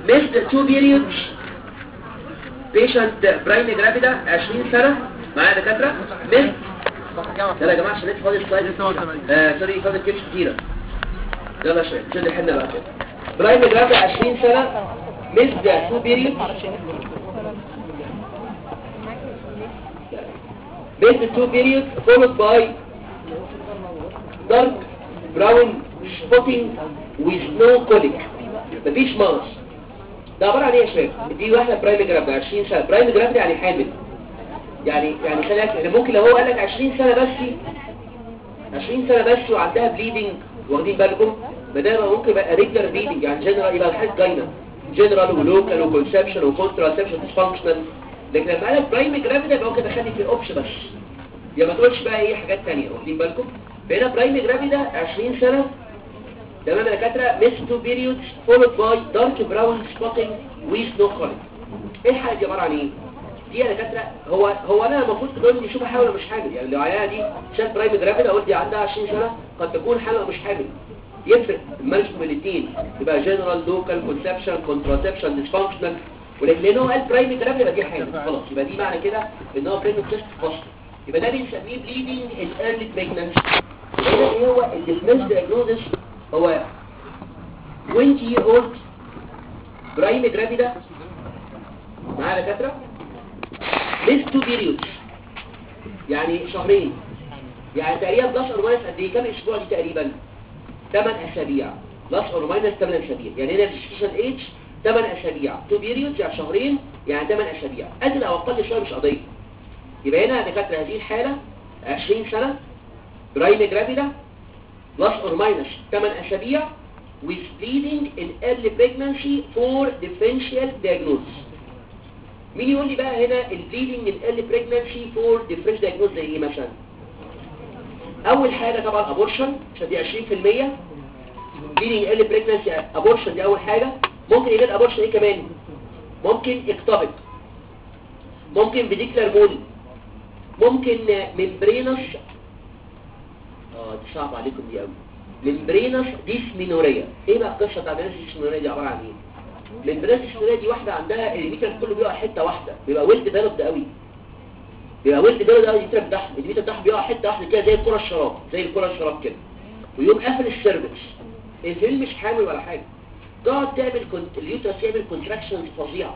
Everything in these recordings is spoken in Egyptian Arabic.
missed two periods patient برايم جرافيدا 20 سنة معايا دكاترة missed يلا يا جماعة عشان لسه فاضل سلايد آه سوري فاضل كيبس كتيرة يلا يا شباب شد الحنة بقى كده برايم جرافيدا 20 سنة missed two periods missed two periods followed by dark brown spotting with no colic مفيش مغص ده عبارة عن ايه يا شباب دي واحدة برايم جرافيدا 20 سنة برايم جرافيدا يعني حامل يعني يعني خلي بالك يعني ممكن لو هو قال لك 20 سنة بس 20 سنة بس وعندها بليدنج واخدين بالكم ما ده ممكن يبقى ريجلر بليدنج يعني جنرال يبقى الحاجة جاينة جنرال ولوكال وكونسبشن وكونتراسبشن ديسفانكشنال لكن لما قال لك برايم جرافيدا يبقى ممكن تخلي في الاوبشن بس يا ما تقولش بقى ايه حاجات تانية واخدين بالكم فهنا برايم جرافيدا 20 سنة تمام يا دكاتره ميس تو بيريودز فولد باي دارك براون سبوتنج ويز نو كوليك ايه الحاله دي عباره عن ايه دي يا دكاتره هو هو انا المفروض تقول لي شوف حامل ولا مش حامل يعني لو عيانه دي شاف برايم جرافيدا قلت دي عندها 20 سنه قد تكون حامل ومش حامل يفرق المانجمنت بين الاثنين يبقى جنرال لوكال كونسبشن كونتراسبشن ديسفانكشنال ولكن لان هو قال برايم جرافيدا يبقى دي حامل خلاص يبقى دي معنى كده ان هو بريمو تيست فاست يبقى ده بنسميه بليدنج ان ايرلي بريجننسي هنا ايه هو الديفرنس دايجنوزس هو 20 year old برايم جرافيدا معايا دكاتره ليس تو بيريودز يعني شهرين يعني تقريبا بلس اور ماينس قد ايه كام اسبوع دي تقريبا 8 اسابيع بلس اور ماينس 8 اسابيع يعني هنا الجيستيشن ايج 8 اسابيع تو بيريودز يعني شهرين يعني 8 اسابيع ادنى او اقل شويه مش قضيه يبقى هنا يا دكاتره هذه الحاله 20 سنه برايم جرافيدا بلس اور ماينس 8 اسابيع with bleeding in early pregnancy for differential diagnosis مين يقول لي بقى هنا ال bleeding in early pregnancy for differential diagnosis زي ايه مثلا اول حاجة طبعا abortion عشان دي 20% bleeding in early pregnancy abortion دي اول حاجة ممكن يجي abortion ايه كمان ممكن اكتوبك ممكن بديكلر مول ممكن ممبرينس اه دي صعب عليكم دي قوي ممبرينس ديسمينوريا ايه بقى القصه بتاع ممبرينس ديسمينوريا دي عباره عن ايه ممبرينس ديسمينوريا دي واحده عندها الميتر كله بيقع حته واحده بيبقى ويل ديفلوبد قوي بيبقى ويل ديفلوبد قوي الميتر بتاعها الميتر بتاعها بيقع حته واحده كده زي الكره الشراب زي الكره الشراب كده ويقوم قافل السيرفكس الفيل مش حامل ولا حاجه تقعد تعمل كنت اليوترس يعمل كونتراكشنز فظيعه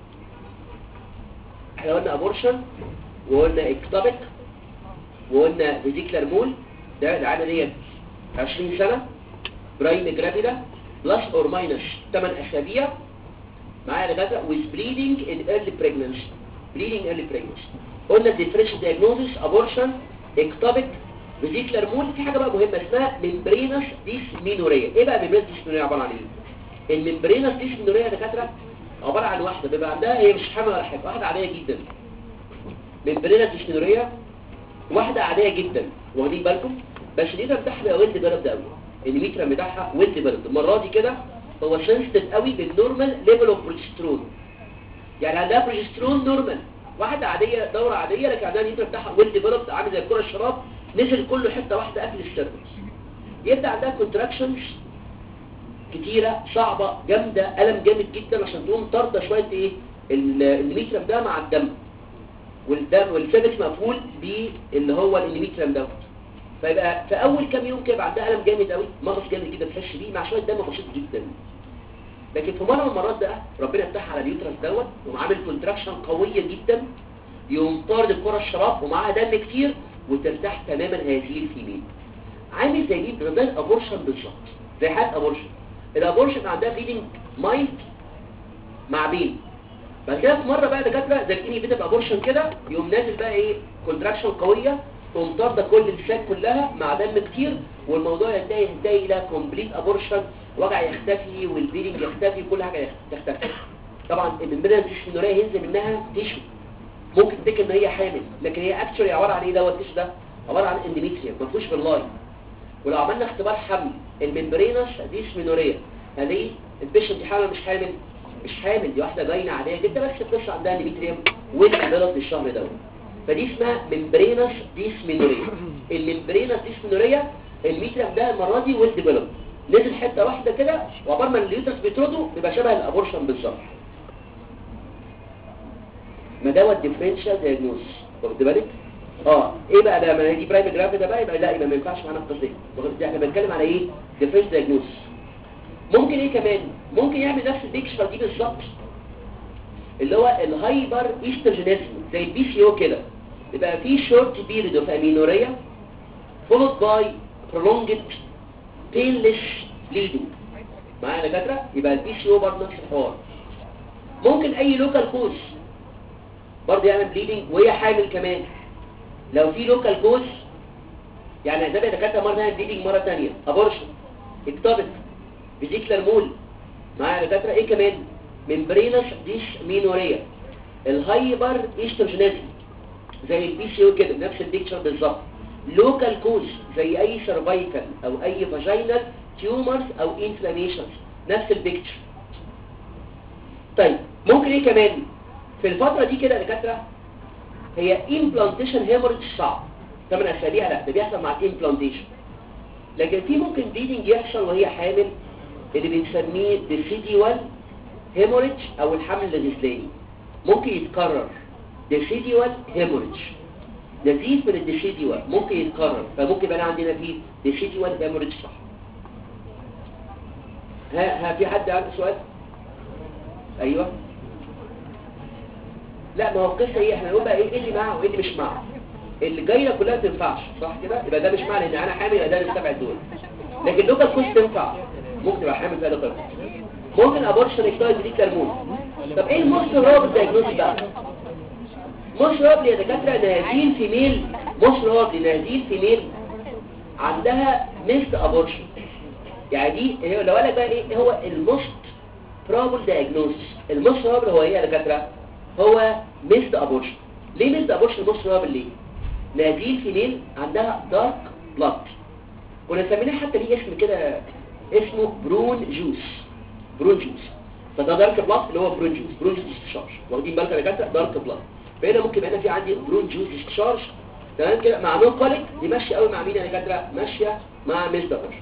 احنا قلنا ابورشن وقلنا اكتوبك وقلنا فيزيكلر مول ده العاده ديت 20 سنة برايم جرافيدا بلس اور ماينس 8 اسابيع معايا لغايه with bleeding in early pregnancy bleeding early pregnancy قلنا differential diagnosis abortion ectopic vesicular mole في حاجه بقى مهمه اسمها membranous dysmenorrhea ايه بقى membranous dysmenorrhea عباره عن ايه الممبرينس dysmenorrhea يا دكاتره عباره عن واحده بيبقى عندها هي مش حامل ولا حاجه واحده عاديه جدا membranous dysmenorrhea واحده عاديه جدا واخدين بالكم بس الليتر بتاعها بقى ويل ديفلوبد قوي الليتر بتاعها ويل ديفلوبد المره دي كده هو سنسيتيف قوي بالنورمال ليفل اوف بروجسترون يعني عندها بروجسترون نورمال واحده عاديه دوره عاديه لكن عندها الليتر بتاعها ويل ديفلوبد عامل زي الكره الشراب نزل كله حته واحده قبل السيرفكس يبدا عندها كونتراكشنز كتيره صعبه جامده الم جامد جدا عشان تقوم طارده شويه ايه الميترم ده مع الدم والدم والسيرفكس مقفول باللي هو الانيميترم دوت فيبقى في اول كام يوم كده عندها الم جامد قوي مغص جامد جدا تحس بيه مع شويه دم بسيط جدا لكن في مره من المرات ده ربنا فتح على اليوترس دوت وعامل كونتراكشن قويه جدا يقوم طارد الكره الشراب ومعاها دم كتير وترتاح تماما هذه الفيميل عامل زي دي زي الابورشن بالظبط زي حالة ابورشن الابورشن عندها فيلينج مايلد مع بين بعد كده في مره بقى دكاتره زي الاني بيتا ابورشن كده يقوم نازل بقى ايه كونتراكشن قويه تقوم طارده كل الساك كلها مع دم كتير والموضوع ينتهي ينتهي الى كومبليت ابورشن وجع يختفي والبيلينج يختفي كل حاجه تختفي طبعا الممبرين الديسمينوريه ينزل منها تيشو ممكن تفتكر ان هي حامل لكن هي اكشولي عباره عن ايه دوت التيشو ده عباره عن اندوميتريوم ما فيهوش باللاي ولو عملنا اختبار حمل الممبرينس ديسمينوريه هذه البيشنت حامل مش حامل مش حامل دي واحده باينه عاديه جدا بس القصه عندها اندوميتريوم والبلد للشهر دوت فدي اسمها ممبرينس ديسمينوريا الممبرينس ديسمينوريا الميتريم ده المره دي ويل ديفلوب نزل حته واحده كده وعبال ما اليوترس بيطرده بيبقى شبه الابورشن بالظبط ما دوت ديفرنشال دايجنوز واخد بالك اه ايه بقى ده ما هي دي برايم جراف ده بقى يبقى لا يبقى ما ينفعش معانا القصه دي واخد- احنا بنتكلم على ايه ديفرنشال دايجنوز ممكن ايه كمان ممكن يعمل نفس البيكشر دي بالظبط اللي هو الهايبر ايستروجينيزم زي البي سي او كده يبقى في شورت بيريد اوف امينوريا followed by prolonged painless bleeding معايا يا دكاتره يبقى البي سي او برضه نفس الحوار ممكن اي لوكال كوز برضه يعمل بليدنج وهي حامل كمان لو في لوكال كوز يعني ده بقى دكاتره مره ثانيه بليدنج مره ثانيه ابورشن اكتبت فيزيكلر مول معايا يا دكاتره ايه كمان ممبرينس ديش مينوريا الهايبر ايستروجينيزم زي البي سي او كده نفس البيكتشر بالظبط لوكال كوز زي اي سيرفايكال او اي فاجينال تيومرز او انفلاميشنز نفس البيكتشر طيب ممكن ايه كمان في الفترة دي كده يا دكاتره هي امبلانتيشن هيموريج صعب 8 اسابيع لا ده بيحصل مع امبلانتيشن لكن في ممكن بليدنج يحصل وهي حامل اللي بنسميه ديسيديوال هيموريج او الحمل الغزلاني ممكن يتكرر ديسيديوال هيموريج نزيف من الديسيديوال ممكن يتكرر فممكن يبقى عندنا فيه ديسيديوال هيموريج صح ها ها في حد عنده سؤال ايوه لا ما هو القصه ايه احنا نقول بقى ايه اللي معاه وايه اللي مش معاه اللي جايه كلها ما تنفعش صح كده يبقى ده مش معنى ان انا حامل يبقى ده السبع دول لكن لوكال كوست تنفع ممكن تبقى حامل فيها لوكال كوست ممكن ابورشن اكتايد دي كرمون طب ايه الموست رابط دايجنوز بقى موست رابط يا دكاتره نازين فيميل موست رابط نازين فيميل عندها ميست ابورشن يعني دي هي لو قال لك بقى ايه هو الموست بروبل دايجنوز الموست بروبل هو ايه يا دكاتره هو ميست ابورشن ليه ميست ابورشن موست بروبل ليه نازين فيميل عندها دارك بلاد كنا سميناه حتى ليه اسم كده اسمه برون جوس برون جوس فده دارك بلاد اللي هو برون جوس برون جوس استشارج واخدين بالكم يا دكاتره دارك بلاد فهنا ممكن يبقى هنا في عندي برون جوس استشارج تمام كده مع نون كوليك دي ماشيه قوي مع مين يا دكاتره ماشيه مع ميست ابورشن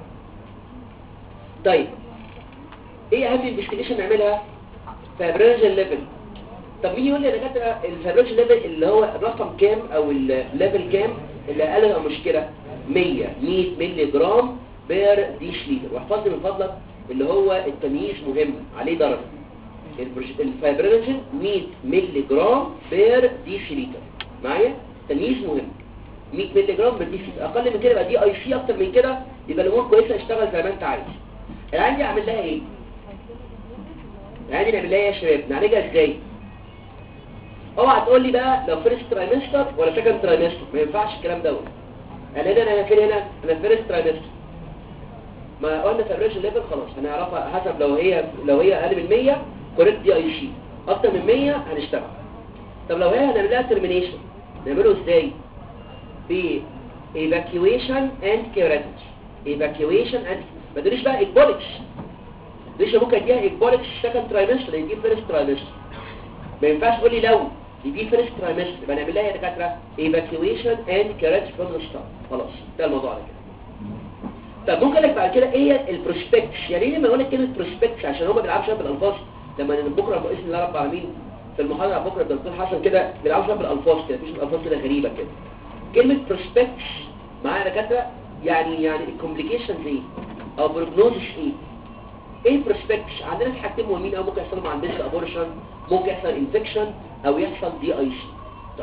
طيب ايه اهم انفستيجيشن نعملها فابريجن ليفل طب مين يقول لي يا دكاتره الفابريجن ليفل اللي هو الرقم كام او الليفل كام اللي اقل مشكله 100 100 مللي جرام بير ديش لتر واحفظ لي من فضلك اللي هو التمييز مهم عليه درجه الفابريجن 100 مللي جرام بير ديش لتر معايا تمييز مهم 100 مللي جرام بير ديش لتر اقل من كده يبقى دي اي سي اكتر من كده يبقى الامور كويسه اشتغل زي ما انت عايز العين دي اعمل لها ايه العين دي نعمل لها ايه يا شباب نعالجها ازاي اوعى تقول لي بقى لو فيرست ترايمستر ولا سكند ترايمستر ما ينفعش الكلام دوت يعني هنا انا فين هنا انا فيرست ترايمستر ما قلنا فابريشن ليفل خلاص هنعرفها حسب لو هي لو هي اقل من 100 كوريكت دي اي سي اكتر من 100 هنشتغل طب لو هي هنعمل لها ترمينيشن نعمله ازاي ب evacuation and curative evacuation and ما تقوليش بقى اكبولكس ليش ممكن اديها اكبولكس سكند ترايمستر يجي فيرست ترايمستر ما ينفعش تقول لي لو يجي فيرست ترايمستر يبقى نعمل لها يا دكاتره ايفاكيويشن اند كارج فروم ذا ستارت خلاص ده الموضوع على كده طب ممكن لك بعد كده ايه هي البروسبكتس يعني ليه لما اقول لك كلمه بروسبكتس عشان هم بيلعبوا شويه بالالفاظ لما بكره باذن الله رب العالمين في المحاضره بكره الدكتور حسن كده بيلعبوا شويه بالالفاظ كده مفيش الفاظ كده غريبه كده كلمه بروسبكتس معايا يا دكاتره يعني يعني الكومبليكيشنز ايه او بروجنوزس ايه ايه البروسبكتس عندنا في حاجتين مهمين قوي ممكن يحصلوا مع البيست ابورشن ممكن يحصل انفكشن او يحصل دي اي سي طيب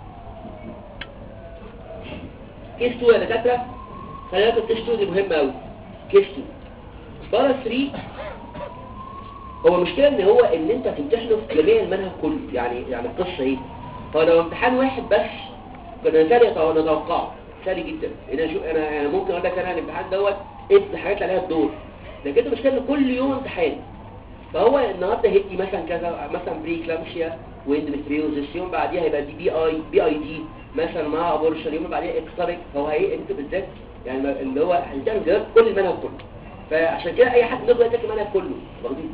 كيس 2 يا دكاتره خلي بالك الكيس 2 دي مهمه قوي كيس 2 بارا 3 هو المشكله ان هو ان انت تمتحنه في جميع المنهج كله يعني يعني القصه ايه هو لو امتحان واحد بس كنا سهل نتوقعه سهل جدا انا شو انا انا ممكن اقول لك انا الامتحان دوت ايه الحاجات اللي عليها الدور لكن المشكله ان كل يوم امتحان فهو النهارده هيدي مثلا كذا مثلا بري كلامشيا واندوميتريوزس يوم بعديها هيبقى دي بي اي بي اي دي مثلا مع ابورشن يوم بعديها اكستريك هو هيكتب بالذات يعني اللي هو هيتعمل جواب كل المنهج كله فعشان كده اي حد يقدر يذاكر المنهج كله واخدين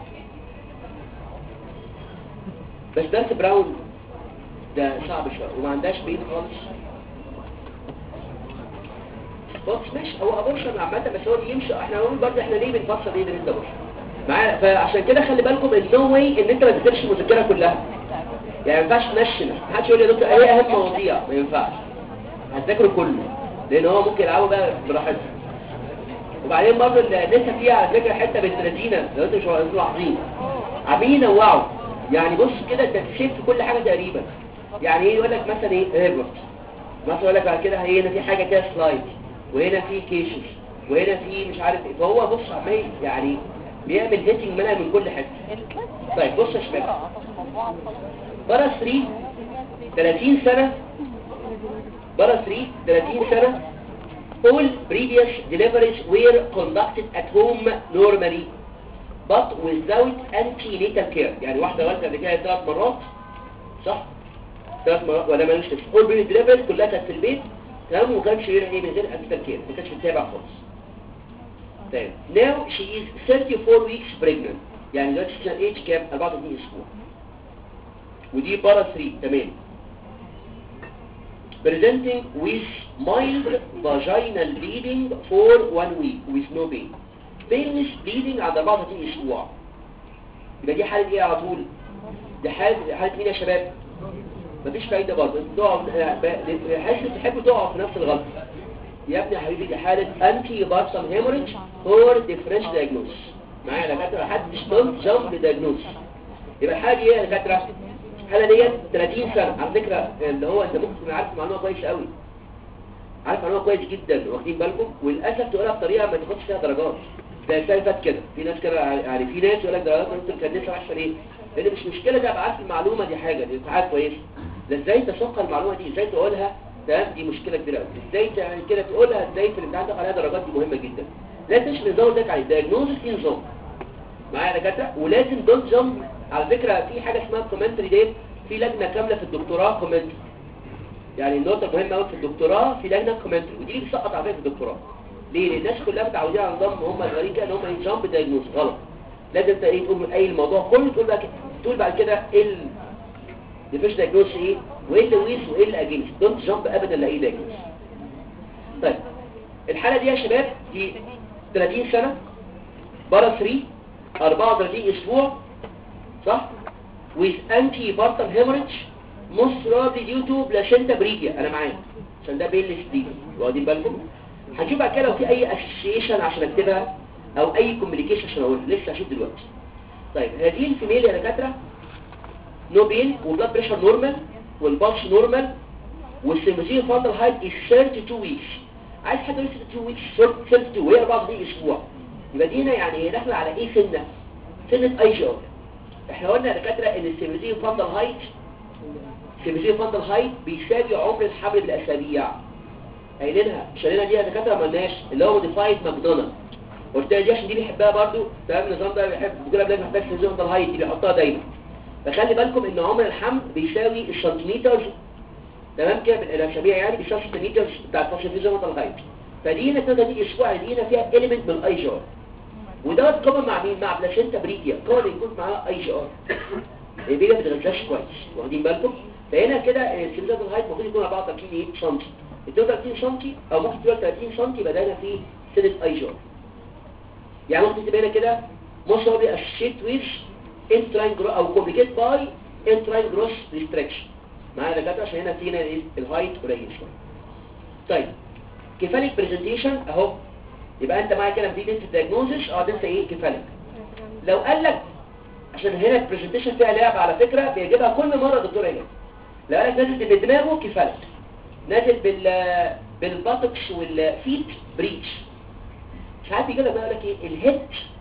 بس درس براون ده صعب شويه وما عندهاش بين خالص بص ماشي هو ابورشن عامه بس هو بيمشي احنا هنقول برضه احنا ليه بنفصل ايه ده انت ابورشن معايا فعشان كده خلي بالكم ان نو واي ان انت ما تذاكرش المذكره كلها يعني ما ينفعش تنشن ما حدش يقول لي يا دكتور ايه اهم مواضيع ما ينفعش هتذاكره كله لان هو ممكن يلعبوا بقى براحتهم وبعدين برضه اللي لسه فيها على فكره حته بنت لذينه لو انتوا مش ملاحظين عاملين ينوعوا يعني بص كده انت تشيل في كل حاجه تقريبا يعني ايه يقول لك مثلا ايه هيبرت مثلا يقول لك بعد كده هنا في حاجه كده سلايد وهنا في كيشز وهنا في مش عارف ايه فهو بص عمال يعني بيعمل هيتنج منها من كل حته طيب بص يا شباب برا 3 30 سنه برا 3 30 سنه all previous deliveries were conducted at home normally but without antenatal care يعني واحدة والدة قبل كده ثلاث مرات صح؟ ثلاث مرات ولا مالوش تفسير all previous deliveries كلها كانت في البيت تمام وما كانش غير ايه من غير antenatal care ما كانش بتتابع خالص طيب now she is 34 weeks pregnant يعني دلوقتي سنة age كام 34 اسبوع ودي بارا 3 تمام presenting with mild vaginal bleeding for one week with no pain painless bleeding عند 34 اسبوع يبقى دي حالة ايه على طول دي حالة حالة مين يا شباب مفيش فايدة برضه انتوا تقعوا حاسس تحبوا تقعوا في نفس الغلطة يا ابني يا حبيبي دي حالة انتي بارسم هيموريج فور ديفرنش دايجنوز معايا يا دكاتره محدش دونت جامب دايجنوز يبقى الحاله دي ايه يا دكاتره الحاله ديت 30 سنه على فكره اللي هو انت ممكن تكون عارف معلومه كويس قوي عارف معلومه كويس جدا واخدين بالكم وللاسف تقولها بطريقه ما تاخدش فيها درجات زي السنه اللي فاتت كده في ناس كده يعني في ناس يقول لك درجات انت كان لسه وحشه ليه لان مش مشكله ده ابقى عارف المعلومه دي حاجه دي حاجه كويسه ده ازاي تسوق المعلومه دي ازاي تقولها تمام دي مشكله كبيره قوي ازاي تعمل كده تقولها ازاي في الامتحان تاخد عليها درجات دي مهمه جدا لازم تشمل نظام ده على الدايجنوز في نظام معايا يا دكاتره ولازم دونت جامب على فكره في حاجه اسمها كومنتري ديت في لجنه كامله في الدكتوراه كومنتري يعني النقطه مهمه قوي في الدكتوراه في لجنه كومنتري ودي اللي بتسقط على فكره في الدكتوراه ليه لان الناس كلها متعودين على نظام هم صغيرين كده ان هم ايه جامب دايجنوز غلط لازم انت ايه تقول من اي الموضوع كله تقول بقى كده تقول بعد كده ايه ديفيش دايجنوز ايه وايه اللي ويس وايه اللي اجينست دونت جامب ابدا لاي دايجنوز طيب الحاله دي يا شباب دي 30 سنه بارا 3 34 اسبوع صح with anti partum hemorrhage most probably due to placenta brevia انا معاك عشان ده بيلس دي واخدين بالكم هنشوف بقى كده لو في اي اسوشيشن عشان اكتبها او اي كوميونيكيشن عشان اقولها لسه هشوف دلوقتي طيب هذه الفيميل يا دكاتره نو بين والبلاد بريشر نورمال والبلس نورمال والسيموزين فاندل هايت از 32 ويكس عايز حد يقول 32 ويكس 32 وهي 34 اسبوع يبقى دي هنا يعني داخله على ايه سنه سنه اي جار احنا قلنا يا دكاتره ان السيموزين فاندل هايت السيموزين فاندل هايت بيساوي عمر الحمل بالاسابيع قايلينها شالينا دي يا دكاتره ما قلناش اللي هو موديفايد ماكدونالد قلت دي عشان دي بيحبها برضو تمام النظام ده بيحب بيقول لك محتاج سيموزين فاندل هايت دي بيحطها دايما فخلي بالكم ان عمر الحمل بيساوي السنتيمتر تمام كده بالاسابيع يعني بيساوي السنتيمتر بتاع الفصل في زمن الغايب فدي هنا كده دي اسبوع دي هنا فيها اليمنت من الاي جي ار ودوت كومن مع مين مع بلاشنتا بريديا كومن يكون معاه اي جي ار البيبي ما بتغذاش كويس واخدين بالكم فهنا كده السنتيمتر الغايب المفروض يكون 34 سم 32 سم او ممكن تبقى 30 سم يبقى ده هنا في سنه اي جي ار يعني ممكن تبقى هنا كده most of the associated with انتراين جرو او كومبليكيت باي انتراين جروس ريستريكشن معايا دكاتره عشان هنا فينا الهايت قليل شويه طيب كيفاليك برزنتيشن اهو يبقى انت معايا كده بتيجي انت الدايجنوزس اه ده انت ايه كيفاليك لو قال لك عشان هنا البرزنتيشن فيها لعب على فكره بيجيبها كل مره الدكتور هنا لو قال لك نازل بدماغه كيفاليك نازل بال بالباتكس والفيت بريتش ساعات بيجيبها بقى لك ايه الهيد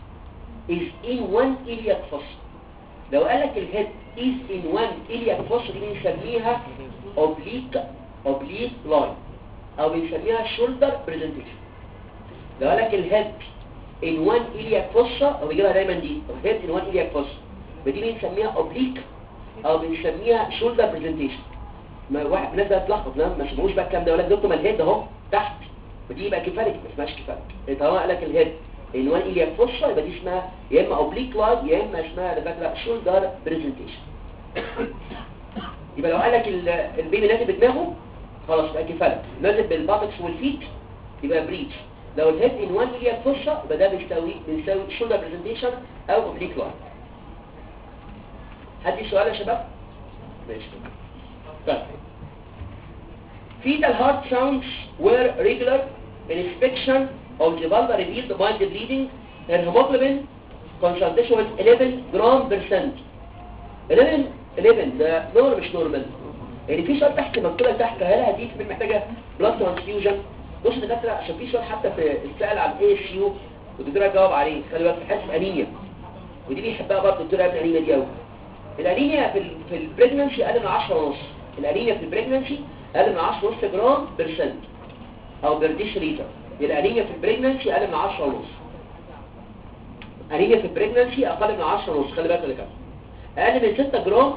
is in one iliac fossa لو قال لك الهيد is in one iliac fossa دي بنسميها oblique oblique line او بنسميها shoulder presentation لو قال لك الهيد in one iliac fossa او بيجيبها دايما دي الهيد in one iliac fossa ودي بنسميها oblique او بنسميها shoulder presentation ما واحد الناس ده تلخبط ما سمعوش بقى الكلام ده ولا دكتور ما الهيد اهو تحت ودي يبقى كفالك ما اسمهاش كفالك طالما قال لك الهيد عنوان إليا فرصة يبقى دي اسمها يا إما أوبليك لاين يا إما اسمها دكاترة شولدر بريزنتيشن يبقى لو قال لك البيبي نازل بدماغه خلاص يبقى كفالك نازل بالباتكس والفيت يبقى بريتش لو الهيد ان 1 مليار فرصه يبقى ده بيساوي بيساوي شولدر برزنتيشن او اوبليك لاين حد سؤال يا شباب ماشي طيب fetal heart sounds were regular inspection of the vulva revealed mild bleeding her hemoglobin concentration was 11 gram percent 11 11 ده نور مش نورمال يعني في سؤال تحت مكتوبه تحت هل هذه كمان محتاجه بلاد ترانسفيوجن بص يا دكاتره عشان في سؤال حتى في السؤال عن اي اس يو والدكتوره جاوب عليه خلي بالك في حاسب انيميا ودي بيحبها برضه الدكتوره ابن انيميا دي قوي الانيميا في ال في البريجننسي اقل من 10 ونص الانيميا في البريجننسي اقل من 10 ونص جرام برسنت او برديش لتر الانيميا في البريجننسي اقل من 10 ونص انيميا في البريجننسي اقل من 10 ونص خلي بالك يا دكاتره اقل من 6 جرام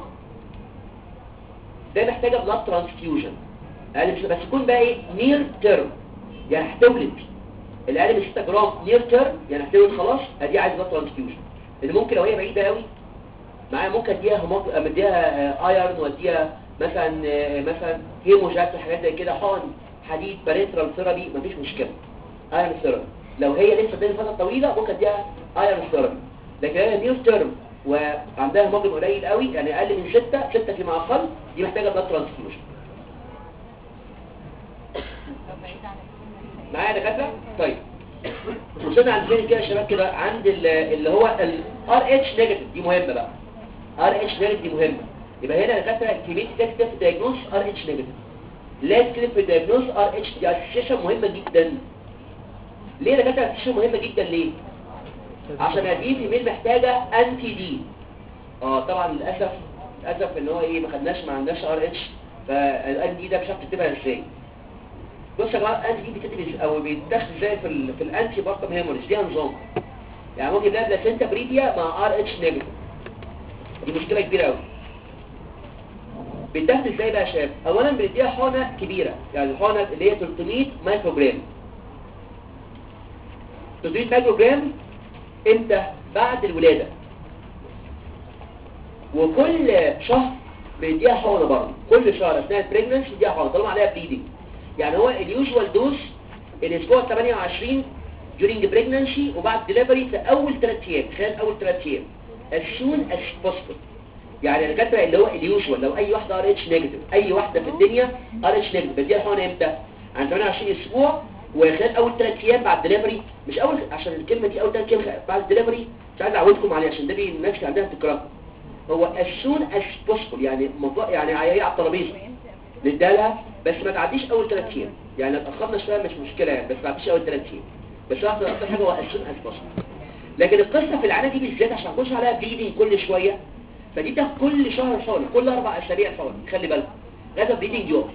ده محتاجه بلاد ترانسفيوجن اقل من بس يكون بقى ايه نير تيرم يعني هتولد الاقل من 6 جرام نير تيرم يعني هتولد خلاص ادي عايز بلاد ترانسفيوجن اللي ممكن لو هي بعيده قوي معايا ممكن اديها هموت اديها ايرون واديها مثلا مثلا هيموجاك حاجات زي كده حقن حديد باريترال ثيرابي مفيش مشكله ايرون ثيرابي لو هي لسه بين فتره طويله ممكن اديها ايرون ثيرابي لكن هي نير تيرم وعندها هيموجلوبين قليل قوي يعني اقل من 6 6 فيما اقل دي محتاجه بلاد ترانسفيوجن معايا يا دكاتره طيب وصلنا عند فين كده يا شباب كده عند اللي هو الار اتش نيجاتيف دي مهمه بقى ار اتش نيجاتيف دي مهمه يبقى هنا يا دكاتره كميه تكتب في الدايجنوز ار اتش نيجاتيف لا تكتب في الدايجنوز ار اتش دي اسيشن مهمه جدا ليه يا دكاتره اسيشن مهمه جدا ليه عشان هذه الايميل محتاجه انتي دي اه طبعا للاسف للاسف ان هو ايه ما خدناش ما عندناش ار اتش فالان دي ده مش عارف تكتبها ازاي بص يا جماعه الانتي دي بتكتب او بيتاخد ازاي في ال في الانتي بارتم هيموريج ليها نظام يعني ممكن نلاقي بلاسينتا بريديا مع ار اتش نيجاتيف دي مشكله كبيره قوي بتاخد ازاي بقى يا شباب اولا بنديها حقنه كبيره يعني الحقنه اللي هي 300 مايكرو جرام 300 مايكرو جرام امتى بعد الولاده وكل شهر بيديها حقنه برضه كل شهر اثناء البريجننسي بيديها حقنه طالما عليها بليدنج يعني هو اليوجوال دوز الاسبوع 28 during pregnancy وبعد delivery في اول 3 ايام خلال اول 3 ايام as soon as possible يعني الدكاتره اللي هو اليوجوال لو اي واحده ار اتش نيجاتيف اي واحده في الدنيا ار اتش نيجاتيف بديها الحقنه امتى عن 28 اسبوع وخلال اول 3 ايام بعد دليفري مش اول عشان الكلمه دي اول 3 ايام بعد دليفري مش عايز اعودكم عليه عشان ده بي- الناس اللي عندها بتكرهه هو as soon as possible يعني موضوع يعني هي على الترابيزه ندالها بس ما تعديش اول 3 ايام يعني لو اتاخرنا شويه مش مشكله يعني بس ما تعديش اول 3 ايام بس واحده اكتر حاجه هو as soon as possible لكن القصه في العاده دي بالذات عشان نخش عليها بليدنج كل شويه فدي تاخد كل شهر حقن كل اربع اسابيع حقن خلي بالك لازم بليدنج يقف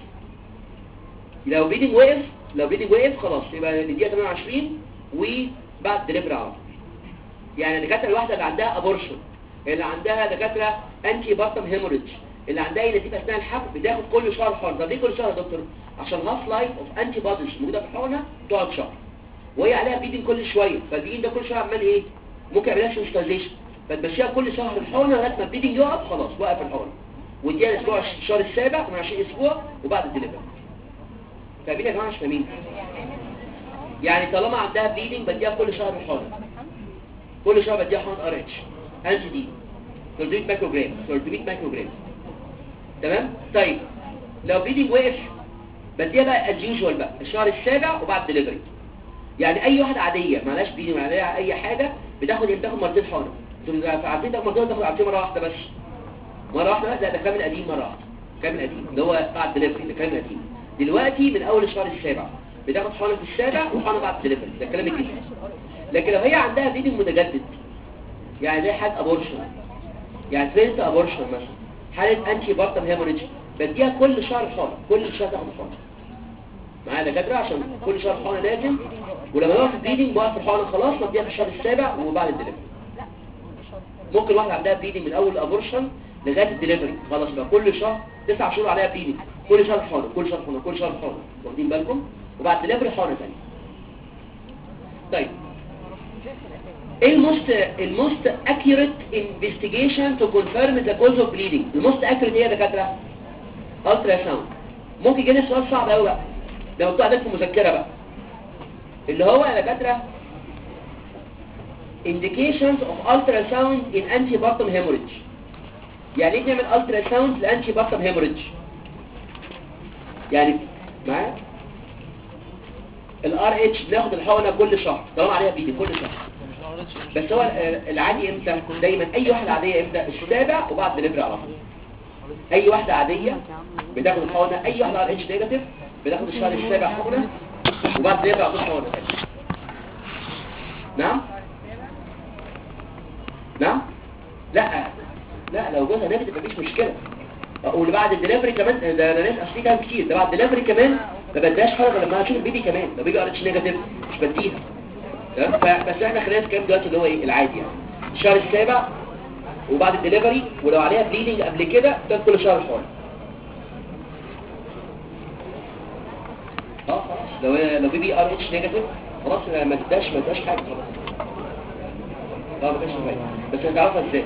لو بليدنج وقف لو بليدنج وقف خلاص يبقى نديها 28 وبعد دليفري على طول يعني الدكاتره الواحده اللي عندها ابورشن اللي عندها دكاتره انتي بارتم هيموريدج اللي عندها نتيجه اثناء الحمل بتاخد كل شهر حقن طب ليه كل شهر يا دكتور عشان هاف لايف اوف انتي بوديز موجوده في الحقنه تقعد شهر وهي عليها بليدنج كل شويه فالبليدنج ده كل شويه عمال ايه ممكن يعمل لها سنسيتايزيشن فتمشيها كل شهر الحقنه لغايه ما البليدنج يقف خلاص وقف الحقنه وديها الاسبوع الشهر السابع من 20 اسبوع وبعد الدليفري فاهمين يا جماعه مش فاهمين يعني طالما عندها بليدنج بديها كل شهر الحقنه كل شهر بديها حقن ار اتش انتي دي 300 مايكرو جرام 300 مايكرو جرام تمام طيب لو بليدنج وقف بديها بقى از يوجوال بقى الشهر السابع وبعد دليفري يعني اي واحده عاديه معلهاش بليدنج معلها اي حاجه بتاخد ايه بتاخد مرتين حقنه عارفين تاخد مرتين تاخد عارفين مره واحده بس مره واحده بس لا ده كامل قديم مره واحده كامل قديم اللي هو بعد دليفري ده كامل قديم دلوقتي من اول الشهر السابع بتاخد حقنه في السابع وحقنه بعد دليفري ده الكلام الجديد لكن لو هي عندها بليدنج متجدد يعني زي حاله ابورشن يعني ترينت ابورشن مثلا حاله انتي بارتم هيموريدج بديها كل شهر حقنه كل شهر تاخد حقنه معايا دكاتره عشان كل شهر حقنه لازم ولما يقف البليدنج بوقف الحقنه خلاص بديها في الشهر السابع وبعد الدليفري ممكن واحده عندها بليدنج من اول الابورشن لغايه الدليفري خلاص بقى كل شهر تسع شهور عليها بليدنج كل شهر حقنه كل شهر حقنه كل شهر حقنه واخدين بالكم وبعد الدليفري حقنه ثانيه طيب ايه الموست الموست اكيوريت انفستيجيشن تو كونفيرم ذا كوز اوف بليدنج الموست اكيوريت ايه يا دكاتره الترا ساوند ممكن يجي لنا سؤال صعب قوي بقى لو انتوا عندكم مذكره بقى اللي هو يا دكاتره indications of ultrasound in antepartum hemorrhage يعني ايه نعمل ultrasound لانتيبارتم hemorrhage يعني معايا الار اتش بناخد الحقنه كل شهر طالما عليها بيدي كل شهر بس هو ال- العادي امتى دايما اي واحده عاديه امتى السابع وبعد دليفري على طول اي واحده عاديه بتاخد الحقنه اي واحده ار اتش نيجاتيف بتاخد الشهر السابع حقنه وبعد دليفري على طول حقنه تانية. نعم نعم لا لا لو جوزها نيجاتيف مفيش مشكله واللي بعد الدليفري كمان ده انا ناس اصلي كلام كتير ده بعد الدليفري كمان ما بديهاش حركه لما اشوف البيبي كمان لو بيجي ار اتش نيجاتيف مش بديها تمام ف- بس احنا خلينا نتكلم دلوقتي اللي هو ايه العادي يعني الشهر السابع وبعد الدليفري ولو عليها بليدنج قبل كده ده كل شهر حوالي اه خلاص لو لو بيبي ار اتش نيجاتيف خلاص ما تداش ما تداش حاجه خلاص اه ما تداش حاجه بس هتعرفها ازاي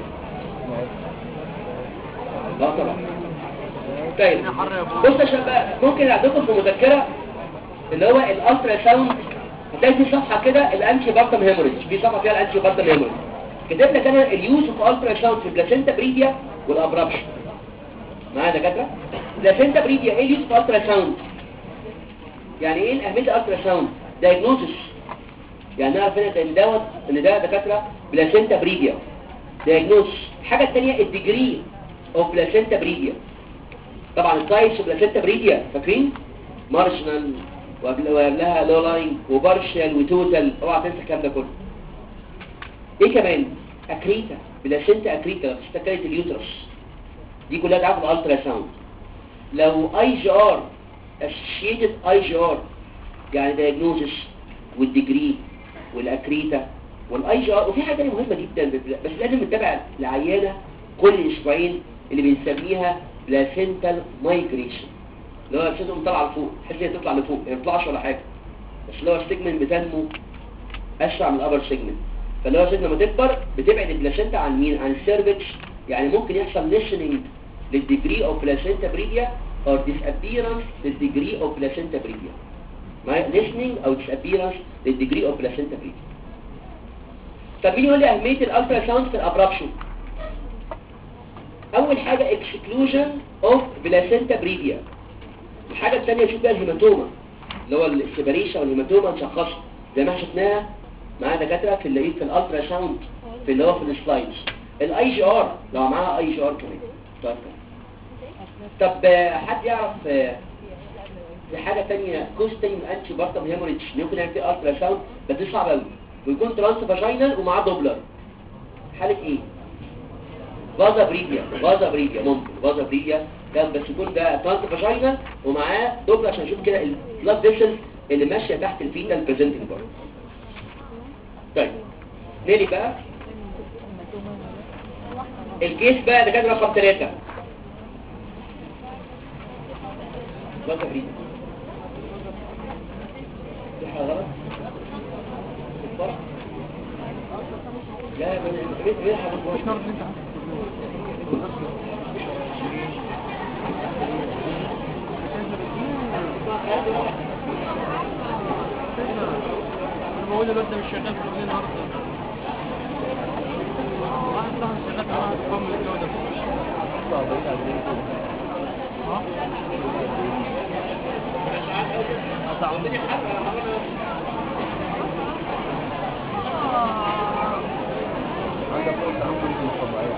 لا طبعا طيب بص يا شباب ممكن اعطيكم في مذكره اللي هو الالترا ساوند هتلاقي في صفحه كده الانتي بارتم هيموريج في صفحه فيها الانتي بارتم هيموريج كتب لك انا اليوز اوف الترا ساوند في البلاسينتا بريديا والابرابشن معايا يا دكاتره بلاسينتا بريديا ايه اليوز اوف الترا ساوند يعني ايه اهميه الالترا ساوند دايجنوستس يعني نعرف هنا ان دوت ان ده دكاتره بلاسينتا بريديا دايجنوستس الحاجه الثانيه الديجري اوف بلاسينتا بريديا طبعا التايبس بلاسينتا بريديا فاكرين مارشنال وقبل- وقبلها لو لاين وبارشال وتوتال اوعى تنسى الكلام ده كله ايه كمان اكريتا بلاسينتا اكريتا استكالة اليوترس دي كلها تعرف الالترا ساوند لو اي جي ار اسوشيتد اي جي ار يعني دايجنوزس والديجري والاكريتا والاي جي ار وفي حاجه تانية مهمه جدا بس لازم نتابع العيانه كل اسبوعين اللي بنسميها بلاسينتال مايجريشن اللي هو السيستم طالعه لفوق تحس ان هي تطلع لفوق يعني ما بتطلعش ولا حاجه بس اللي هو السيجمنت بتنمو اسرع من الابر سيجمنت فاللي هو السيجمنت لما تكبر بتبعد البلاسينتا عن مين عن السيرفكس يعني ممكن يحصل ليسننج للديجري اوف بلاسينتا بريديا او disappearance للديجري اوف بلاسينتا بريديا معايا listening او disappearance للديجري اوف بلاسينتا بريديا طب مين يقول لي اهميه الالترا ساوند في الابرابشن اول حاجه exclusion of بلاسينتا بريديا الحاجه الثانيه شوف بقى الهيماتوما اللي هو السيبريشن والهيماتوما نشخصها زي ما احنا شفناها مع دكاتره في اللي في الالترا ساوند في اللي هو في السلايدز الاي جي ار لو معاها اي جي ار كمان طيب طب آه، حد يعرف آه، في حاجه ثانيه كوز تاني من انتي بارتم هيموريدج ممكن نعمل فيه الترا ساوند بس دي صعبه قوي ويكون ترانس فاجينال ومعاه دوبلر حاله ايه فازا بريديا فازا بريديا ممكن فازا بريديا كان بس يكون ده ترانس فاجينال ومعاه دوبلر عشان نشوف كده البلاد فيسلز اللي ماشيه تحت الفيتال بريزنتنج بارت طيب نيلي بقى الكيس بقى ده كان رقم ثلاثة فازا بريديا في حاجة غلط؟ الفرق؟ لا يا بني ايه ايه حاجة غلط؟ انا بقول الواد ده مش شغال في الدنيا النهارده واحد صاحبي شغال في واحد قام الجو ده ها؟ عندك فرصة عن كل الطبيعية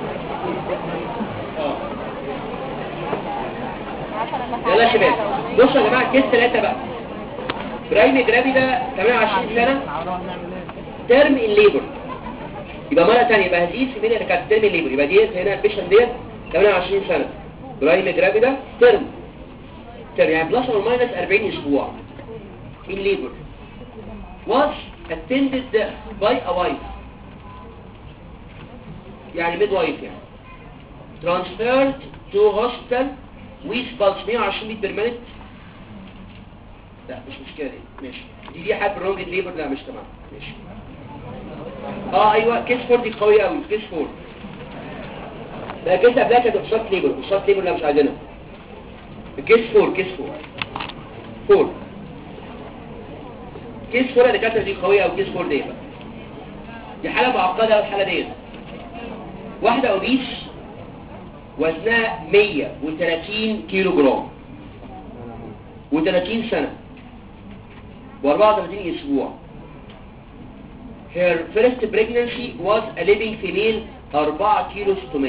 يلا يا شباب بصوا يا جماعة كيس ثلاثة بقى برايم جرافي ده 28 سنة هنروح نعمل ايه؟ ترم ان ليبر يبقى مرة تانية يبقى هذه السمينة اللي كانت ترم ان ليبر يبقى ديت هنا البيشن ديت 28 سنة برايم جرافي ده ترم ترم يعني بلس اور ماينس 40 اسبوع in labor was attended by a wife يعني midwife يعني transferred to hospital with pulse 120 beat per minute لا مش مشكلة دي ماشي دي دي حد رونج ليبر لا مش تمام ماشي اه ايوه كيس فور دي قوية قوي كيس فور بقى كيس قبلها كانت اوبشارت ليبر اوبشارت ليبر لا مش عايزينها كيس فور كيس فور فور كيس فور الدكاتره دي قويه او كيس فور دي بقى. دي حاله معقده أوي الحاله ديت واحده اوبيس وزنها 130 كيلو جرام و30 سنه و34 اسبوع her first pregnancy was a living female 4 كيلو 600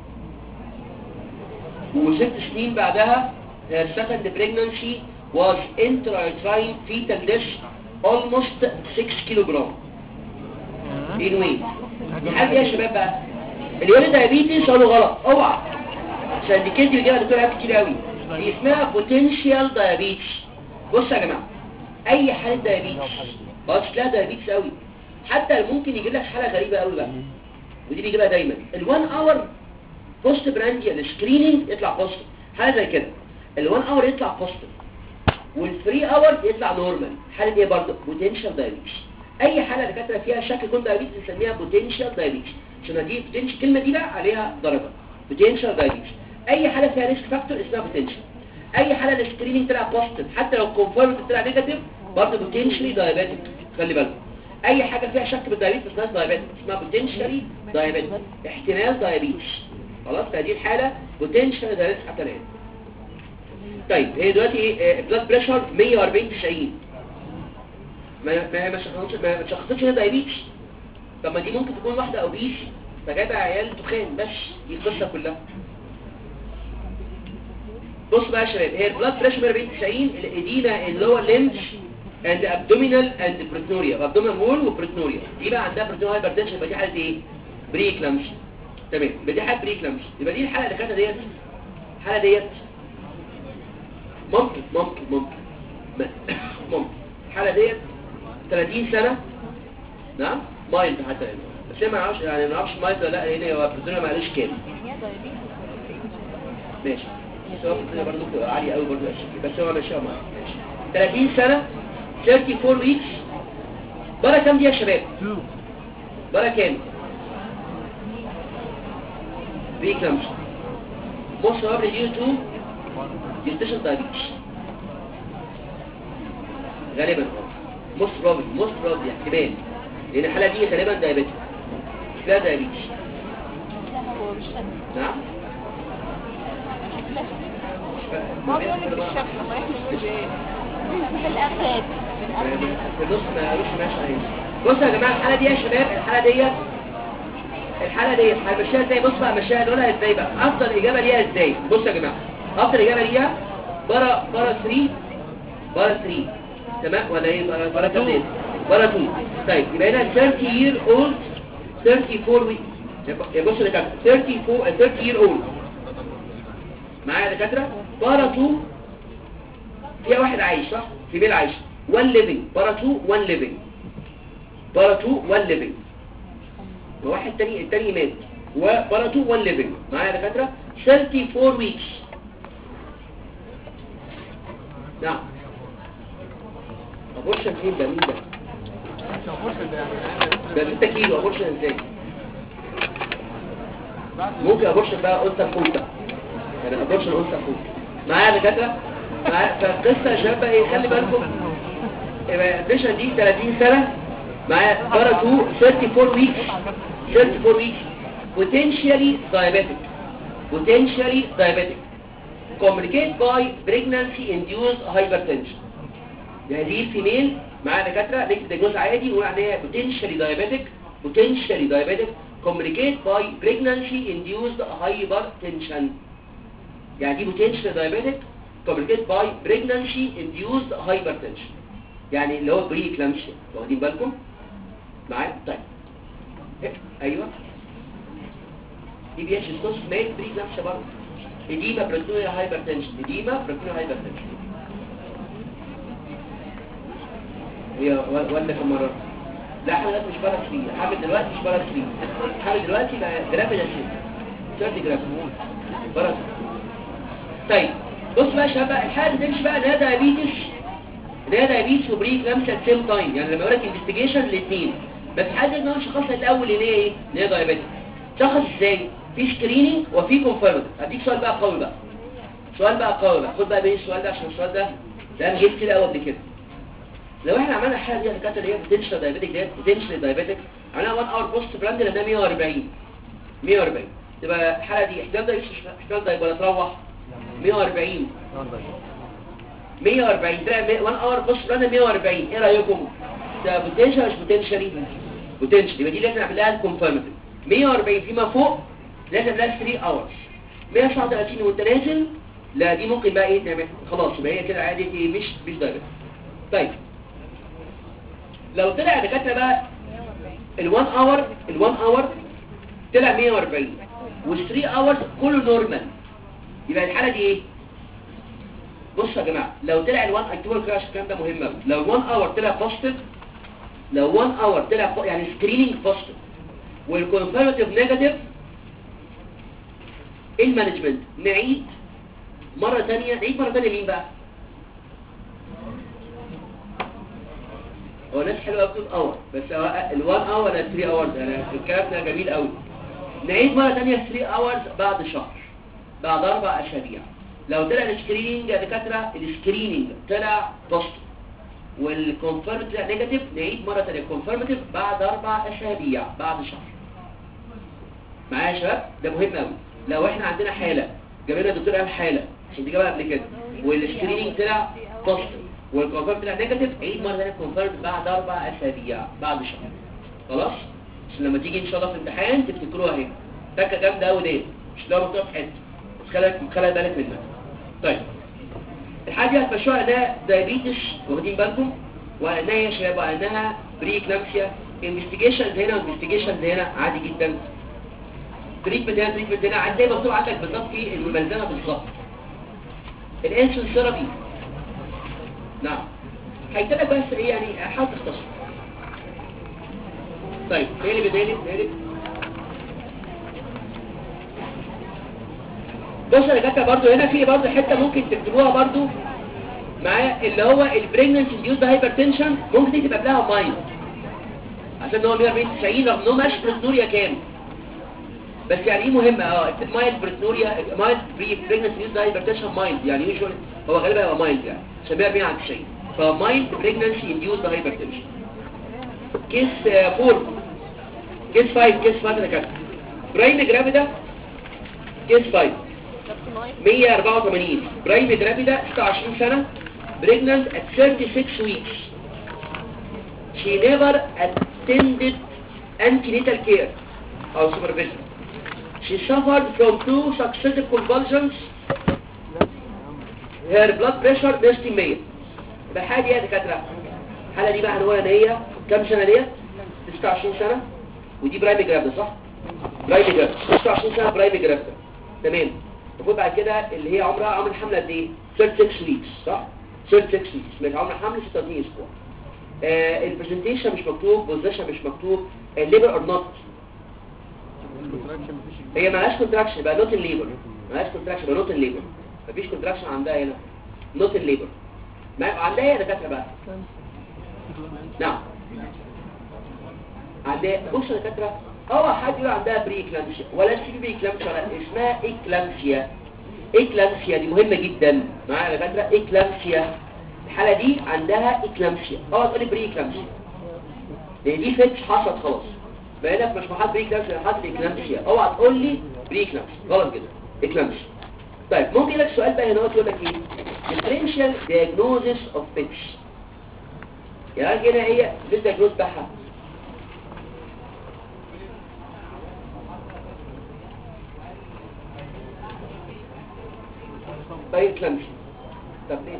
وست سنين بعدها her second pregnancy was intrauterine fetal dish almost 6 كيلو جرام in weight الحاجة دي يا شباب بقى اللي يقول لي دايابيتس اقول له غلط اوعى عشان دي كده بيجيبها دكتور كتير قوي دي اسمها potential diabetes بص يا جماعه اي حاله دايابيتس بس لا دايابيتس قوي حتى ممكن يجيب لك حاله غريبه قوي بقى ودي بيجيبها دايما ال1 اور بوست براندي سكريننج يطلع بوست حاجه زي كده ال1 اور يطلع بوست والفري اور يطلع نورمال حاله ايه برضه بوتنشال دايابيتس اي حاله دكاتره فيها شك يكون دايابيتس بنسميها بوتنشال دايابيتس عشان دي بوتنشال الكلمه دي بقى عليها درجه بوتنشال دايابيتس اي حاله فيها ريسك فاكتور اسمها بوتنشال اي حاله السكريننج طلع بوزيتيف حتى لو كونفيرم طلع نيجاتيف برضه بوتنشالي دايابيتك خلي بالك اي حاجه فيها شك بالدايابيتس اسمها دايابيتك اسمها بوتنشالي دايابيتك احتمال دايابيتس خلاص فدي الحاله بوتنشال دايابيتس حتى الان طيب هي دلوقتي ايه بلاد بريشر 140 90 ما ما ما شخصتش ما ما شخصتش هنا دايابيتس طب ما دي ممكن تكون واحده اوبيس فجايبه عيال تخان بس دي القصه كلها بص بقى يا شباب هي البلاد بريشر 140 90 الادينا اللي هو لينش اند ابدومينال اند بروتنوريا ابدومينال وول وبروتنوريا دي بقى عندها بروتنوريا هايبرتنشن يبقى دي حاله ايه بري كلامش تمام يبقى دي حاله بري كلامش يبقى دي الحاله اللي خدتها ديت الحاله ديت ممكن ممكن ممكن ما- ممكن الحاله ديت 30 سنه نعم مايلد حتى يعني بس هي ما نعرفش يعني ما نعرفش مايلد ولا لا هنا هو بروتنوريا معلش كام ماشي سواء الدنيا برضه بتبقى عالية قوي برضه الشكل بس هو ماشي معايا ماشي 30 سنة 34 ويكس بره كام دي يا شباب بره كام بي كام most probably due to gestational diabetes غالبا most probably most probably احتمال لان الحالة دي غالبا دايابيتس لا دايابيتس هو مش قد نعم ما بيقول لك الشكل ما احنا بنقول ايه في الاساس في النص ما قالوش ماشي عليه بصوا يا جماعه الحاله دي يا شباب الحاله ديت الحاله ديت هنمشيها ازاي بص بقى مشيها نقولها ازاي بقى افضل اجابه ليها ازاي بصوا يا جماعه افضل اجابه ليها برا برا 3 برا 3 تمام ولا ايه برا برا كام ديت برا 2 طيب يبقى هنا 30 year old 34 week يبقى بصوا يا دكاتره 34 30 year old معايا يا دكاتره برا 2 فيها واحد عايش صح في بيل عايش 1 living بارا 2 1 living بارا 2 1 living وواحد تاني التاني مات وبارا 2 1 living معايا يا دكاتره 34 weeks نعم ابورشن فين ده مين ده ده 6 كيلو ابورشن ازاي ممكن ابورشن بقى انثى فوق بقى يعني ابورشن انثى فوق معايا يا دكاتره معايا فالقصه يا شباب بقى ايه خلي بالكم يبقى البيشن دي 30 سنه معايا بارا 2 34 ويكس 34 ويكس potentially diabetic potentially diabetic communicate by pregnancy induced hypertension يعني دي الفيميل معاها دكاتره نكتب دياجنوز عادي ونقول عليها potentially diabetic potentially diabetic communicate by pregnancy induced hypertension يعني دي potentially diabetic communicate by pregnancy induced hypertension يعني اللي هو بري كلامشيا واخدين بالكم معايا طيب إيه؟ ايوه دي بي اتش ستوس ميت بري كلامشيا برضه اديما بريتونيا هايبرتنشن اديما بريتونيا هايبرتنشن هي و- ولا كم مره لا حمل دلوقتي مش بارا 3 حمل دلوقتي مش بارا 3 حمل دلوقتي بقى جرافيد اسيد ثيرد جرافيد بارا 3 طيب بص بقى يا شباب بقى الحاله دي تمشي بقى ده دايابيتس ده دايابيتس وبري كلامشيا ات سيم تايم يعني لما يقول لك انفستيجيشن الاثنين بس حد ما شخصها الاول ان هي ايه ان هي دايابيتس شخص ازاي في سكريننج وفي كونفيرمد اديك سؤال بقى قوي بقى سؤال بقى قوي بقى خد بقى بين السؤال ده عشان السؤال ده ده انا جبت كده قوي قبل كده لو احنا عملنا الحاله دي الدكاتره اللي هي بوتنشال دايابيتك ديت بوتنشال دايابيتك عملنا 1 اور بوست براند لانها 140 140 تبقى الحاله دي احتمال ده احتمال ده يبقى تروح 140 140 طلع 1 اور بوست براند 140 ايه رايكم ده بوتنشال مش بوتنشالي بوتنشال يبقى دي لازم نعمل لها الكونفيرماتيف 140 فيما فوق لازم لها 3 اورز 139 وانت نازل لا دي ممكن بقى ايه نعمل خلاص يبقى هي كده عادي ايه مش مش دايبت طيب لو طلع يا دكاتره بقى ال1 اور ال1 اور طلع 140 وال3 اورز كله نورمال يبقى الحاله دي ايه بصوا يا جماعه لو طلع ال1 اكتبوا كده عشان الكلام ده مهم قوي لو 1 اور طلع بوزيتيف لو 1 اور طلع po- يعني سكريننج بوزيتيف والكونفيرماتيف نيجاتيف المانجمنت نعيد مرة تانية نعيد مرة تانية مين بقى هو ناس حلوة قوي بتقول اور بس الوان اور ولا 3 اورز انا الكلام ده جميل قوي نعيد مرة تانية 3 اورز بعد شهر بعد اربع اسابيع لو طلع السكريننج يا دكاترة السكريننج طلع بوزيتيف والكونفيرم طلع نيجاتيف نعيد مرة تانية الكونفيرماتيف بعد اربع اسابيع بعد شهر معايا يا شباب ده مهم قوي لو احنا عندنا حالة جاب لنا الدكتور قال حالة عشان دي جابها قبل كده والسكريننج طلع بوزيتيف والكونفيرم طلع نيجاتيف عيد مرة ثانيه كونفيرم بعد اربع اسابيع بعد شهر خلاص عشان لما تيجي ان شاء الله في الامتحان تفتكروها اهي تكه جامده قوي دي مش لو مكتوب في حته بس خلي خلي بالك منها طيب الحاجه دي هتمشوها انها دايابيتس واخدين بالكم وانها يا شباب وانها بري كلامسيا انفستيجيشنز هنا وانفستيجيشنز هنا عادي جدا تريتمنت هنا تريتمنت هنا عادي زي ما مكتوب عندك بالظبط في الملزمه بالظبط الانسولين ثيرابي نعم هيتلك بس ايه يعني حاول تختصر طيب تقلب تقلب تقلب بص يا دكاتره برضو هنا في برضو حته ممكن تكتبوها برضو معايا اللي هو البريجننسي انديوز هايبرتنشن ممكن تكتب قبلها مايل عشان هو 140 90 رغم ان هو ماشي بريتنوريا كام بس يعني ايه مهمه اه مايل بريتنوريا مايل بريجننسي انديوز هايبرتنشن مايل يعني يوجوال هو غالبا هيبقى مايل يعني عشان 140 على 90 فمايل بريجننسي انديوز هايبرتنشن كيس 4 كيس 5 كيس 5 ده كده برايم جرافيدا كيس 5 184 برايم جرافيدا 26 سنة pregnant at 36 weeks she never attended antenatal care or supervision she suffered from two successive convulsions her blood pressure 100 100 يبقى الحالة دي يا دكاترة الحالة دي بقى هنقول ان هي كام سنة ديت 26 سنة ودي برايم جرافيدا صح برايم جرافيدا 26 سنة برايم جرافيدا تمام المفروض بعد كده اللي هي عمرها عمر الحمل قد ايه 36 ويكس صح 36 ويكس من عمر الحمل 36 اسبوع آه البرزنتيشن مش مكتوب بوزيشن مش مكتوب الليبر اور نوت هي مالهاش كونتراكشن يبقى نوت الليبر مالهاش كونتراكشن يبقى نوت الليبر مفيش كونتراكشن عندها هنا نوت الليبر ما عندها ايه يا دكاتره بقى نعم عندها بص يا دكاتره هو حد يقول عندها بري اكلامسيا ولا في بري اكلامسيا ولا اسمها اكلامسيا اكلامسيا دي مهمة جدا معايا يا دكاتره اكلامسيا الحالة دي عندها اكلامسيا اه تقول لي بري اكلامسيا لان دي فتش حصلت خلاص بقينا مش محط بري اكلامسيا حصل اكلامسيا اوعى تقول لي بري اكلامسيا غلط كده اكلامسيا طيب ممكن لك سؤال بقى هنا يقول لك ايه differential diagnosis of fits يعني هنا هي دي الدياجنوز بتاعها طيب كلامش طب ليه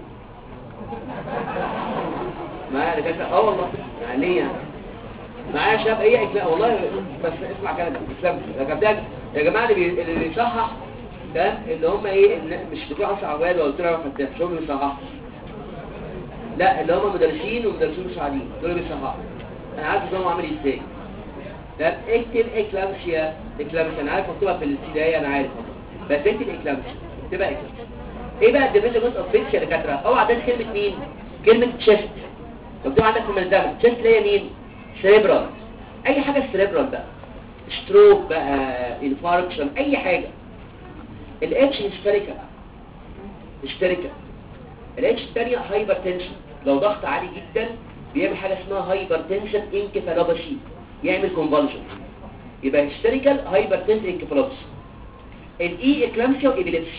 معايا دكاتره اه والله يعني ليه يعني معايا شاب ايه إكلا... والله بس اسمع كلام اسلام ده يا جماعه اللي, بي... اللي بيصحح تمام اللي هم ايه اللي مش بتوع عصر عواد ولا بتوع فتاح شو اللي بيصححوا لا اللي هم مدرسين ومدرسين مساعدين دول اللي بيصححوا انا عارف نظامه عامل ازاي ده اكتب اكلامسيا اكلامسيا انا عارف مكتوبه في الابتدائيه انا عارف بس اكتب اكلامسيا تبقى اكلامسيا ايه بقى الديفيجن جزء اوف فيكس يا دكاتره اوعى تنسى كلمه مين كلمه تشيست مكتوب عندك في الملزمه تشيست اللي هي مين سيريبرال اي حاجه سيريبرال بقى ستروك بقى انفاركشن اي حاجه الاتش هيستيريكا هيستيريكا الاتش الثانيه هايبرتنشن لو ضغط عالي جدا بيعمل حاجه اسمها هايبرتنشن انكفالوباثي يعمل كونفولجن يبقى هيستيريكال هايبرتنشن انكفالوباثي الاي اكلامسيا وابيليبسي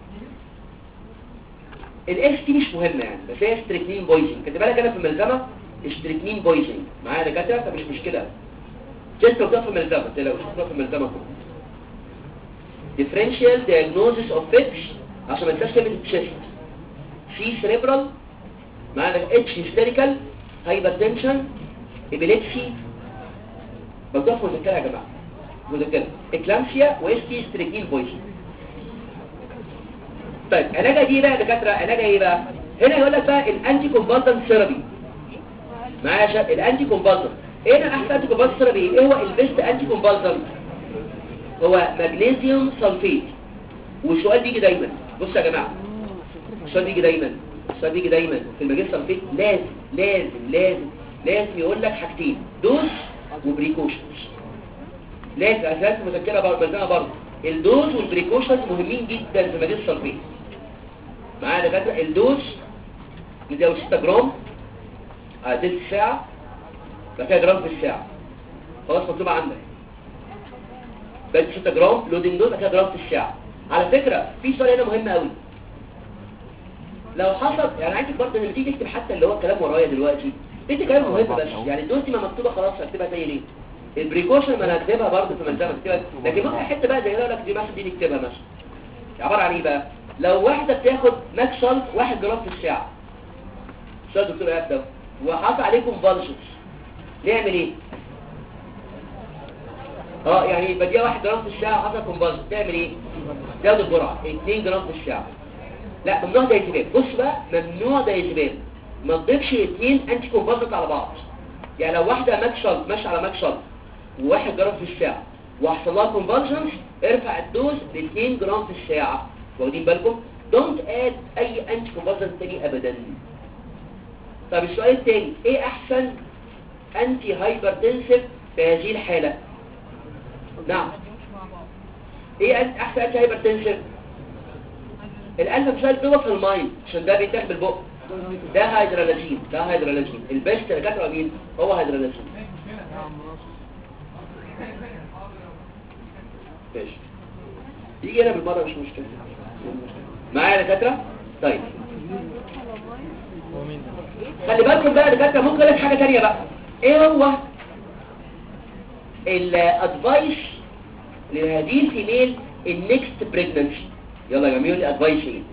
الاس تي مش مهمه يعني بس هي ستريكنين بويزنج خد بالك انا في الملزمه ستريكنين بويزنج معايا دكاتره فمش مشكله جت بتقف في الملزمه ما تقلقوش بتقف في الملزمه كله differential diagnosis of fits عشان ما تنساش كلمه chest في cerebral معانا اتش hysterical hypertension epilepsy بتقف مذكره يا جماعه مذكره اكلامسيا واس تي ستريكنين بويزنج طيب علاجها دي بقى يا دكاتره علاجها ايه بقى هنا يقول لك بقى الانتي كومبالتنت ثيرابي معايا يا شباب الانتي كومبالتنت ايه ده احسن انتي كومبالتنت ثيرابي ايه هو البيست انتي كومبالتنت هو مغنيسيوم سلفيت والسؤال بيجي دايما بصوا يا جماعه السؤال بيجي دايما السؤال بيجي دايما في المغنيسيوم سلفيت لازم لازم لازم لازم يقول لك حاجتين دوز وبريكوشنز لازم اساس مذكره برضه ملزمه برضه الدوز والبريكوشنز مهمين جدا في مجال السلفيت معايا دكاتره الدوز نديله 6 جرام على تلت ساعه بعد كده جرام في الساعه خلاص مكتوبه عندك بقت 6 جرام لودنج دوز بعد كده جرام في الساعه على فكره في سؤال هنا مهم قوي لو حصل يعني عايزك برضه لما تيجي تكتب حتى اللي هو الكلام ورايا دلوقتي انت كلام مهم بس يعني الدوز دي ما مكتوبه خلاص هكتبها تاني ليه البريكوشن ما انا هكتبها برضه في ملزمه اكتبها لكن ممكن حته بقى زي كده اقول لك دي مثلا دي نكتبها مثلا عباره عن ايه بقى لو واحده بتاخد ماكسول 1 جرام في الساعه استاذ دكتور ايهاب ده وحاط عليكم فالشنز نعمل ايه اه يعني بديها 1 جرام في الساعه حاطه كومبالس تعمل ايه تاخد الجرعه 2 جرام في الساعه لا ممنوع ده يتبان بص بقى ممنوع ده يتبان ما تضيفش اثنين انتي كومبالس على بعض يعني لو واحده ماكسول ماشيه على ماكسول وواحد جرام في الساعة وحصل لها كونفالجنس ارفع الدوز ل 2 جرام في الساعة واخدين بالكم دونت اد اي انتي كونفالجنس تاني ابدا طب السؤال التاني ايه احسن انتي هايبرتنسيف في هذه الحالة نعم ايه أنت احسن انتي هايبرتنسيف الالفا مثال بيبقى في المايند عشان ده بيتاخد بالبق ده هيدرالازين ده هيدرالازين البيست اللي كاتبه مين هو هيدرالازين ماشي يجي هنا بالمرة مش مشكلة معايا يا دكاترة طيب هو مين ده؟ خلي بالكم بقى يا دكاترة ممكن لك حاجة تانية بقى ايه هو الادفايس لهذه الفيميل النكست بريجننسي يلا يا جميل الادفايس ايه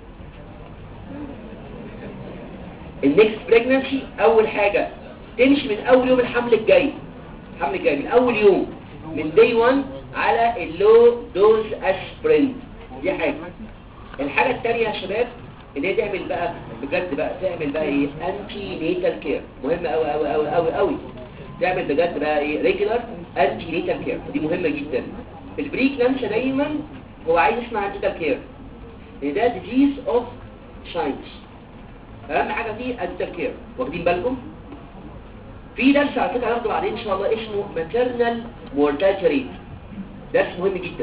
النكست بريجننسي اول حاجة تمشي من اول يوم الحمل الجاي الحمل الجاي من اول يوم من دي 1 على اللو دوز اسبرين دي حاجة الحاجة التانية يا شباب ان هي تعمل بقى بجد بقى تعمل بقى ايه انتي نيتال كير مهمة قوي قوي قوي قوي قوي تعمل بجد بقى ايه ريجولار انتي نيتال كير دي مهمة جدا البريك لانش دايما هو عايز يسمع انتي كير ان ده ديزيز اوف ساينس اهم حاجة فيه انتي كير واخدين بالكم في درس على فكرة هناخده بعدين ان شاء الله اسمه maternal mortality rate درس مهم جدا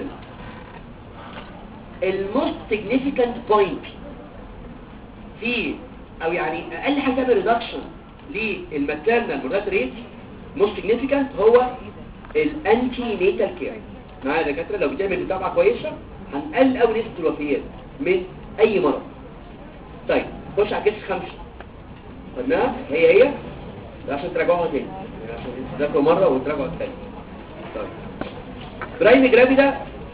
الموست significant point في او يعني اقل حاجه تعمل ريدكشن للماتيرنال mortality rate موست significant هو الانتي نيتال كير معايا يا دكاتره لو بتعمل متابعه كويسه هنقلل قوي نسبه الوفيات من اي مرض طيب خش على كيس خمسه قلناها هي هي عشان تراجعوها تاني يعني عشان تذاكروا مره وتراجعوا الثانيه طيب برايم جرافي ده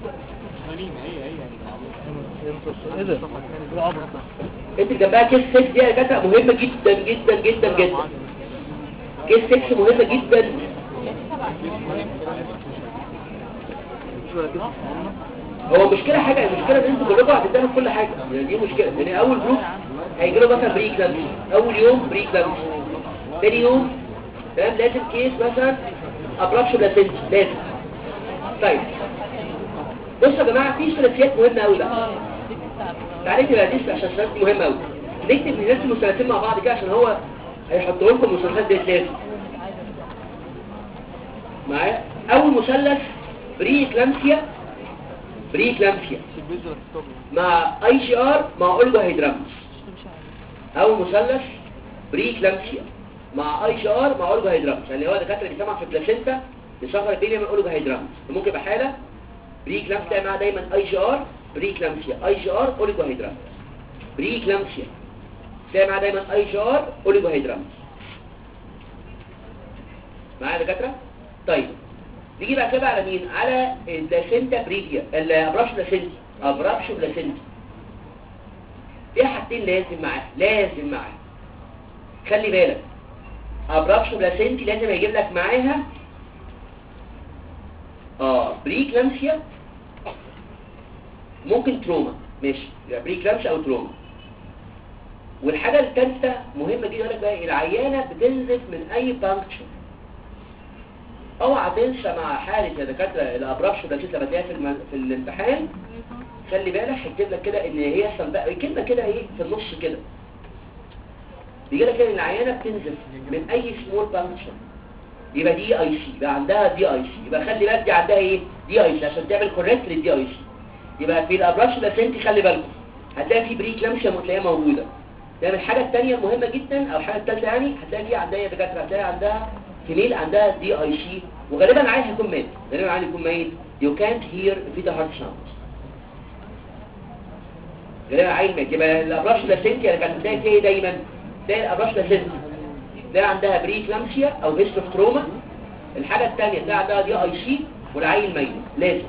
ايه ده؟ العبط انت جنبها كيس 6 دي يا دكاتره مهمه جدا جدا جدا جدا كيس 6 مهمه جدا هو مشكلة حاجة المشكلة ان انتوا كلكم هتتدخل كل حاجة يعني دي مشكلة يعني اول جروب هيجي له مثلا بريك لامس اول يوم بريك لامس تاني يوم تمام لازم كيس مثلا ابرابشن لاسنت لازم طيب بصوا يا جماعة في ثلاثيات مهمة قوي بقى تعالى نكتب الحديث عشان الثلاثيات دي مهمة قوي نكتب نرسم مثلثين مع بعض كده عشان هو هيحط لكم المثلثات دي لازم معايا اول مثلث بريك لامسيا بريك لامسيا مع اي جي ار مع اولجو هيدرامس اول مثلث بريك لامسيا مع اي جي ار مع اولجو هيدرامز يعني هو دكاتره بيسمع في البلاسينتا بيصغر البيبي من اولجو هيدرامز ممكن يبقى حاله بري كلامسيا تلاقي معاها دايما اي جي ار بري كلامسيا اي جي ار اولجو هيدرامز بري كلامسيا تلاقي معاها دايما اي جي ار اولجو هيدرامز معايا يا دكاتره طيب نيجي بقى كده على مين على البلاسينتا بريفيا الابرابش بلاسينتي ابرابش بلاسينتي في حاجتين لازم معاه لازم معاه خلي بالك ابرابش بلاسينتي لازم يجيب لك معاها اه بريكلامسيا ممكن تروما ماشي يبقى بريكلامسيا او تروما والحاجه الثالثه مهمه جدا يقول لك بقى العيانه بتنزف من اي بانكشن اوعى تنسى مع حاله يا دكاتره الابرابش بلاسينتي لما تلاقيها في, الم... في الامتحان خلي بالك هيكتب لك كده ان هي بقى كلمه كده ايه في النص كده بيجي لك ان العيانه بتنزف من اي سمول بانكشن يبقى دي اي سي يبقى عندها دي اي سي يبقى خلي بالك دي عندها ايه دي اي سي عشان تعمل كوريكت للدي اي سي يبقى في الابراش بلاسنتي خلي بالكم هتلاقي في بري كلامشيا متلاقيه موجوده ده من الحاجه الثانيه المهمه جدا او الحاجه الثالثه يعني هتلاقي في عندها دكاتره هتلاقي عندها فيميل عندها دي اي سي وغالبا العيل هيكون ميت غالبا العيل هيكون ميت يو كانت هير في ذا هارت ساوند غالبا العيل ميت يبقى الابراش بلاسنتي اللي كانت بتلاقي فيها ايه دايما تلاقي الابراش بلاسنتي تلاقي عندها بري كلامشيا او هيستوف تروما الحاجة الثانية تلاقي عندها دي اي سي والعيل ميت لازم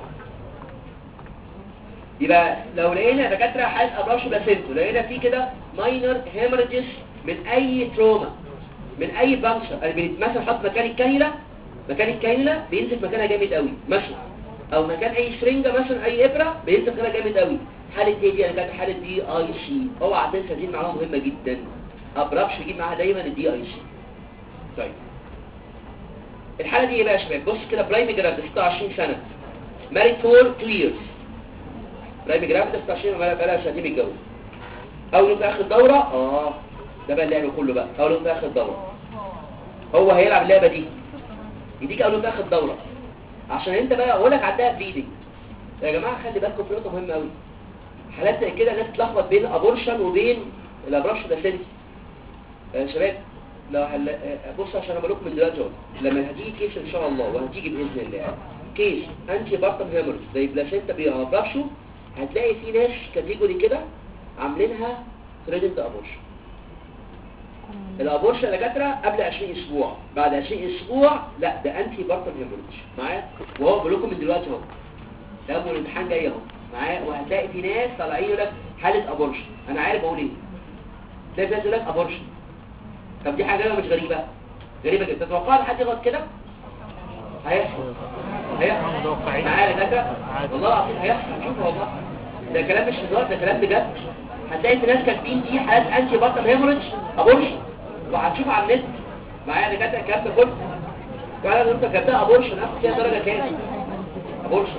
يبقى لو لقينا دكاتره حاله ابراش بلاسنتو لقينا فيه كده ماينر هيمرجز من اي تروما من اي بانكشر يعني مثلا حط مكان الكانيلا مكان الكانيلا بينزل مكانها جامد قوي مثلا او مكان اي شرنجه مثلا اي ابره بينزل مكانها جامد قوي حاله ايه دي انا كانت حاله دي اي سي اوعى تنسى دي معلومه مهمه جدا ابرابش يجيب معاها دايما الدي اي سي طيب الحالة دي ايه بقى يا شباب بص كده برايم جرافيد 26 سنة ماريد فور 2 years برايم جرافيد 26 بقى لها سنتين متجوز اول يوم في اخر الدورة اه ده بقى اللعب كله بقى اول يوم في اخر الدورة هو هيلعب اللعبة دي يديك اول يوم في اخر الدورة عشان انت بقى اقول لك عندها بليدنج يا جماعة خلي بالكم في نقطة مهمة قوي حالات زي كده الناس تلخبط بين ابورشن وبين الابراش ده سنتي يا شباب لو هل... بص عشان اقول لكم من دلوقتي اهو لما هتيجي كيس ان شاء الله وهتيجي باذن الله كيس انتي بارتم هيموريج زي بلاسينتا بيقربشوا هتلاقي في ناس كاتيجوري كده عاملينها تريدنت ابورشن الابورشن يا دكاتره قبل 20 اسبوع بعد 20 اسبوع لا ده انتي بارتم هيموريج معايا وهو بقول لكم من دلوقتي اهو ده اول الامتحان جاي اهو معايا وهتلاقي في ناس طالعين يقول لك حاله ابورشن انا عارف اقول ايه ده بيقول لك ابورشن طب دي حاجة مش غريبة غريبة جدا تتوقع ان حد يغلط كده هيحصل هيحصل معايا ده والله العظيم هيحصل شوف والله ده كلام مش هزار ده كلام بجد هتلاقي في ناس كاتبين دي حالات انتي بطل هيموريدج ابورشن وهتشوف على النت معايا دكاتره الكلام ده كله فعلا انت كاتبها ابورشن اخد فيها درجه كام ابورشن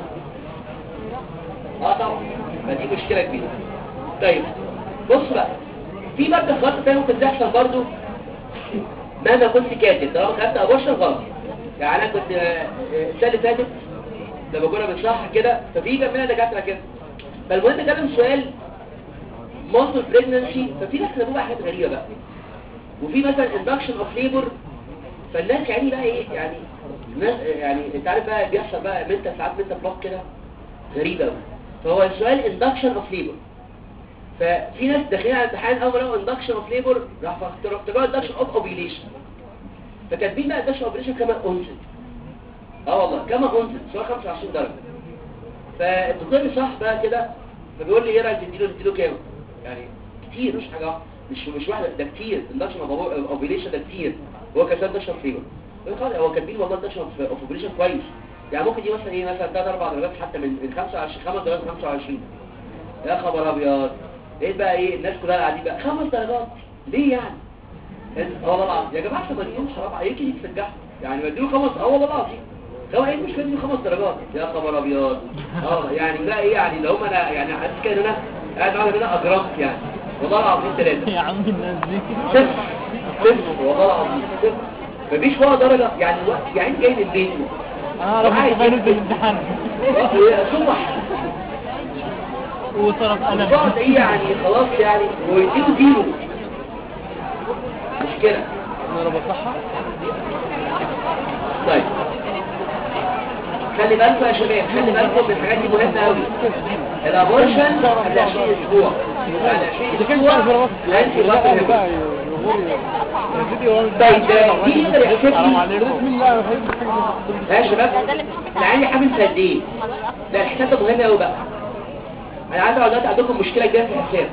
اه طبعا فدي مشكله كبيره طيب بص بقى في ماده خاصه تاني ممكن تحصل برضو مهما كنت كاتب طالما كتبت ابورشن غلط يعني انا كنت السنه اللي فاتت لما كنا بنشرح كده ففي جنبنا دكاتره كده فالمهم كان سؤال مالتي بريجننسي ففي ناس كتبوا بقى حاجات غريبه بقى وفي مثلا اندكشن اوف ليبر فالناس يعني بقى ايه يعني الناس يعني انت عارف بقى بيحصل بقى منت ساعات منت بلوك كده غريبه قوي فهو السؤال اندكشن اوف ليبر ففي ناس داخلين على الامتحان اول ما اندكشن اوف ليبر راح افتكروا اندكشن اوف اوبيليشن فكاتبين بقى اندكشن اوبيليشن كما انزل اه والله كما انزل سؤال 25 درجه فالدكتور اللي صح بقى كده فبيقول لي ايه رايك تديله تديله كام يعني كتير مش حاجه واحده مش مش واحده ده كتير اندكشن اوف اوبيليشن ده كتير هو كان اندكشن اوف ليبر هو كاتبين والله اندكشن اوف اوبيليشن كويس يعني ممكن دي مثلا ايه مثلا 3 4 درجات حتى من من 25 5 درجات 25 يا خبر ابيض ايه بقى ايه الناس كلها قاعدين بقى خمس درجات ليه يعني اه والله العظيم يا جماعه طب ما تديهم حرام عليك يتسجحوا يعني ما اديله خمس اه والله العظيم هو ايه المشكله دي خمس درجات يا خبر ابيض اه يعني بقى ايه يعني لو هم انا يعني حاسس كده ان انا قاعد معاهم هنا اجرمت يعني والله العظيم ثلاثه يا عم الناس دي صفر صفر والله العظيم صفر مفيش ولا درجه يعني الوقت يعني جاي من بيته انا اعرف عايز انت فاهم في يكتب. الامتحان صبح وصرف قلم وبعد ايه يعني خلاص يعني ويديله زيرو مشكلة انا بصحى طيب خلي بالكم يا شباب خلي بالكم من الحاجات دي مهمه قوي الابورشن قبل 20 اسبوع بعد 20 اذا كان تعرف اسبوع انا انت بقى بقى يغور الفيديو طيب ده مين يقدر يحسب حرام لي عليكم بسم الله الرحمن ها يا شباب العيال حامل في قد ايه ده الحساب ده مهم قوي بقى انا عايز اقعد دلوقتي عندكم مشكله كبيره في الحساب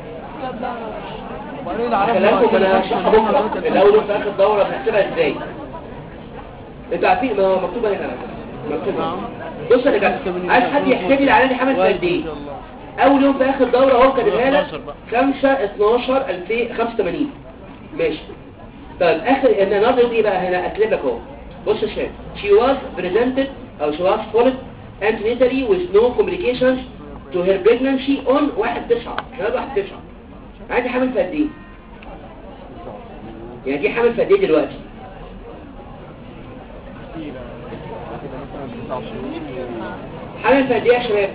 وبعدين عرفنا خليكم انا هشرحها بكره في الاول وفي اخر دوره بنحسبها ازاي انتوا عارفين ما هو مكتوبه هنا على فكرة. مكتوبه بص يا جماعه عايز حد يحسب لي العيال دي حامل في قد ايه اول يوم في اخر دوره اهو كاتبها لك 5 12 2085 ماشي طيب اخر ان النهارده يوم ايه بقى هنا اكتب لك اهو بص يا شباب she was presented او she was followed antenatally with no communications to her pregnancy on 1 9 احنا 1 9 عندي حامل في قد ايه يعني دي حامل في قد ايه دلوقتي حامل في قد ايه يا شباب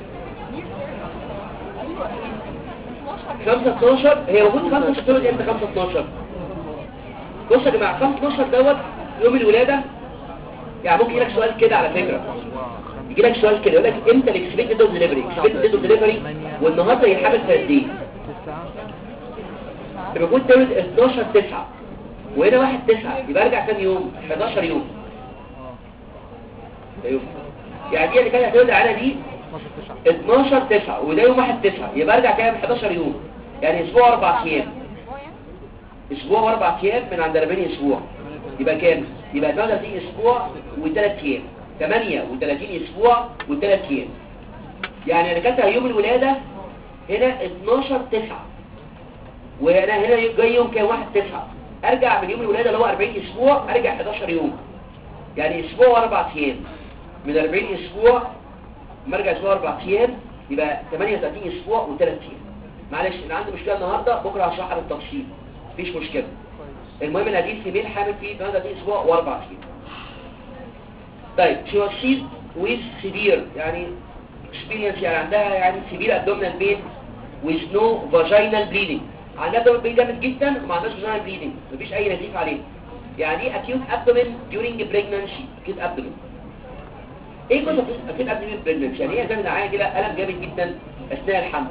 5 12 هي المفروض 5 12 دي امتى 5 12 بص يا جماعه 5 12 دوت يوم الولاده يعني ممكن يجيلك سؤال كده على فكره يجيلك سؤال كده يقول لك امتى الاكسبكتد ديد ديليفري اكسبكتد ديد ديليفري والنهارده هي حامل في قد ايه المفروض تولد 12 9 وهنا 1 9 يبقى ارجع كام يوم 11 يوم ده يوم يعني دي اللي كانت هتولد على دي 12 9 وده يوم 1 9 يبقى ارجع كام 11 يوم يعني اسبوع اربع ايام اسبوع واربع ايام من عند 40 اسبوع يبقى كام يبقى 38 اسبوع وثلاث ايام 38 اسبوع وثلاث ايام يعني انا كاتبها يوم الولاده هنا 12 9 وانا هنا جاي يوم كام 1 9 ارجع من يوم الولاده اللي هو 40 اسبوع ارجع 11 يوم يعني اسبوع واربع ايام من 40 اسبوع مرجع اسبوع اربع ايام يبقى 38 اسبوع وثلاث ايام معلش انا عندي مشكله النهارده بكره هشرحها بالتفصيل مفيش مشكله المهم ان هجيب في ميل حامل فيه 38 اسبوع واربع ايام طيب she was seen with severe يعني experience يعني عندها يعني severe abdominal pain with no vaginal bleeding عندها abdominal pain جامد جدا وما عندهاش vaginal bleeding مفيش اي نزيف عليه يعني ايه acute abdomen during pregnancy acute abdomen ايه كنت acute abdomen pregnancy يعني ايه جامد معايا كده الم جامد جدا اثناء الحمل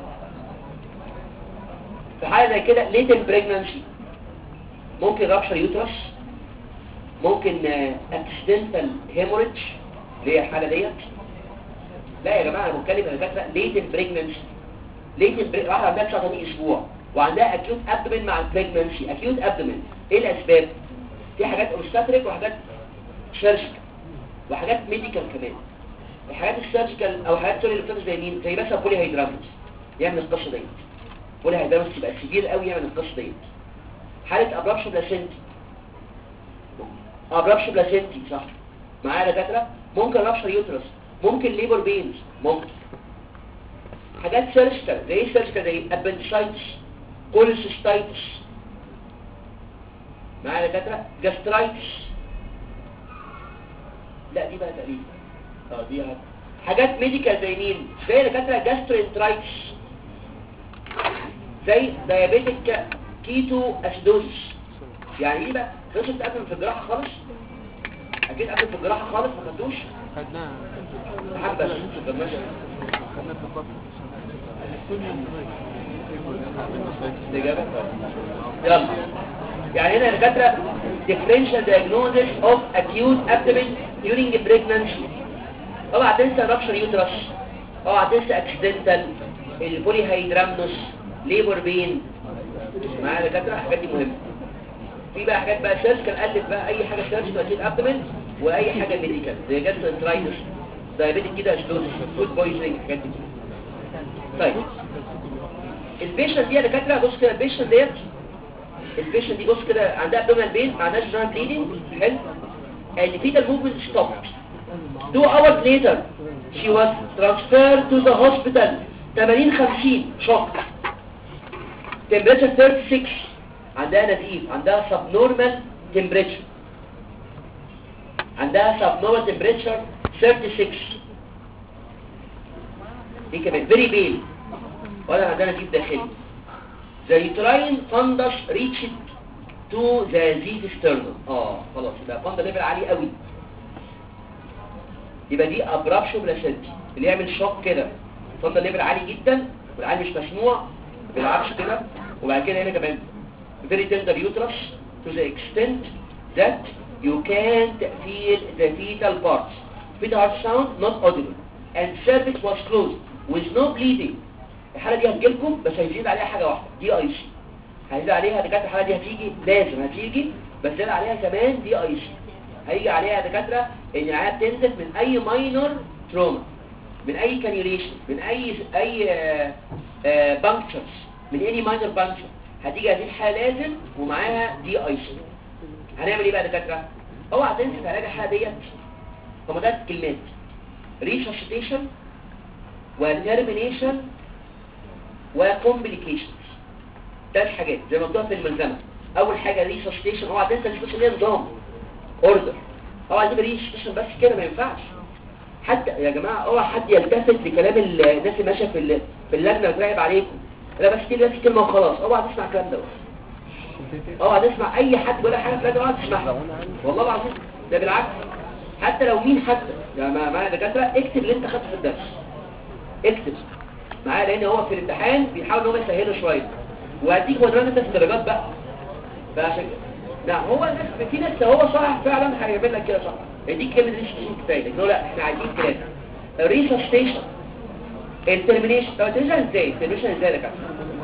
في حاله زي كده latent pregnancy ممكن rupture uterus ممكن accidental hemorrhage اللي هي الحاله ديت لا يا جماعه انا بتكلم انا فاكره latent pregnancy latent break... واحده عندها 39 اسبوع وعندها acute abdomen مع pregnancy acute abdomen ايه الاسباب في حاجات obstetric وحاجات surgical وحاجات ميديكال كمان الحاجات السيرجيكال او حاجات سوري اللي بتطلع زي مين زي مثلا بولي هيدرامس يعمل القصه ديت بولي هيدرامس يبقى كبير قوي يعمل القصه ديت حاله ابرابش بلاسنتي ابرابش بلاسنتي صح معايا دكاتره ممكن رابشر يوترس ممكن ليبر بينز ممكن حاجات سيرجيكال زي ايه سيرجيكال زي ابندسايتس كوليسيستايتس معايا دكاتره جاسترايتس لا دي بقى تقريبا اه دي هات. حاجات ميديكال زي مين زي دكاتره جاسترينترايتس زي دايابيتيك كيتو اسيدوزس يعني ايه بقى خلصت تقدم في الجراحه خالص اكيد قبل في الجراحه خالص ما خدوش خدناها حبه بس في الجراحة. خدناها في الفصل الاجابه يلا يعني هنا الدكاتره differential diagnosis of acute abdomen during pregnancy اوعى تنسى rupture uterus اوعى تنسى accidental البولي هيدرامنوس ليبر بين معايا دكاتره الحاجات دي مهمه في بقى حاجات بقى سيرجيكال الف بقى اي حاجه سيرجيكال اكيد ابدومين واي حاجه ميديكال زي جاسترنترايتس دايابيتيك كده اشدوز فود بويزنج الحاجات دي طيب البيشنت دي يا دكاتره بص كده البيشنت ديت البيشنت دي بص كده عندها ابدومينال بين ما عندهاش جوينت بليدنج حلو الفيتال موفمنت ستوب two hours later she was transferred to the hospital 80 50 shock temperature 36 عندها نزيف عندها subnormal temperature عندها subnormal temperature 36 دي كمان very pale ولا عندها نزيف داخلي the uterine fundus reached تو ذا زيت ستيرنم اه خلاص يبقى فاند ليفل عالي قوي يبقى دي ابرابشن بلاسنتي اللي يعمل شوك كده فاند ليفل عالي جدا والعيل مش مسموع ما بيلعبش كده وبعد كده هنا كمان very tender uterus to the extent that you can't feel the fetal parts fetal heart sound not audible and cervix was closed with no bleeding الحالة دي هتجيلكم بس هيزيد عليها حاجة واحدة دي اي سي هيزيد عليها دكاترة الحالة دي هتيجي لازم هتيجي بس زيد عليها كمان دي اي سي هيجي عليها دكاترة ان العيال بتنزف من اي ماينور تروما من اي كانيوليشن من اي اي بانكشرز من اني ماينور بانكشر هتيجي هذه الحالة لازم ومعاها دي اي سي هنعمل ايه بقى يا دكاترة اوعى تنسى علاج الحالة ديت هم ثلاث كلمات ريسوسيتيشن وترمينيشن وكومبليكيشنز ثلاث حاجات زي ما قلتها في الملزمه اول حاجه ريسوسيتيشن اوعى تنسى الريسوسيتيشن ليه نظام اوردر اوعى تجيب ريسوسيتيشن بس كده ما ينفعش حتى يا جماعه اوعى حد يلتفت لكلام ال- الناس اللي ماشيه في ال- في اللجنه بتراقب عليكم لا بس كده بس كلمه وخلاص اوعى تسمع الكلام ده اوعى تسمع اي حد ولا حاجه في اللجنه اوعى تسمعها والله العظيم ده بالعكس حتى لو مين حتى يعني مع مع دكاتره اكتب اللي انت خدته في الدرس اكتب معاه لان هو في الامتحان بيحاول ان هو يسهله شويه وهديك مدرسه انت في الدرجات بقى فعشان كده نعم هو الناس في ناس هو صح فعلا هيعمل لك كده صح يديك كلمه ريسوسيشن كفايه لكن هو لا احنا عايزين كلام الريسوسيشن الترمينيشن طب الترمينيشن ازاي الترمينيشن ازاي يا دكاتره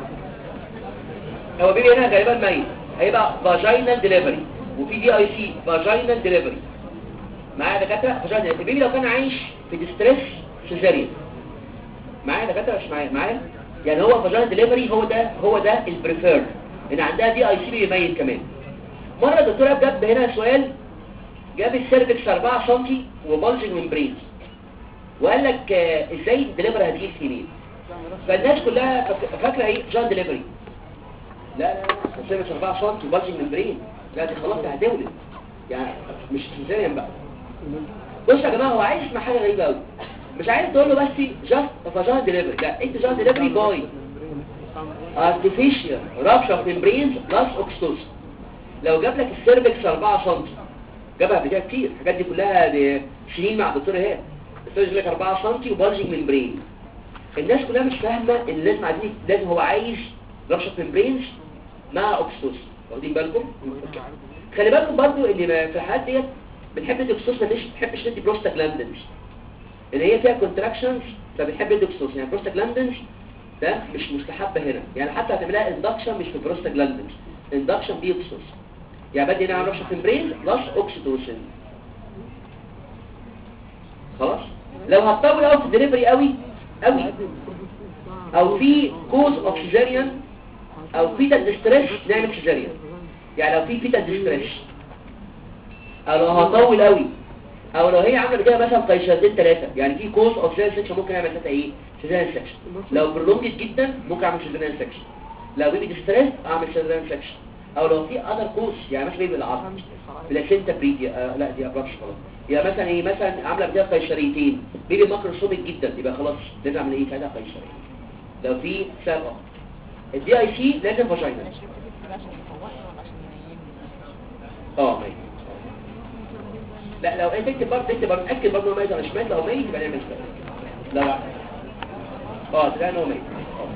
هو بيبي هنا غالبا ميت هيبقى فاجينال ديليفري وفي دي اي سي فاجينال ديليفري معايا دكاتره فاجينال البيبي لو كان عايش في ديستريس سيزاريان معايا دكاتره مش معايا معايا يعني هو فاجينال ديليفري هو ده هو ده البريفير ان عندها دي اي سي بيميت كمان مره الدكتوره جاب هنا سؤال جاب السيرفكس 4 سم وبلجنج ممبرينز وقال لك آه، ازاي الدليفري هتجيب فيميل فالناس كلها فاك- فاكره ايه جان ديليفري لا لا لا السيرفكس 4 سم وبلجنج ممبرين لا دي خلاص دي هتولد يعني مش سيزاريان بقى بص يا جماعه هو عايز يسمع حاجه غريبه قوي مش عايز تقول له بس جاست فاجان ديليفري لا انت جان ديليفري باي artificial rupture of membranes plus oxytocin لو جاب لك السيرفكس 4 سم جابها قبل كده كتير الحاجات دي كلها دي سنين مع الدكتور ايهاب السيرفكس لك 4 سم وبالجنج ممبرين الناس كلها مش فاهمه ان لازم عايزين لازم هو عايز ربشه ممبرينز مع اوكسيتوسين واخدين بالكم خلي بالكم برضو ان ما- في الحالات ديت بنحب ندي اوكسيتوسين مش بنحبش ندي بروستاجلاندينز ان هي فيها كونتراكشنز فبنحب ندي اوكسيتوسين يعني بروستاجلاندينز ده مش مستحبه هنا يعني حتى هتعملها اندكشن مش في بروستاجلاندينز اندكشن بي اوكسيتوسين يعني بدي هنا على ربشه ممبرينز بلس اوكسيتوسين خلاص لو هتطول قوي في الدليفري قوي قوي او في كوز اوف سيزاريان او فيتال ديستريس نعمل سيزاريان يعني لو في فيتال ديستريس او لو هطول قوي او لو هي عامله كده مثلا قيشرتين ثلاثه يعني في كوز اوف سيزاريان سكشن ممكن اعمل ثلاثه ايه سيزاريان سكشن لو برولونجد جدا ممكن اعمل سيزاريان سكشن لو بيبي ديستريس اعمل سيزاريان سكشن او لو في اذر كوز يعني مش بيبي العظم بلاسينتا بريدي آه لا دي ابرش خلاص يبقى مثلا ايه مثلا عامله كده قيشريتين بيبي ماكروسوميك جدا يبقى خلاص لازم اعمل ايه ساعتها قيشريه لو في سبب الدي اي سي لازم فاجينا عشان يفوقني ولا عشان ينيمني اه ميت لا لو انت تكتب برضه تكتب برضه اتاكد برضه انه ميت ولا مش ميت لو ميت يبقى نعمل كده لا لا اه تلاقي ان هو ميت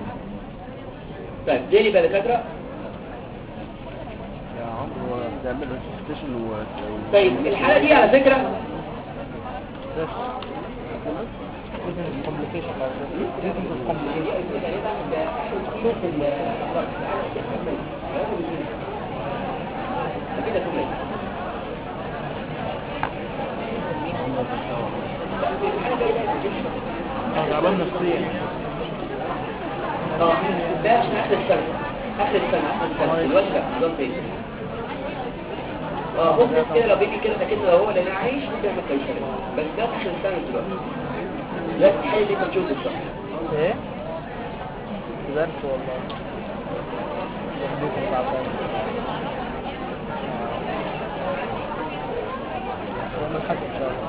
طيب دي بقى دكاتره يا عمرو بتعمل ريسبشن و طيب الحاله دي على فكره كده كويس تعبان نفسيا اه ده عشان اخر السنه اخر السنه اخر السنه الوقت ده نظام تاني اه ممكن كده لو بيجي كده ده كده لو هو اللي انا عايش ممكن يعمل قيصري بس ده اخر السنه دلوقتي لا الحاله دي موجوده الصح ايه درس والله والدكتور تعبان وانا حاسس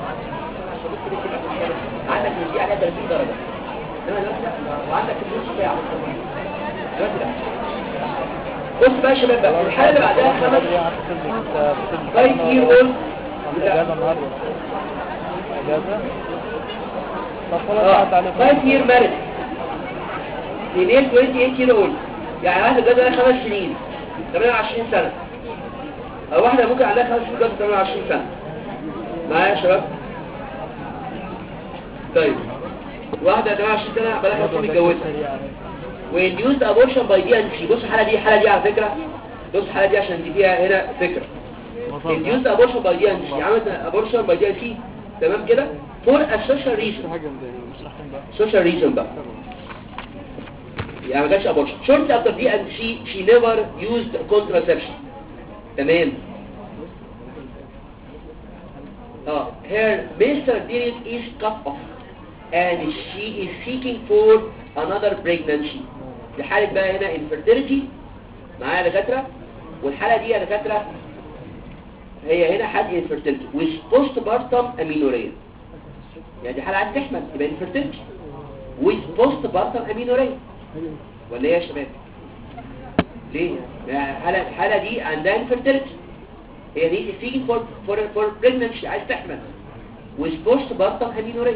عندك من دي عليها 30 درجه انما دلوقتي لا وعندك النص ساعه دلوقتي لا بص بقى يا شباب بقى الحالة اللي بعدها خمس بدري قعدت تدرك انت بتدرك 5 year old انت اجازه النهارده اجازه طب خلاص اه قعدت على 5 year marriage female 28 year old يعني واحدة جوازها لها خمس سنين 28 سنة أو واحدة ممكن عندها خمس سنين جوازها 28 سنة معايا يا شباب طيب واحدة 28 سنة بقالها خمس سنين متجوزة وينديوز ابورشن باي دي ان سي بص الحالة دي الحالة دي على فكرة بص الحالة دي عشان دي فيها هنا فكرة induced abortion by DNC عملت abortion by DNC تمام كده for a social reason social reason بقى يعني ما كانش abortion shortly after DNC she never used contraception تمام اه her menstrual period is cut off and she is seeking for another pregnancy دي حالة بقى هنا infertility معايا يا دكاترة والحالة دي يا دكاترة هي هنا حالة infertility with postpartum amenorrhea يعني دي حالة عايز تحمل يبقى infertility with postpartum amenorrhea ولا ايه يا شباب ليه يعني الحالة الحالة دي عندها infertility هي دي seeking for for for pregnancy عايز تحمل with postpartum amenorrhea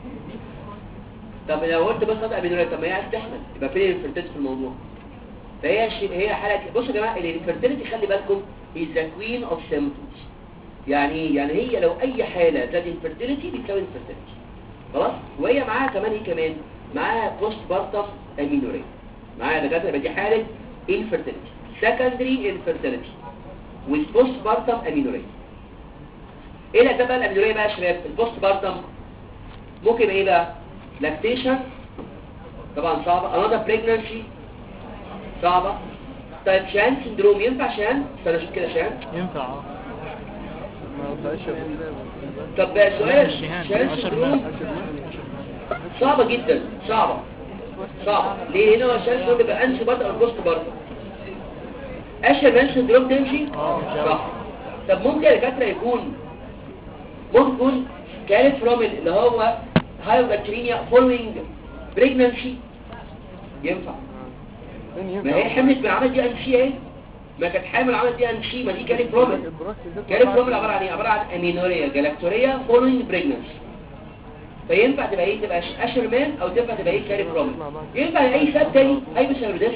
طب لو قلت بس قطع amenorrhea طب ما هي عايز تحمل يبقى فين الانفرتيلتي في الموضوع فهي ش- هي حالة بصوا يا جماعة الانفرتيلتي خلي بالكم is the queen of symptoms يعني ايه يعني هي لو اي حالة ذات infertility بتساوي infertility خلاص وهي معاها كمان ايه كمان معاها post partum amenorrhea معاها دكاتره يبقى دي حالة infertility secondary infertility with post partum amenorrhea ايه الاسباب بقى الامينوريا بقى يا شباب البوست بارتم ممكن ايه بقى لاكتيشن طبعا صعبة another pregnancy صعبة طيب شان سندروم ينفع شان استنى اشوف كده شان ينفع اه ما بقاش طب بقى سؤال شهان شان أشهر سندروم ما- صعبة جدا صعبة صعبة ليه هنا هو شان سندروم بيبقى انسي برضه او البوست برضه اشهر مان سندروم تمشي اه صح طب ممكن يا دكاتره يكون ممكن يكون كانت فروم اللي هو هايبرترينيا فولوينج بريجنانسي ينفع ما هي حملت من عمل دي ان سي ايه ما كانت حامل عمل دي ان سي ما دي كانت برومل كانت برومل عباره عن ايه عباره عن امينوريا جلاكتوريا فولوينج بريجنانسي فينفع تبقى ايه تبقى اشرمان او تنفع تبقى ايه كاري برومل ينفع اي سبب تاني هايبوثايروديزم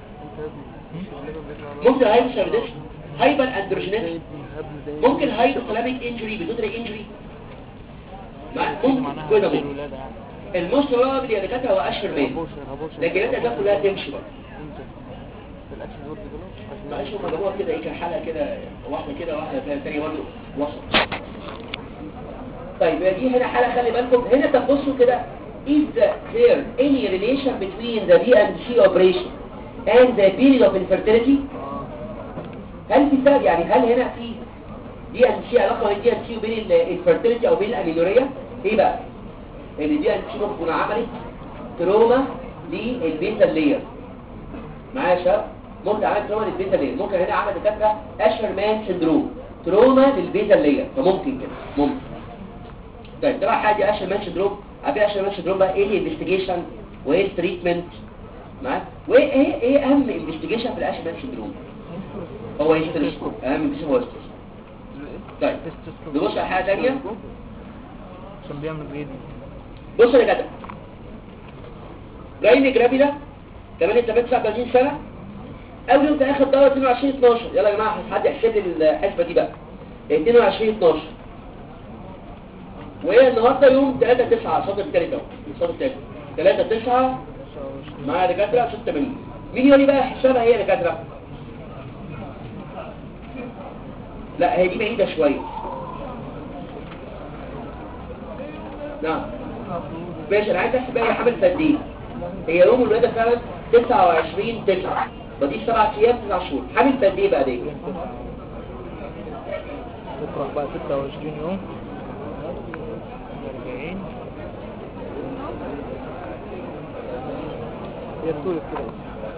ممكن هايبوثايروديزم هايبر اندروجينيزم ممكن هايبوثالاميك انجري بيتوتري انجري ممكن معناها كل ده غير ممكن الولادة يعني الموست بروبابل يا دكاتره هو اشهر مان لكن انت ده كلها تمشي بقى معلش هم جابوها كده ايه كحلقه كده واحده كده واحده كده ثانيه برضه وسط طيب يبقى دي هنا حاله خلي بالكم هنا طب بصوا كده is there any relation between the D&C operation and the period of infertility هل في سبب يعني هل هنا في دي ان سي علاقه بين دي ان سي وبين الانفيرتيليتي او بين الامينوريا ايه بقى ان دي ان سي ممكن تكون عملت تروما للبيتا لير معايا يا شباب ممكن عملت تروما للبيتا لير ممكن هنا عملت دكاتره اشهر مان سندروم تروما للبيتا لير فممكن كده ممكن طيب ده بقى حاجه اشهر مان سندروم عارفين اشهر مان سندروم بقى ايه الانفستيجيشن وايه التريتمنت معاك وايه ايه ايه اهم انفستيجيشن في الاشهر مان سندروم هو هيسترس اهم انفستيجيشن هو هيسترس طيب نبص على حاجه ثانيه عشان بيعمل جريد بص يا جدع جاي لي جرافيدا 38 39 سنه اول يوم اخد دواء 22 12 يلا يا جماعه حد يحسب لي الحسبه دي بقى 22 12 وهي النهارده يوم 3 9 الصف الثالث اهو الصف الثالث 3 9 مع دكاتره 86 مين يقول لي بقى حسابها هي دكاتره لا هي دي بعيده شويه نعم ماشي انا عايز احسب هي حمل قد ايه هي يوم الولاده فعلا 29 9 بدي 7 ايام 9 شهور حمل قد ايه بقى دي تطرح بقى 26 يوم 40 هي طول كده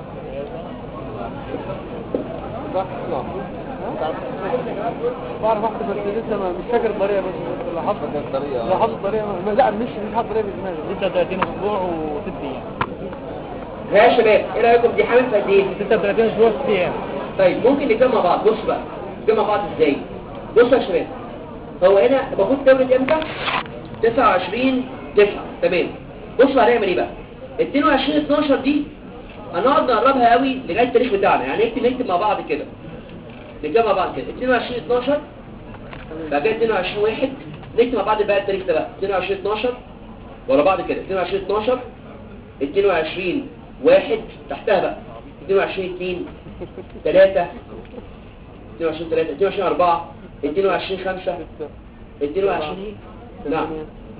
بعرف احسب بس لسه ما- مش فاكر الطريقه بس اللي حافظ الطريقه اللي حافظ الطريقه ما- لا مش مش حافظ الطريقه في دماغي 36 اسبوع و6 ايام ها يا شباب ايه رايكم دي حمل قد ايه 36 اسبوع و6 ايام طيب ممكن نجمع بعض بص بقى نجمع بعض ازاي بص يا شباب هو هنا المفروض تولد امتى 29 9 تمام بصوا هنعمل ايه بقى 22 12 دي هنقعد نقربها قوي لغايه التاريخ بتاعنا يعني نكتب نكتب مع بعض كده نكتب مع بعض كده 22 12 بعد كده 22 1 نكتب مع بعض بقى التاريخ ده بقى 22 12 ورا بعض كده 22 12 22 1 تحتها بقى 22 2 3 22 3 22 4 22 5 22 نعم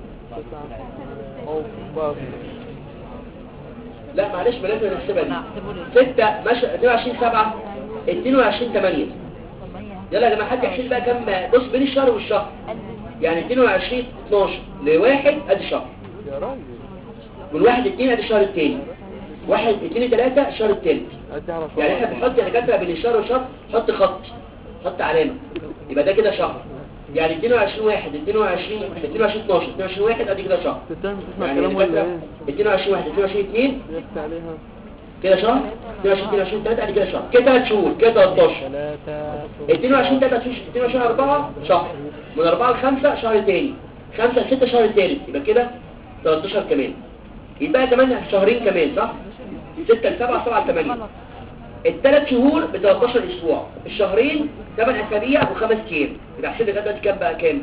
لا معلش ما لازم نحسبها دي 6 ماشي 22 7 22 8 يلا يا جماعه حد يحسب بقى كام بص بين الشهر والشهر يعني 22 12 لواحد ادي شهر يا راجل من واحد اتنين ادي الشهر التاني واحد اتنين تلاتة الشهر التالت ادي على يعني احنا بنحط يا دكاتره بين الشهر والشهر حط خط حط علامه يبقى ده كده شهر يعني 22 واحد 22 22 12 22 واحد ادي كده شهر تتهم تسمع يعني كلام يا ولا دكاتره ايه 22 واحد 22 2 يفتح عليها كده شهر 22 22 3 ادي كده شهر كده 3 شهور كده 13 ثلاثة 22 3 22 4 شهر من 4 ل 5 شهر تاني 5 ل 6 شهر تالت يبقى كده 13 كمان يبقى كمان شهرين كمان صح 6 ل 7 7 ل 8 الثلاث شهور ب 13 اسبوع الشهرين 8 اسابيع وخمس ايام يبقى احسب لك دلوقتي كام بقى كام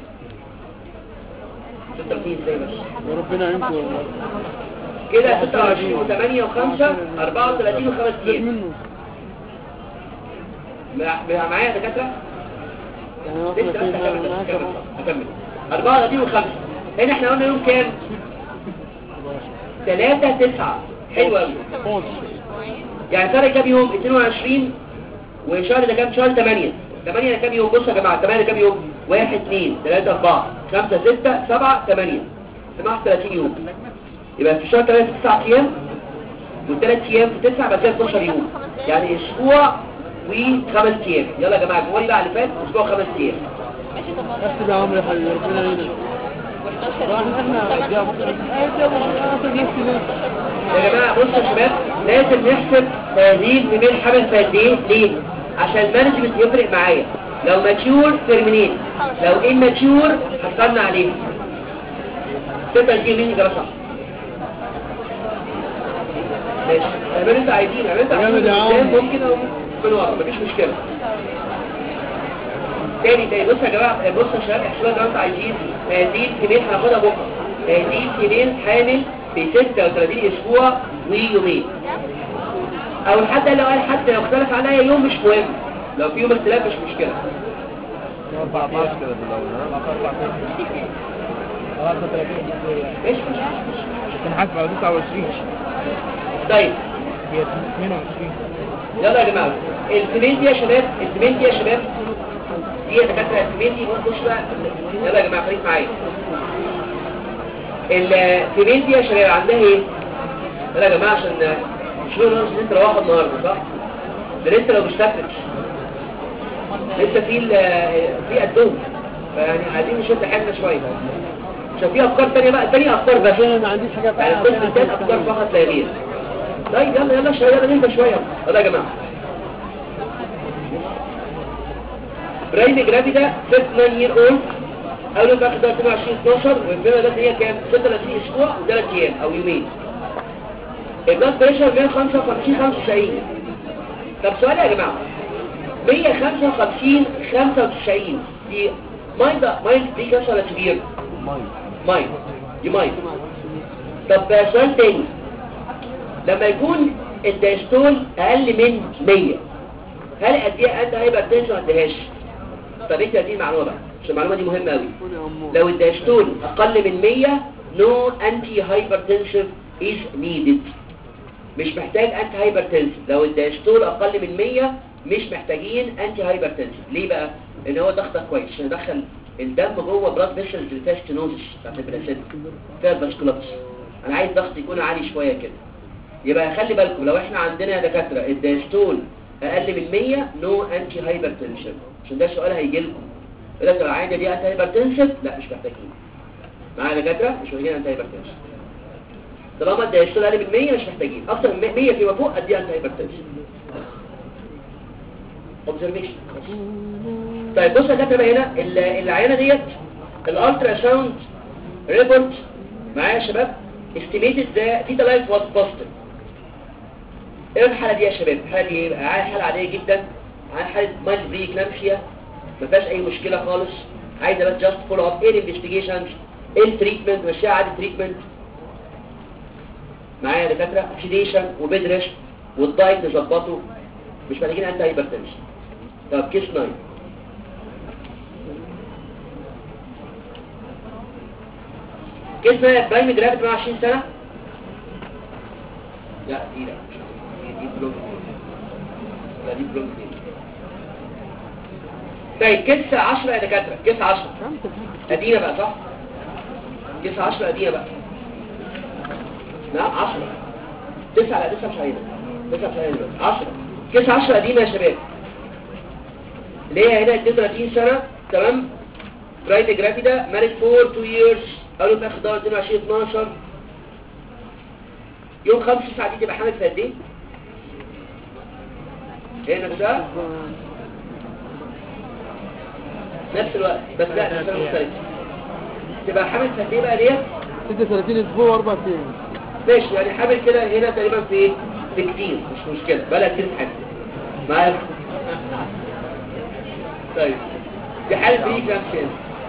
36 ازاي بس وربنا يعينكم والله كده 26 و8 و5 34 وخمس زاد ايام منه مع- معايا يا دكاتره يعني واحنا لسه فين بس هكمل هكمل معاك هكمل اهو هكمل 34 و5 هنا احنا قلنا يوم كام 3 9 حلو قوي خالص يعني فرق كام يوم 22 وشهر ده كام شهر 8 8 ده كام يوم بصوا يا جماعه 8 ده كام يوم 1 2 3 4 5 6 7 8 سمعت 30 يوم يبقى في شهر 3 9 ايام والثلاث ايام في 9 بقى كده 12 يوم يعني اسبوع وخمس ايام يلا يا جماعه جوالي بقى على اللي فات اسبوع خمس ايام ماشي طب ما اكتب يا عمرو يا حبيبي ربنا يعينك احنا جابوا جابوا اخد نفسي ده يا جماعة بصوا يا شباب لازم نحسب هذه الفيميل حمل في قد ايه ليه؟ عشان المانجمنت يفرق معايا لو ماتيور ترمينيت لو ان ماتيور هستنى عليه ستة دي مين إجابة صح ماشي اعملوا انتوا عايزين اعملوا انتوا جامد يا عايزين عم. قدام ممكن او من ورا مفيش مشكلة تاني تاني بصوا يا جماعة بصوا يا شباب احسبوا زي ما انتوا عايزين هذه الفيميل هناخدها بكرة هذه الفيميل حامل في 36 اسبوع ويومين او حتى لو قال حتى لو اختلف عليا يوم مش مهم لو في يوم اختلاف مش مشكلة 14 كده في الاول 34 مش مش مش كان حاسب على 29 طيب هي 22 يلا يا جماعة الفيميل دي يا شباب الفيميل دي يا شباب دي يا دكاترة الفيميل دي بص بقى يلا يا جماعة خليك معايا الفيميل دي يا شباب عندها ايه؟ يلا يا جماعة عشان مش نقول ان انت روحوا النهارده صح؟ ده لسه لو مش اشتغلتش لسه في ال- في قدهم فيعني عايزين نشد حالنا شوية عشان في افكار تانية بقى تانية افكار بس عشان انا ما عنديش حاجه يعني القسم الثالث افكار فقط لا غير طيب يلا يلا شويه يلا نهدى شويه يلا يا جماعه برايم جرافيدا 39 يير اولد اول ما اخد 22 12 والفيرا ده هي كام 36 اسبوع وثلاث ايام او يومين البلاد بريشر 155 95 طب سؤال يا جماعه 155 95 دي مايند مايند دي كام ولا كبير مايند دي مايند طب سؤال تاني لما يكون الدايستول اقل من 100 هل اديها انت هيبقى تنشن ما اديهاش طب انت دي المعلومه بقى عشان المعلومه دي مهمه قوي لو الدايستول اقل من 100 نو انتي هايبرتنسيف از نيدد مش محتاج انتي هايبرتنسيف لو الدايستول اقل من 100 مش محتاجين انتي هايبرتنسيف ليه بقى ان هو ضغطك كويس عشان يدخل الدم جوه بلاد فيسلز بتاع ستينوزس بتاعت البلاسينتا فيها الفاسكولابس انا عايز ضغط يكون عالي شويه كده يبقى خلي بالكم لو احنا عندنا يا دكاتره الدايستول اقل من 100 نو انتي هايبرتنشن عشان ده سؤال هيجي لكم يقول لك لو العينه دي انتي هايبرتنشن لا مش محتاجين معايا يا دكاتره مش محتاجين انتي هايبرتنشن طالما الدايستول اقل من 100 مش محتاجين اكتر من 100 فيما فوق ادي انتي هايبرتنشن اوبزرفيشن طيب بص يا كاتب هنا ال- العينه ديت الالترا ساوند ريبورت معايا يا شباب استيميتد ذا تيتا لايف واز بوزيتيف ايه الحاله دي يا شباب الحاله دي ايه عايز حاله عاديه جدا عايز حاله مايل بري كلامشيا ما فيهاش اي مشكله خالص عايزه بس جاست فولو اب ايه الانفستيجيشنز ايه التريتمنت ماشيه عادي تريتمنت معايا يا دكاتره سيديشن وبيد ريست والدايت نظبطه مش محتاجين انتي هايبرتنشن طب كيس 9 كيس 9 برايم جرافيت 120 سنه لا دي لا دي دي بلوك لا دي بلوك دي طيب كيس 10 يا دكاتره كيس 10 قديمه بقى صح كيس 10 قديمه بقى نعم 10 9 لا 9 مش عايزه 9 مش عايزه 10 كيس 10 قديمه يا شباب اللي هي هنا 32 سنه تمام برايت جرافي ده مارد فور 2 years قالوا تاخد دواء 22 12 يوم 5 9 دي تبقى حامل في قد ايه؟ هي نفسها نفس الوقت بس لا نفس مختلف تبقى حامل في قد ايه بقى ديت؟ 36 اسبوع واربع ايام ماشي يعني حامل كده هنا تقريبا في ايه؟ في كتير مش مشكلة بلا كتير حامل معايا طيب دي حالة بري كام كده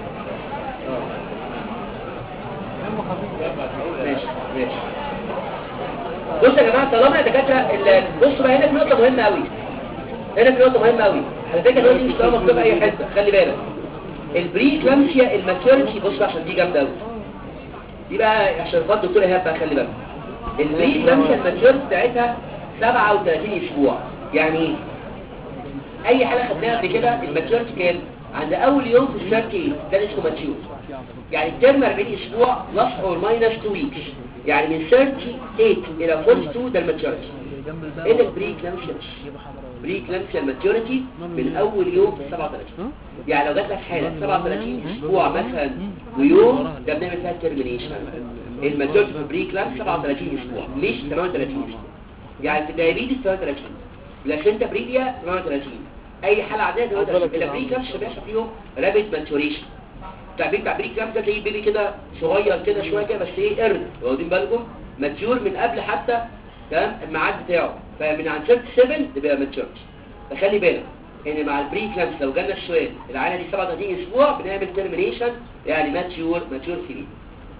ماشي ماشي بص يا جماعة طالما يا دكاترة ال- بصوا بقى هنا في نقطة مهمة قوي هنا في نقطة مهمة قوي على فكرة النقطة دي مش طالما مكتوبة أي حتة خلي بالك البري كلامسيا الماتيوريتي بص بقى عشان دي جامدة قوي دي بقى عشان خاطر الدكتور ايهاب بقى خلي بالك البري كلامسيا الماتيوريتي بتاعتها 37 اسبوع يعني ايه؟ اي حاله خدناها قبل كده الماتيوريتي كان عند اول يوم في السيركي ده اللي اسمه ماتيور يعني الترم 40 اسبوع بلس اور ماينس 2 ويكس يعني من 38 الى 42 ده الماتيوريتي ايه ده البري كلامسيا بري كلامسيا الماتيوريتي من اول يوم في 37 يعني لو جات لك حاله 37 اسبوع مثلا ويوم ده بنعمل فيها ترمينيشن الماتيوريتي في بري كلامس 37 اسبوع مش 38 اسبوع يعني في الدايابيتس 38 بلاسينتا بريديا 38 اي حاله عاديه 38 البري كلامس بيحصل فيهم رابيد ماتوريشن التعبير بتاع بري كلامس ده تلاقيه بيبي كده صغير كده شويه كده بس ايه قرد واخدين بالكم ماتيور من قبل حتى تمام الميعاد بتاعه فمن عند 7 تبقى ماتيور فخلي بالك ان مع البري كلامس لو جالنا السؤال العينه دي 37 اسبوع بنعمل ترمينيشن يعني ماتيور ماتيور فري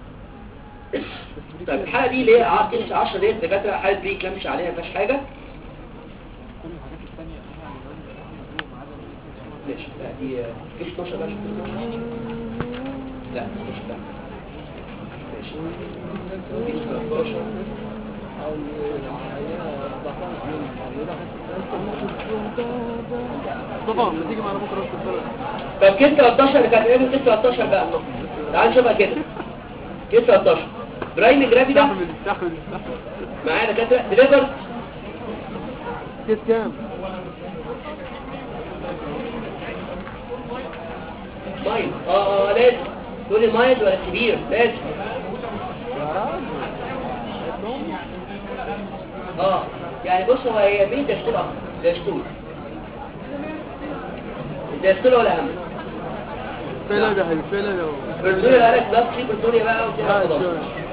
طيب الحاله دي اللي هي 10 ديت دكاتره حاله بري كلامس عليها ما فيهاش حاجه ماشي لا دي كيس 12 بقى لا مش ده ماشي كيس 13 طبعا ما تيجي معنا بكره في البلد طب كيس 13 اللي كانت ايه كيس 13 بقى تعال نشوفها كده كيس 13 برايم جرافي ده استحمل استحمل استحمل معانا دكاتره ديليفر كيس كام؟ مايل اه اه لازم تقول لي مايل ولا كبير لازم يا راجل اه يعني بص هو هي مين دستور اصلا دستور الدستور ولا اهم فين ده هي فين ده برتوليا بقى لك بلس 3 برتوليا بقى وكده لا خلاص شو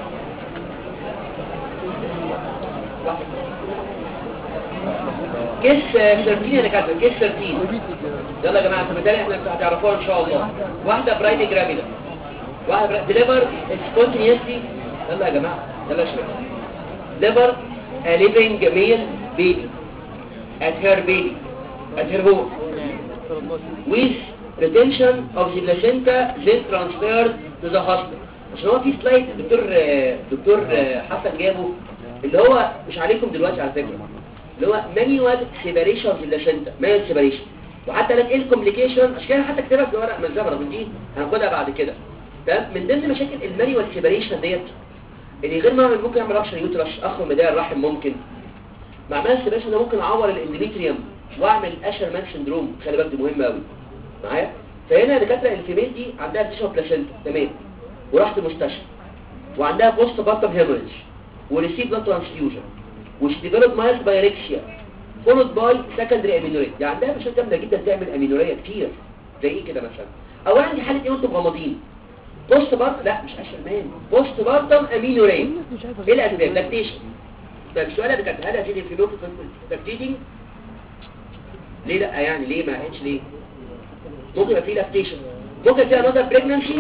كيس 13 يا دكاتره كيس 13 بيتي يلا يا جماعه فبالتالي احنا هتعرفوها ان شاء الله واحده برايد جرافيدا واحده ديليفر سبونتينيسلي يلا يا جماعه يلا يا شباب ديليفر a living male baby at her baby at her home with retention of the placenta then transferred to the hospital عشان هو في سلايد الدكتور آه، دكتور آه، حسن جابه اللي هو مش عليكم دلوقتي على فكره اللي هو مانيوال سيباريشن في اللاسنتا مانيوال سيباريشن وحتى لك ايه الكومبليكيشن عشان كده حتى كتبها في ورق من زبره من دي هناخدها بعد كده تمام من ضمن مشاكل المانيوال سيباريشن ديت اللي غير معمل ممكن يعمل رابشر يوترس اخر مدار الرحم ممكن مع عمليه السيباريشن ده ممكن اعور الاندوميتريوم واعمل اشر مان سندروم خلي بالك دي مهمه قوي معايا فهنا دكاتره الفيميل دي عندها ديشن بلاسنتا تمام وراحت المستشفى وعندها بوست بارتم هيموريج وريسيف بلاد ترانسفيوجن وش ديفلوب مايلد بايركسيا فولود باي سكندري امينوريا يعني عندها مشاكل جامده جدا تعمل امينوريا كتير زي ايه كده مثلا او عندي حاله ايه وانتم غامضين بوست بارت لا مش اشهر مان بوست بارتم امينوريا ايه الاسباب لاكتيشن طب السؤال اللي كانت هل هتيجي في نقطه لاكتيتنج ليه لا يعني ليه ما قالش ليه ممكن يبقى في لاكتيشن ممكن في انذر بريجنانسي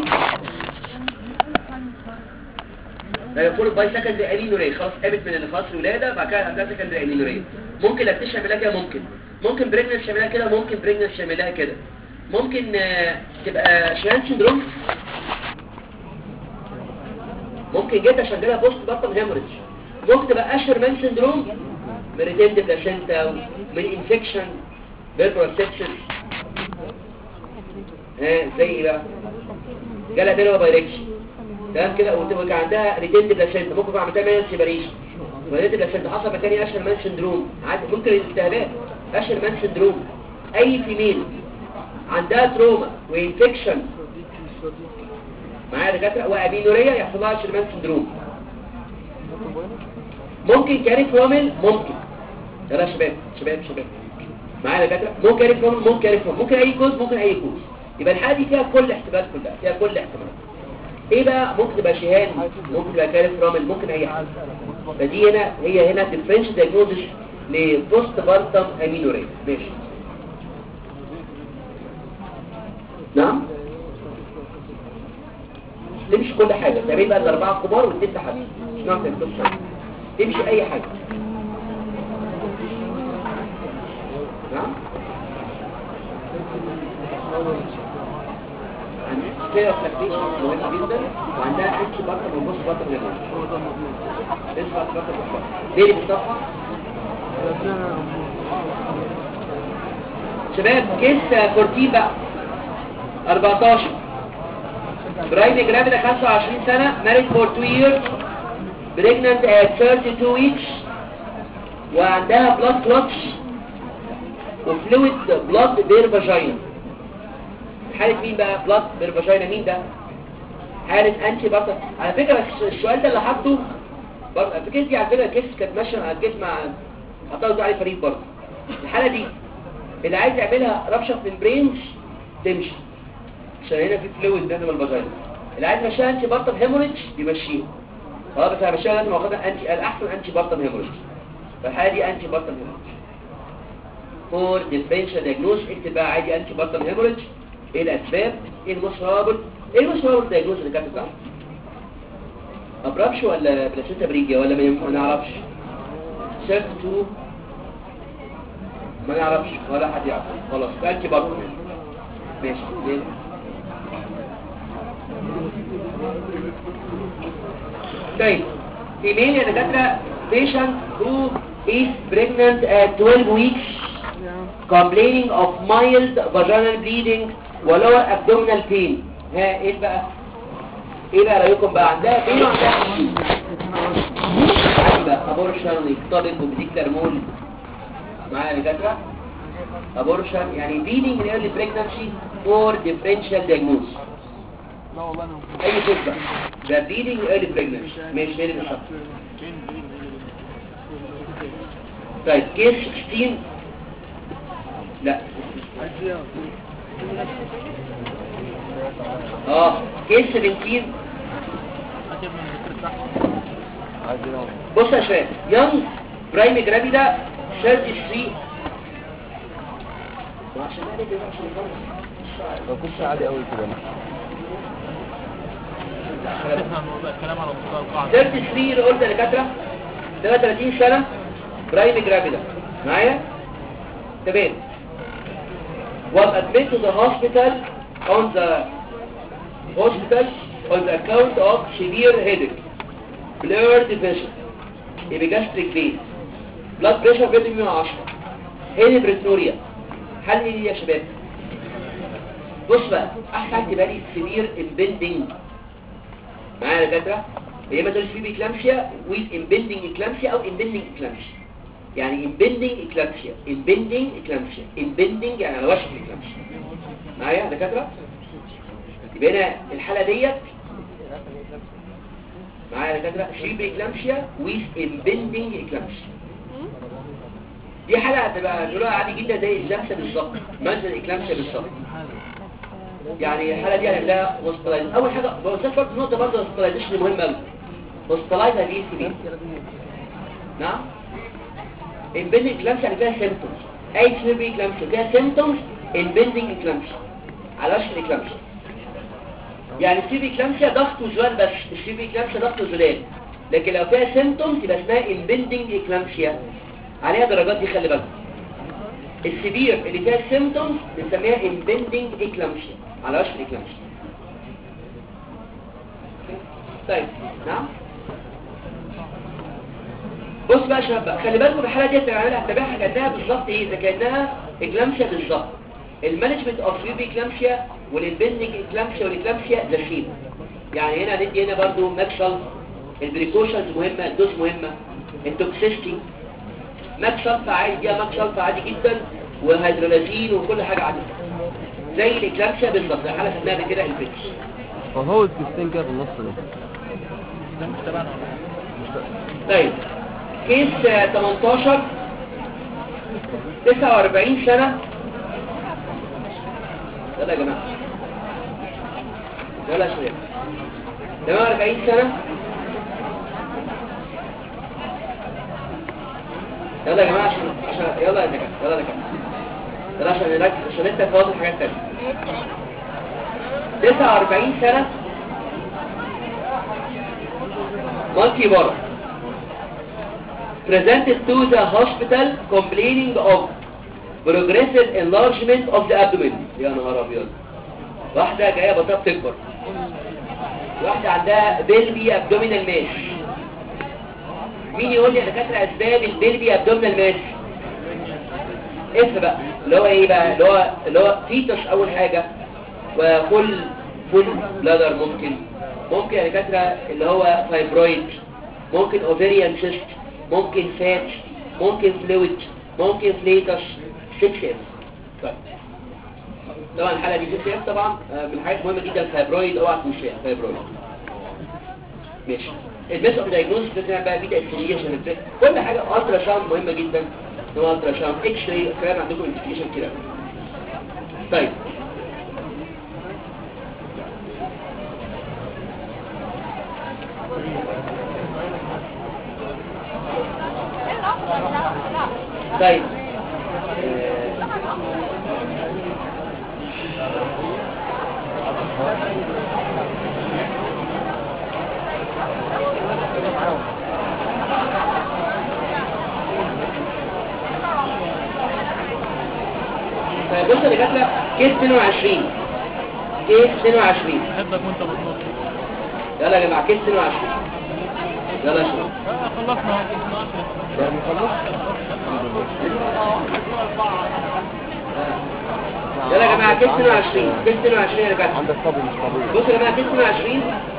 لا يقول باي سكندري امينوريا خلاص قامت من اللي خلاص الولاده بعد كده عندها سكندري امينوريا ممكن لاكتيشن يعملها كده ممكن ممكن بريجنانسي يعملها كده ممكن بريجنانسي يعملها كده ممكن آه، تبقى شيان سيندروم ممكن جدا عشان جالها بوست بطل هيموريج ممكن تبقى اشهر مان سيندروم من ريتيند بلاسينتا من انفكشن بيربرال سيبسس ها زي ايه بقى جالها بيربرال بايركشن تمام كده وتبقى كان عندها ريتيند بلاسينتا ممكن يبقى عندها مان سيبريشن وريتيند بلاسينتا حصل مكاني اشهر مان سيندروم عادي ممكن الالتهابات اشهر مان سيندروم اي فيميل عندها تروما وانفكشن معايا دكاتره وابينوريا يحصل لها شرمان سندروم ممكن كاري كرومل ممكن يلا شباب شباب شباب معايا دكاتره ممكن كاري كرومل ممكن كاري كرومل ممكن اي كوز ممكن اي كوز يبقى الحاله دي فيها كل احتمالات كلها فيها كل احتمالات ايه بقى ممكن تبقى شهان ممكن تبقى كاري كرومل ممكن اي حاجه فدي هنا هي هنا ديفرنش دايجنوزس لبوست بارتم امينوريا ماشي نعم تمشي كل حاجة تقريبا الأربعة كبار والست حاجة مش نعرف القصة تمشي أي حاجة نعم عندها فلاكتيشن مهمة جدا وعندها انتي بطل وبص بطل للناس اسمع بطل بطل ليه اللي بتصفى؟ شباب كيس 14 بقى 14 برايم جرافيدا 25 سنة married for 2 years pregnant at 32 weeks وعندها blood clots وفلويد blood بير فاجينا حالة مين بقى blood بير فاجينا مين ده حالة انتي بطل على فكرة السؤال ده اللي حطه برضه الفكرة دي على فكرة كيس كانت ماشية على الكيس مع حطها عليه فريق برضه الحالة دي اللي عايز يعملها ربشة من برينز تمشي عشان هنا في فلويد ده من الفاجينا اللي عايز يمشيها انتي بطل هيموريدج يمشيها اه بس انا مشيها لازم واخدها انتي الاحسن انتي بطل هيموريدج فالحاله دي انتي بطل هيموريدج فور ديفرنشال دايجنوز اكتب بقى عادي انتي بطل هيموريدج ايه الاسباب ايه المشرابل ايه المشرابل دايجنوز اللي كانت بتاعته ابرابش ولا بلاسيتا بريجيا ولا ما ينفع- ما نعرفش سيرت تو ما نعرفش ولا حد يعرف خلاص انتي بطل ماشي ليه طيب female يا دكاترة patient who is pregnant at 12 weeks complaining of mild vaginal bleeding ولور abdominal pain ها ايه بقى ايه بقى رايكم بقى عندها pain وعندها عادي بقى abortion يختلط وبديكلر مول معايا يا دكاترة abortion يعني bleeding in early pregnancy for differential diagnosis لا والله انا اي خطبة ده bleeding early pregnancy مش هي اللي بتحط طيب كيس 16 لا اه كيس 17 بص يا شباب يونج برايم جرافيدا 33 وعشان ما نيجي بقى عشان نخلص. ما كنتش عالي قوي كده 33 اللي قلت يا دكاتره 33 سنه برايم جرافيدا معايا تمام was admitted to the hospital on the hospital on the account of severe headache blurred vision epigastric pain blood pressure بين 110 هيلبريتوريا حل ايه يا شباب بص بقى احسن اعتبار لي severe impending معايا يا دكاتره يا اما تقول في اكلامسيا with impending eclampsia او impending eclampsia يعني impending eclampsia impending eclampsia impending يعني على وشك eclampsia معايا يا دكاتره يبقى هنا الحاله ديت معايا يا دكاتره شيب eclampsia with impending eclampsia دي حاجه هتبقى نقولها عادي جدا زي الجلسه بالظبط منزل الاكلامسيا بالظبط يعني الحاله دي هنلاقيها هوسبيتالايز اول حاجه بس برضه نقطه برضه هوسبيتالايزيشن مهمه قوي هوسبيتالايز هذه سي نعم البندنج اكلامسيا يعني فيها سيمبتومز اي سي بي اكلامسيا فيها سيمبتومز البندنج اكلامسيا على وشك الاكلامسيا يعني السي بي اكلامسيا ضغط وزوال بس السي بي اكلامسيا ضغط وزلال لكن لو فيها سيمبتومز يبقى اسمها البندنج اكلامسيا عليها درجات دي خلي بالك السبير اللي فيها سيمبتومز بنسميها امبندنج اكلامسيا على وشك الاكلامسيا طيب نعم بص بقى يا شباب بقى، خلي بالكم الحاله دي هتعملها هتتابعها كانها بالظبط ايه اذا كانها اكلامسيا بالظبط المانجمنت اوف يوبي اكلامسيا والامبندنج اكلامسيا والاكلامسيا ذا سيم يعني هنا ندي هنا برضو ماكسل البريكوشنز مهمه الدوز مهمه التوكسيستي ماك سلفا عادي دي ماك سلفا عادي جدا وهيدرولازين وكل حاجه عادي زي الاكلامسيا بالظبط الحاله خدناها قبل كده الفيكس وهو الكريستين كده في النص ده ده مش تبعنا طيب كيس آه، 18 49 سنة يلا يا جماعة يلا يا شباب 48 سنة يلا يا جماعة عشان عشان يلا يا جماعة يلا يا جماعة يلا عشان نركز عشان انت فاضل حاجات تانية 49 سنة مالتي بارا presented to the hospital complaining of progressive enlargement of the abdomen يا نهار ابيض واحدة جاية بطاقة تكبر واحدة عندها بلبي abdominal mass مين يقول لي يا دكاتره اسباب البلبي abdominal mass اف بقى اللي هو ايه بقى اللي هو اللي هو فيتس اول حاجة وفل فل بلادر ممكن ممكن يا دكاتره اللي هو فايبرويد ممكن اوفيريان سيست ممكن فات ممكن فلويد ممكن فليتس 6 اف طيب طبعا الحاله دي 6 اف طبعا آه، من الحاجات مهمه جدا الفايبرويد اوعى تنساها فايبرويد ماشي الميثود اوف دايجنوستس بتاعنا بقى بيتا استيميشن عشان كل حاجه الترا ساوند مهمه جدا ان هو الترا ساوند اكس راي الكلام عندكم انفستيجيشن كده طيب طيب طيب بص اللي جات لك كيس 22 كيس 22 احبك وانت بتنط يلا يا جماعه كيس 22 يلا يا شباب آه، خلصنا يعني خلص يلا يا جماعه كيس 22 كيس 22 يا جماعه عندك صبر مش طبيعي بص يا جماعه كيس 22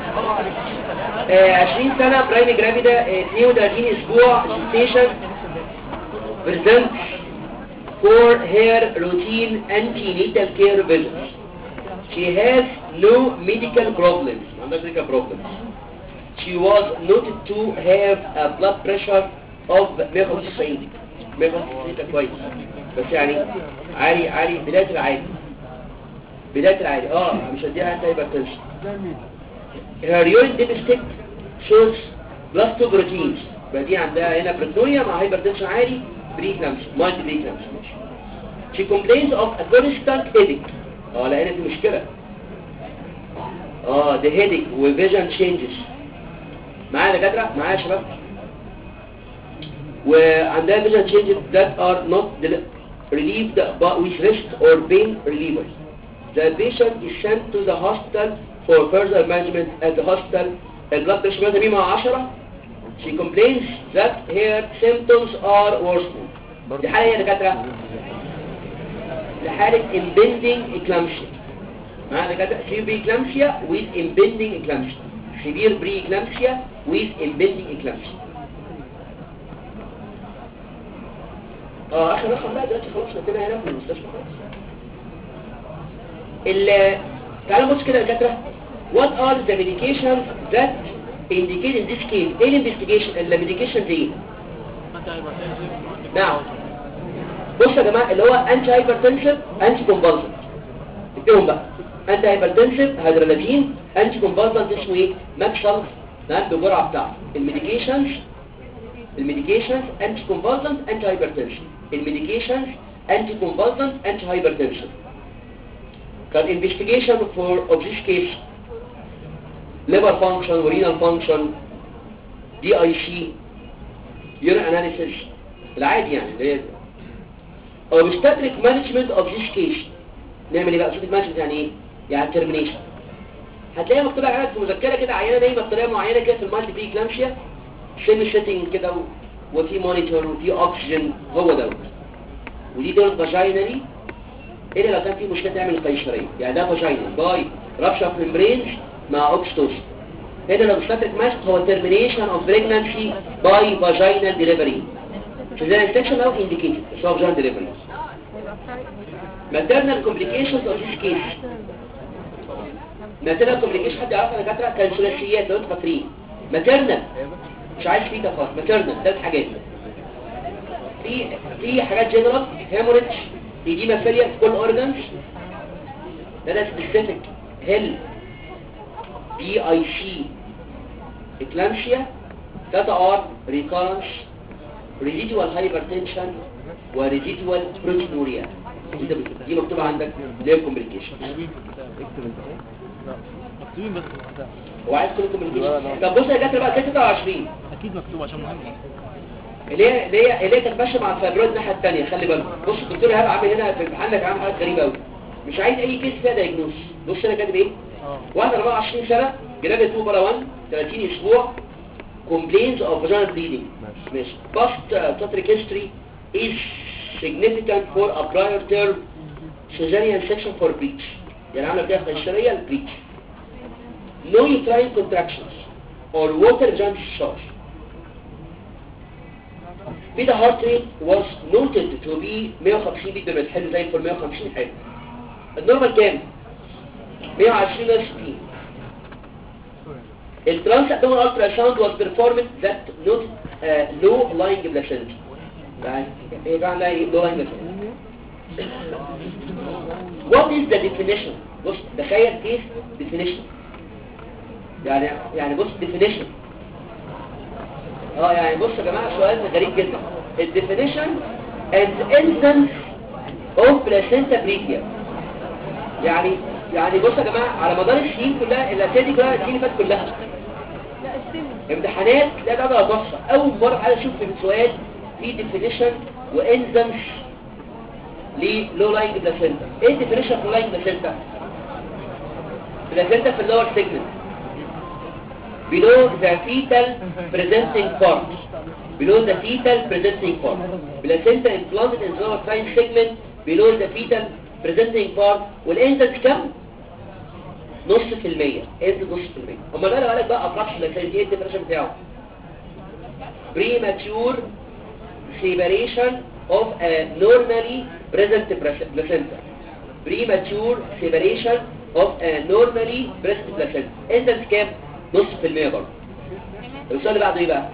آه 20 سنة برايم جرافيدا آه 32 اسبوع ستيشن present for her routine antenatal care visits. She has no medical problems. ما عندهاش medical problems. She was noted to have a blood pressure of 195 195 ده كويس بس يعني عالي عالي بداية العادي بداية العادي اه مش هديها انت هايبرتنشن her urine dipstick shows plus two proteins يبقى دي عندها هنا بريتونيا مع هايبرتنشن عالي بريكلامس مالتي بريكلامس she complains of a constant headache اه لقينا في مشكلة اه the headache و vision changes معايا دكاترة معايا يا شباب وعندها vision changes that are not del- relieved but with rest or pain relievers the patient is sent to the hospital for further management at the hospital البلاد بريشر مثلا 100 مع 10 she complains that her symptoms are worsening دي حالة ايه يا دكاترة؟ دي حالة impending eclampsia معانا دكاترة severe eclampsia with impending eclampsia severe pre-eclampsia with impending eclampsia اه اخر رقم بقى دلوقتي خلاص نتبع هنا في المستشفى خلاص ال تعالوا بص كده يا دكاتره what are the medications that indicate in this case ايه الانفستيجيشن الميديكيشن دي انت هايبرتنشن نعم بصوا يا جماعه اللي هو انتي هايبرتنسيف انتي كونفالسنت اكتبهم بقى انتي هايبرتنسيف هيدرالازين انتي كونفالسنت اسمه ايه ماكسل نعم بالجرعه بتاعته الميديكيشنز الميديكيشنز انتي كونفالسنت انتي هايبرتنشن الميديكيشنز انتي كونفالسنت انتي هايبرتنشن كان انفستيجيشن فور اوبزيس كيس liver function renal function دي اي سي urine analysis العادي يعني اللي هي obstetric management of this case نعمل ايه بقى obstetric management يعني ايه يعني termination هتلاقيها مكتوبه عندك في مذكره كده عينه نايمه بطريقه معينه كده في المالتي بري كلامشيا سيمي سيتنج كده و- وفي مونيتور وفي اكسجين هو دوت ودي دول فاجينالي الا لو كان في مشكله تعمل قيصريه يعني ده فاجينال باي رابشر في المبرينج مع اوكستوس هنا لو obstetric management هو termination of pregnancy by vaginal delivery cesarean section او indicated بس هو vaginal delivery maternal complications of this case maternal complications حد يعرفها يا دكاتره كان ثلاثيات لو انتوا فاكرين maternal مش عايز فيه تفاصيل maternal ثلاث حاجات في في حاجات جنرال هيموريدج ايديما فيلير في كل اورجانز ده ده سبيسيفيك هيل بي اي سي اكلامشيا كاتا ار ريكارنس ريزيدوال هايبرتنشن وريزيدوال بروتينوريا دي ده- دي مكتوبه عندك ليه كومبليكيشن لا مكتوبين بس لوحدها وعايز كل كومبليكيشن طب بص يا جاتر بقى 26 اكيد مكتوب عشان مهم اللي هي اللي هي اللي هي كانت ماشيه مع الفايبرويد الناحيه الثانيه خلي بالك بص الدكتور ايهاب عامل هنا في امتحانك عامل حاجات غريبه قوي مش عايز اي كيس فيها دايجنوز بص انا كاتب ايه اه واحده 24 سنه جرابه 2 بلا 1 30 اسبوع complaints of vaginal bleeding ماشي past uh, totric history is significant for a prior term cesarean section for breach يعني عامله فيها قيصريه البريتش no uterine contractions or water vaginal discharge بدا heart rate was noted to be 150 beat per minute حلو زي الفل 150 حلو النورمال كام 120 160 الترانس abdominal ultrasound was performed that noted uh, low lying placenta يعني ايه بقى لا low lying placenta what is the definition بص تخيل كيس definition يعني يعني بص definition اه يعني بص يا جماعه سؤال غريب جدا الديفينيشن and instance of placenta previa يعني يعني بص يا جماعه على مدار السنين كلها الاسئله دي كلها السنين اللي فاتت كلها لا استنى امتحانات لا ده بقى تحفه اول مره عايز اشوف في سؤال في ديفينيشن وانزمز للو لاينج بلاسينتا ايه الديفينيشن لو لاينج بلاسينتا بلاسينتا في اللور سيجمنت below the fetal presenting part below the fetal presenting part placenta implanted in the lower spine segment below the fetal presenting part والانزل كم نص في المية انت نص في المية اما انا قالك بقى ابراكشن ايه الديفرنشن بتاعه premature separation of a normally present placenta premature separation of a normally present placenta انت كام نص في المية برضه السؤال اللي بعده ايه بقى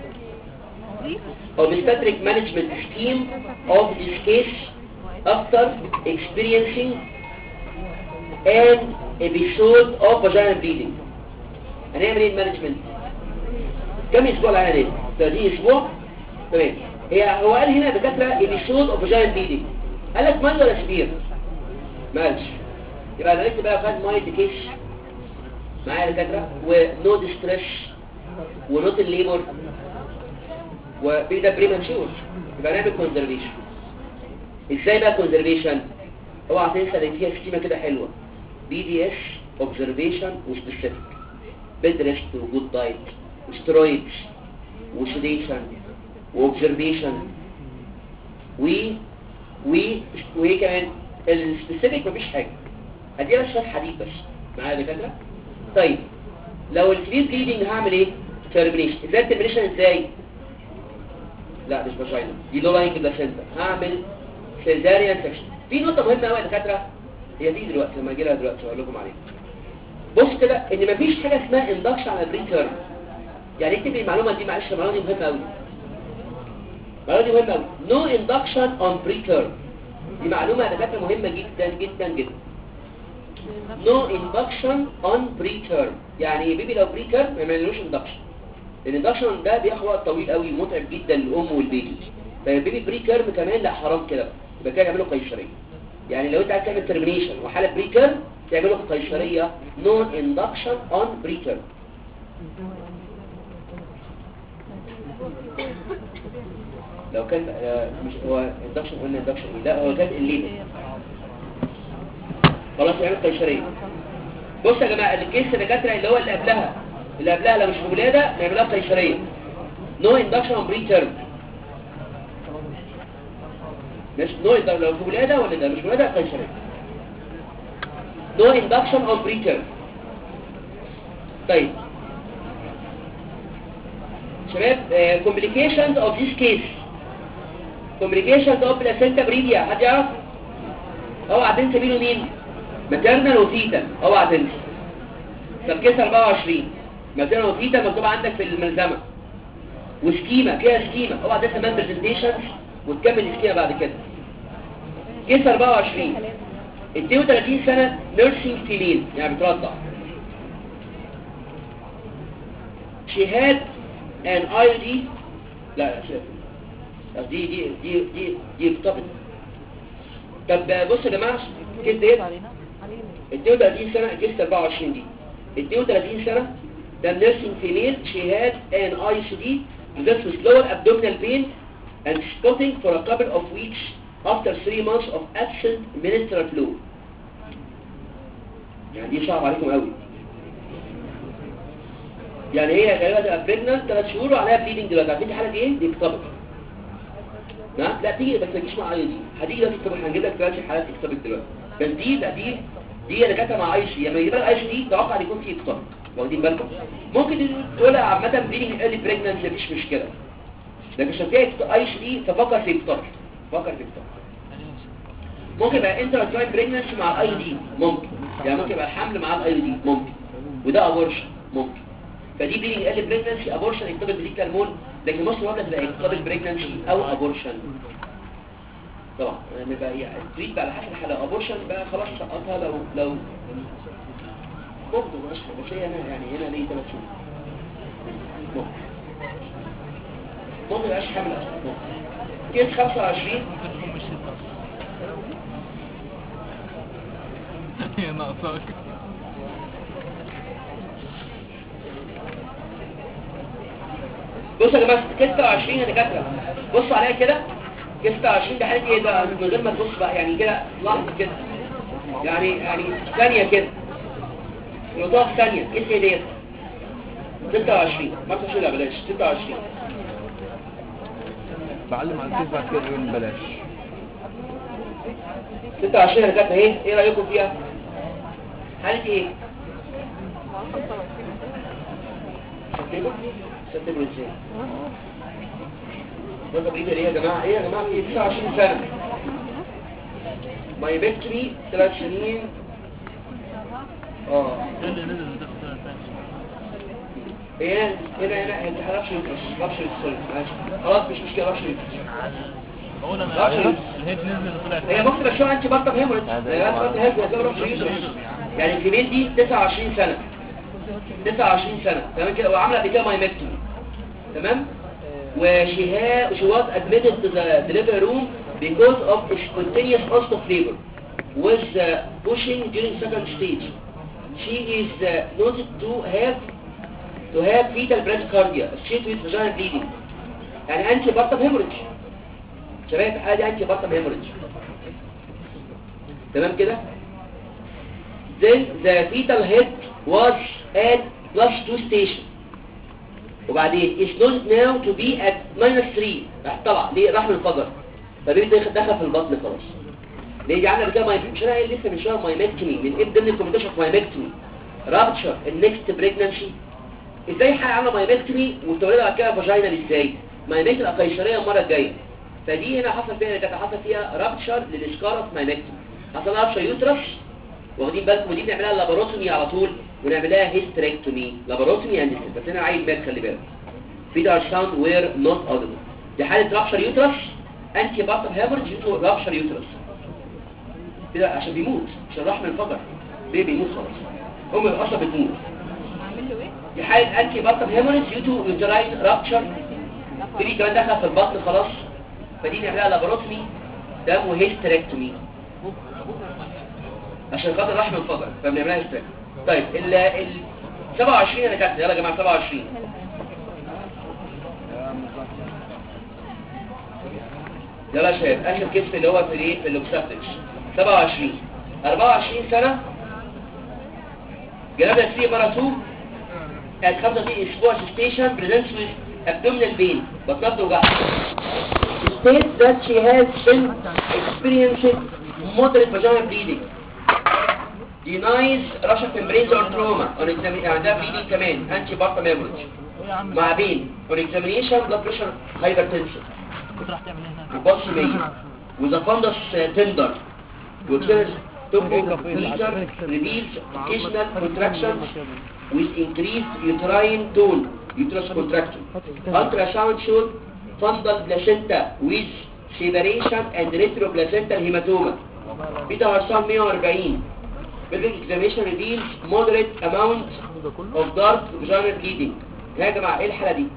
obstetric management scheme of this case after experiencing an episode of vaginal bleeding هنعمل ايه المانجمنت كم اسبوع العيانه دي 30 اسبوع تمام هي هو قال هنا دكاتره episode of vaginal bleeding قال لك مال ولا سبير مالش يبقى انا نكتب بقى خد مايت كيس معايا دكاتره ونو ديستريس ونوت الليبر وبيبدا بريماتشور يبقى نعمل كونزرفيشن ازاي بقى كونزرفيشن اوعى تنسى ان فيها سكيمه كده حلوه بي دي اس اوبزرفيشن وسبيسيفيك بيد ريست وجود دايت وسترويدز وسيديشن واوبزرفيشن و و وايه كمان السبيسيفيك مفيش حاجه ادي بس شويه حديد بس معايا يا دكاتره طيب لو الفري بليدنج هعمل ايه ترمينيشن ازاي الترمينيشن ازاي لا مش فاجينا دي لو لاين بلاسنتا هعمل سيزاريان سكشن في نقطه مهمه قوي يا دكاتره هي دي دلوقتي لما اجي لها دلوقتي هقول لكم عليها بص كده ان مفيش حاجه اسمها اندكشن على البري تيرم يعني اكتب لي المعلومه دي معلش المعلومه دي مهمه قوي المعلومه دي مهمه قوي نو اندكشن اون بري تيرم دي معلومه يا دكاتره مهمه جدا جدا جدا نو اندكشن اون بري تيرم يعني بيبي لو بري تيرم ما يعملوش اندكشن الاندكشن ده بياخد وقت طويل قوي متعب جدا للام والبيبي فالبيبي بري تيرم كمان لا حرام كده بقى. يبقى كده يعملوا قيصريه يعني لو انت عايز تعمل ترمينيشن وحاله بري تيرم تعمله قيصريه نون اندكشن اون بري تيرم لو كان آه، مش هو اندكشن قلنا اندكشن ايه لا هو كان الليل خلاص يعمل قيصريه بص يا جماعه الكيس الدكاتره اللي هو اللي قبلها اللي قبلها لو مش في ولاده نعملها قيصريه نو اندكشن اون بري تيرم مش نو ده لو في ولاده ولا ده مش ولاده قيصريه نو اندكشن اون بري تيرم طيب شباب complications of this case complications of placenta brevia حد يعرف اوعى تنسى مين ومين maternal وفيتال اوعى تنسى طب كيس 24 maternal وفيتال مكتوب عندك في الملزمه وسكيما فيها سكيما اوعى تنسى مان برزنتيشن وتكمل السكيما بعد كده كيس 24 32 سنه نيرسينج فيميل يعني بترضع she had an IUD لا لا شوف طب دي دي دي دي دي ارتبط طب بصوا يا جماعه كيس ديت 32 سنه كيس 24 دي 32 سنه ده nursing female she had an ICD this with lower abdominal pain and spotting for a couple of weeks after three months of absent menstrual flow يعني دي صعب عليكم قوي يعني هي غالبا تبقى بريجننت 3 شهور وعليها بليدنج دلوقتي عارفين دي حاله ايه دي اكتوبر نعم لا تيجي بس ما تجيش مع اي دي هتيجي دلوقتي اكتوبر هنجيب لك دلوقتي حالات اكتوبر دلوقتي بس دي لا دي دي اللي كانت مع اي سي لما يجيب لك اي سي توقع ان يكون في اكتوبر واخدين بالكم ممكن تقول عامه بليدنج ايرلي بريجننت مفيش مشكله لكن عشان فيها اي سي ففكر في اكتوبر فكر في اكتوبر ممكن يبقى انترا تراين بريجننسي مع الاي دي ممكن يعني ممكن يبقى الحمل مع الاي دي ممكن وده ابورشن ممكن فدي بيجي قال بريجننسي ابورشن اكتوبر بديك هرمون لكن مصر واحده تبقى اكتوبر بريجننسي او ابورشن طبعا يعني بقى يعني تريد بقى على حسب الحاله ابورشن بقى خلاص سقطها لو لو برضه مش بس هي هنا يعني هنا ليه ثلاث شهور ممكن ممكن يبقاش حامل اصلا ممكن كيس 25 ممكن تكون مش ستة هي ناقصاك بصوا يا جماعه 26 يا دكاتره بصوا عليا كده 26 ده حالتي ايه بقى من غير ما تبص بقى يعني كده لحظه كده يعني يعني ثانيه كده يوضح ثانيه ايه هي ديت 26 ما تقولش لا بلاش 26 بعلم على الكيس بعد كده يقول بلاش 26 يا دكاتره ايه ايه رايكم فيها حالتي ايه سبتمبر سبتمبر ازاي ده تبريد ايه يا جماعه ايه يا جماعه في 29 سنه مايبكتري 3 سنين اه ايه اللي نزل ده طلع تاني ايه هنا هنا انت حرفش يوترس رفش يوترس ماشي خلاص مش مشكله رفش يوترس بقول انا رفش يوترس الهيد نزل طلع هي تاني ممكن بشوف انت بطل هيموريج هي بطل هيموريج رفش يوترس يعني الفيميل دي 29 سنه 29 سنه تمام كده وعامله قبل كده مايمكتومي تمام وشي she was admitted to the delivery room because of spontaneous loss of labor was uh, pushing during second stage she is uh, noted to have to have fetal bradycardia associated with vaginal bleeding يعني انتي بطل hemorrhage شباب ادي انتي بطل hemorrhage تمام كده then the fetal head was at plus 2 station وبعدين is noted now to be at minus 3 راح طلع ليه راح من الفجر فبيبي دخل دخل في البطن خلاص ليه دي عندنا كده ماي- مش انا قايل لسه من شويه مايمكتومي من ايه ضمن الكومنتيشن في مايمكتومي رابتشر النكست بريجنانسي ازاي حاجه عامله مايمكتومي وتولد بعد كده فاجينال ازاي مايمكتومي قيصريه المره الجايه فدي هنا حصل فيها كانت حصل فيها رابتشر للسكار في مايمكتومي حصل رابتشر يوترس واخدين بالكم ودي بنعملها لاباروتومي على طول ونعملها هيستريكتومي لاباروتومي اند بس هنا عايز بالك خلي بالك feet are sound were not audible دي حاله رابشر يوترس انتي بارتم هيموريج يوتو رابشر يوترس كده عشان بيموت عشان الرحم انفجر بيه بيموت خلاص هم اصلا بتموت اعمل له ايه؟ دي حاله انتي بارتم هيموريج يوتو يوتراين رابشر دي كمان دخل في البطن خلاص فدي نعملها لاباروتومي دم وهيستريكتومي عشان خاطر الرحم انفجر فبنعملها هيستريكتومي طيب ال ال 27 انا كاتب يلا يا جماعه 27 يلا يا شباب اخر كتف اللي هو في الايه في الاوبستاتكس 27 24 سنه جنابها 3 مره 2 كانت 35 اسبوع ستيشن بريزنس ويز abdominal pain بطنها بتوجعها states that she has been experiencing moderate vaginal bleeding denies Russian membranes or trauma on examination عندها bleeding كمان anti partum hemorrhage مع بين on examination blood pressure hypertension كنت راح تعمل ايه هناك البلس 100 وذا فندس تندر وكده توبو فيجر reveals occasional contractions with increased uterine tone uterus contraction ultrasound showed fundal placenta with separation and retroplacental hematoma beta هرسان 140 pelvic examination reveals moderate amount of dark vaginal bleeding يا جماعه ايه الحاله دي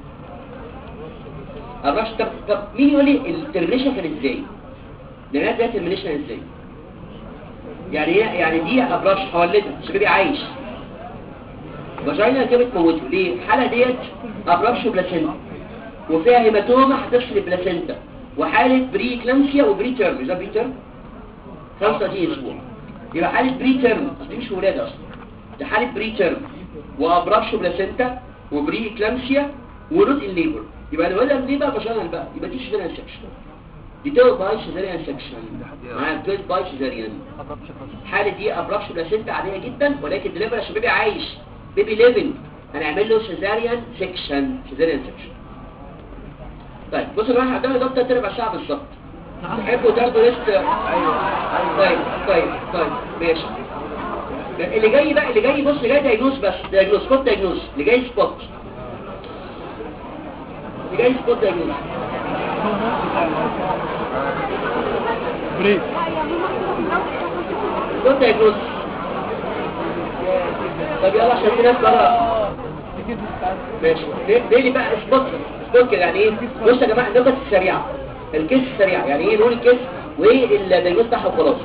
الرش طب طب مين يقول لي الترمينيشن كان ازاي ده ده الترمينيشن ازاي يعني ايه يعني دي ابراش حولتها شبابي عايش فاجينا كانت بتموته ليه الحاله ديت ابراش بلاسينتا وفيها هيماتوما هتفصل البلاسينتا وحاله بري كلامسيا وبري تيرم مش ده بري تيرم 35 اسبوع يبقى حاله بري تيرم دي مش ولاده اصلا ده حاله بري تيرم وابراش بلاسينتا وبري كلامسيا ورود الليبر يبقى الولد ليه بقى فاجينال بقى يبقى دي سيزاريان سكشن دي تو باي سيزاريان سكشن معايا تو باي سيزاريان الحاله دي ابراكش بلاسينتا عاديه جدا ولكن دليفري عشان بيبي عايش بيبي ليفنج هنعمل له سيزاريان سكشن سيزاريان سكشن طيب بصوا يا جماعه قدامي دكتور تربع ساعه بالظبط تحبوا تاخدوا ريست ايوه طيب طيب طيب ماشي اللي جاي بقى اللي جاي بص اللي جاي دايجنوز بس دايجنوز سبوت دايجنوز اللي جاي سبوت اللي جاي سبوت دايجنوز بريك سبوت دايجنوز طب يلا عشان في ناس بره ماشي ليه ليه لي بقى سبوت سبوت كده يعني ايه بص يا جماعه النقط السريعه الكيس السريع يعني ايه نقول الكيس وايه الدايجنوز بتاعها وخلاص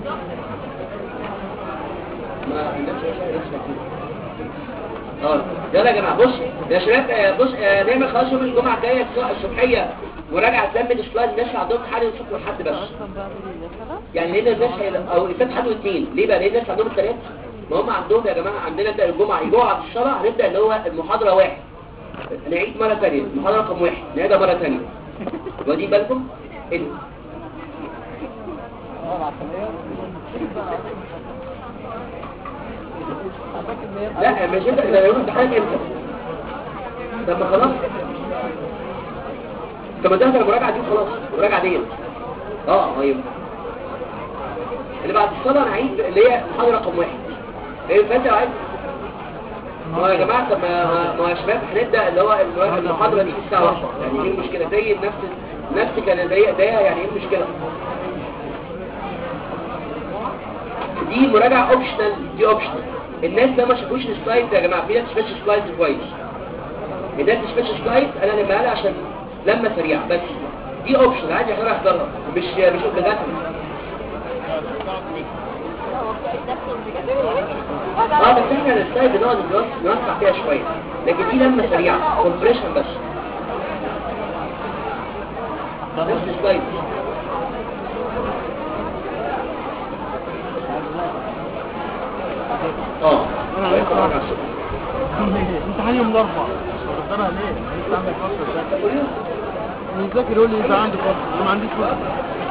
ما الناس لسه اه يلا يا جماعه بص يا شباب آه، بص آه، نعمل خلاص يوم الجمعه الجايه الص- الصبحيه مراجعه تم السلايد الناس اللي عندهم حل الصبح والحد بس يعني لان الناس هي او الفات حد واثنين ليه بقى لان الناس عندهم الثلاث ما هم عندهم يا جماعه عندنا نبدا الجمعه يجوا على الصلاه هنبدا اللي هو المحاضره واحد نعيد مره ثانيه المحاضره رقم واحد نعيدها مره ثانيه واخدين بالكم إيه؟ لا مش انت ده يوم امتحان امتى طب ما خلاص طب ما ده المراجعه دي خلاص المراجعه دي اه طيب اللي بعد الصلاه انا عايز اللي هي محاضره رقم واحد ايه فانت لو عايز ما هو يا جماعه طب ما ما هو يا شباب هنبدا اللي هو المحاضره دي الساعه 1 يعني ايه المشكله زي نفس نفس كان زي ده يعني ايه المشكله دي مراجعه اوبشنال دي اوبشنال الناس ده ما شافوش السلايد يا جماعه في ناس مش سلايد كويس الناس مش مش سلايد انا لما لها عشان لما سريع بس دي اوبشن عادي احنا احضرها مش مش اوبليجاتوري اه بس احنا السلايد بنقعد نوس- نوسع فيها شويه لكن دي لما سريعه كومبريشن بس نفس السلايد اه امتحان يوم الاربعاء بتقدرها ليه؟ لسه عندك فترة ده يذاكر يقول لي انت عندك وقت انا ما عنديش وقت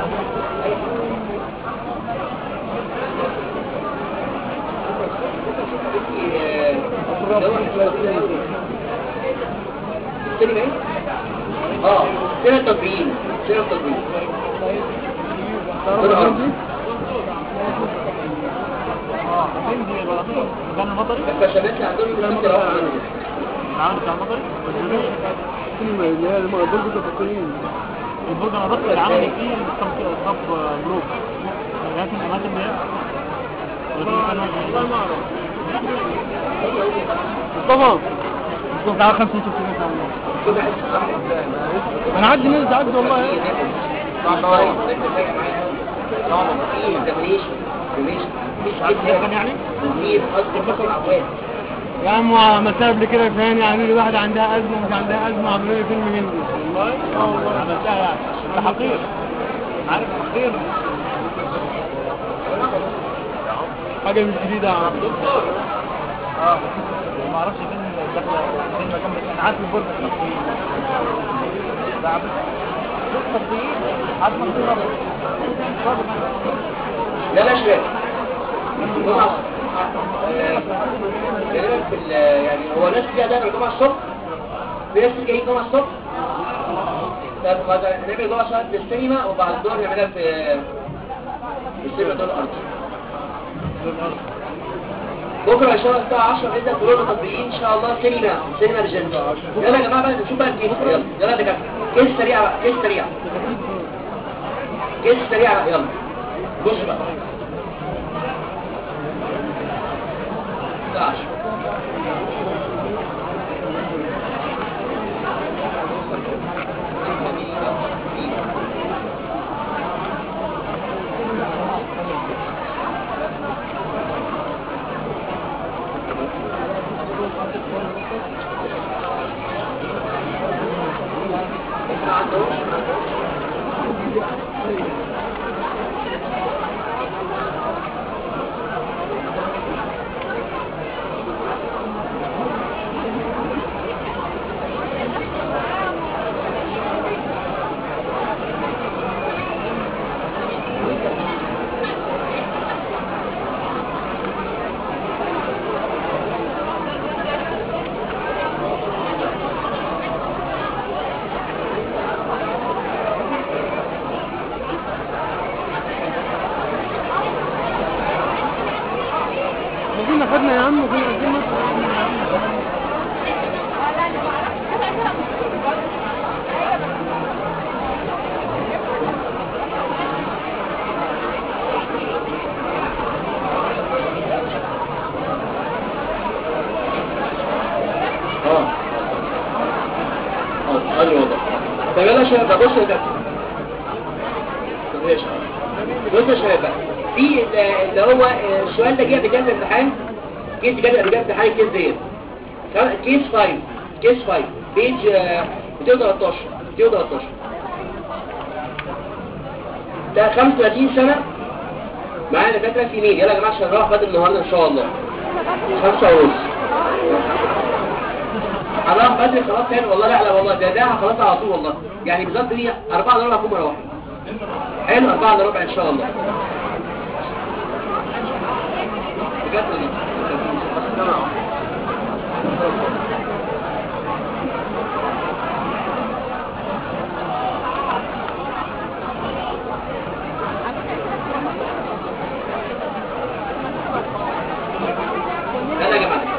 السينما ايه؟ اه سنة تطبيقين سنة تطبيقين تعرف دول العربي؟ عربي. اه فين دي البلاطين؟ مكان المطري؟ الفشلات اللي عندهم في الفكرة واحدة منهم العمل بتاع المطري؟ والجنوب؟ السينما اللي هي برج التقييم البرج انا رحت العملي فيه الصب صب بلوك لكن الاماكن دي ولكن كان مصطفى مصطفى تعالى خمسة نشوف كده انا عدي ناس عدي والله يعني يا عم مسافة قبل كده ثاني عملوا لي واحدة عندها أزمة ومش عندها أزمة عملوا لي فيلم هندي والله اه والله عملتها يعني ده حقير عارف حقير حاجة مش جديدة يا عم اه ما اعرفش فين داخله فين مكان بس انا عارف البرج التقييم ده عارف التقييم عارف منطقه لا لا شباب الجمعة آه، غالبا في ال- يعني هو ناس كتير هتعمل الجمعة الصبح في ناس كتير جايين الجمعة الصبح طب خلاص هنعمل الجمعة الصبح في السينما وبعد الظهر نعملها في في السينما دور الأرض بكرة إن شاء الله الساعة 10 نبدأ كلنا تطبيقين إن شاء الله سينما سينما ريجنسي يلا يا جماعة بقى نشوف بقى الكيس يلا يلا يا دكاترة كيس سريع بقى كيس سريع كيس سريع بقى يلا بص بقى الساعة 10 كنا خدنا يا عم كنا قدمنا اه اه ادي والله طب يلا يا شباب بصوا ده طب يا شباب بصوا يا شباب بقى في ال- اللي هو آه، السؤال ده جه قبل كده في الامتحان كيس جه قبل كده في الامتحان الكيس ديت كان- كيس 5 كيس 5 بيج آه، 213 213 ده 35 سنة معانا دكاترة في مين يلا يا جماعة عشان نروح بدري النهارده ان شاء الله خمسة ونص هروح بدري خلاص تاني والله لا لا والله ده ده خلاص على طول والله يعني بالظبط دي أربعة إلا ربع أكون مروح حلو أربعة إلا ربع إن شاء الله بجد والله. يلا يا جماعة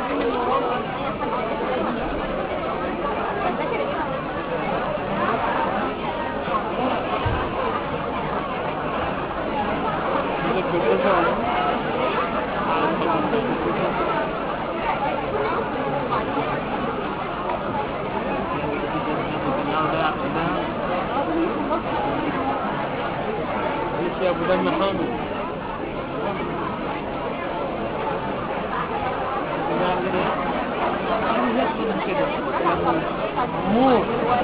معلش يا ابو دم حامد مو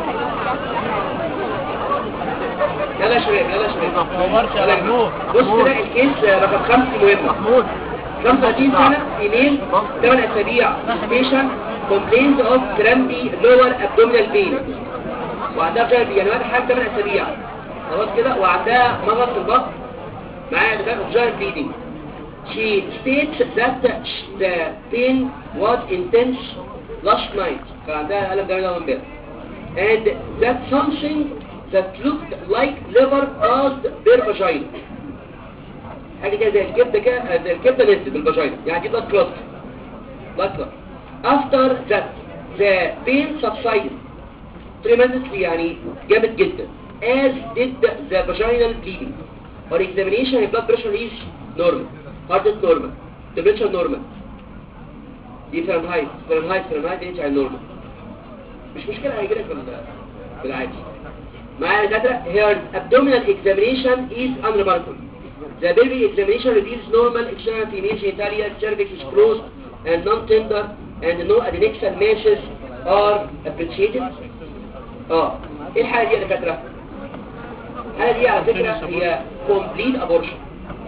يلا يا شباب يلا يا شباب نورش يا يلا يا محمود جماعة. بص كده الكيس رقم خمسة مهمة محمود 35 سنة ايميل 8 اسابيع ستيشن كومبلينز اوف كرامبي لور ابدومينال بين وعندها فعل يعني واحد حاجة 8 اسابيع خلاص كده وعندها مرض في البطن معاها دماغ اوف بليدنج She states that the pain was intense last night فعندها ألم جامد أول امبارح and that something that looked like liver caused their vagina حاجة كده زي الكبدة كده زي الكبدة نزلت بالفاجينا يعني دي blood clot blood clot after that the pain subsided tremendously يعني جامد جدا as did the vaginal bleeding or examination the blood pressure is normal heart rate normal temperature normal دي فahrenheit فahrenheit فahrenheit دي يعني normal مش مشكلة هيجي لك بالعادي معايا دكاترة here abdominal examination is unremarkable the baby examination reveals normal external female genitalia cervix is closed and non-tender and no adnexal masses are appreciated اه ايه الحالة دي يا دكاترة الحالة دي على فكرة هي complete abortion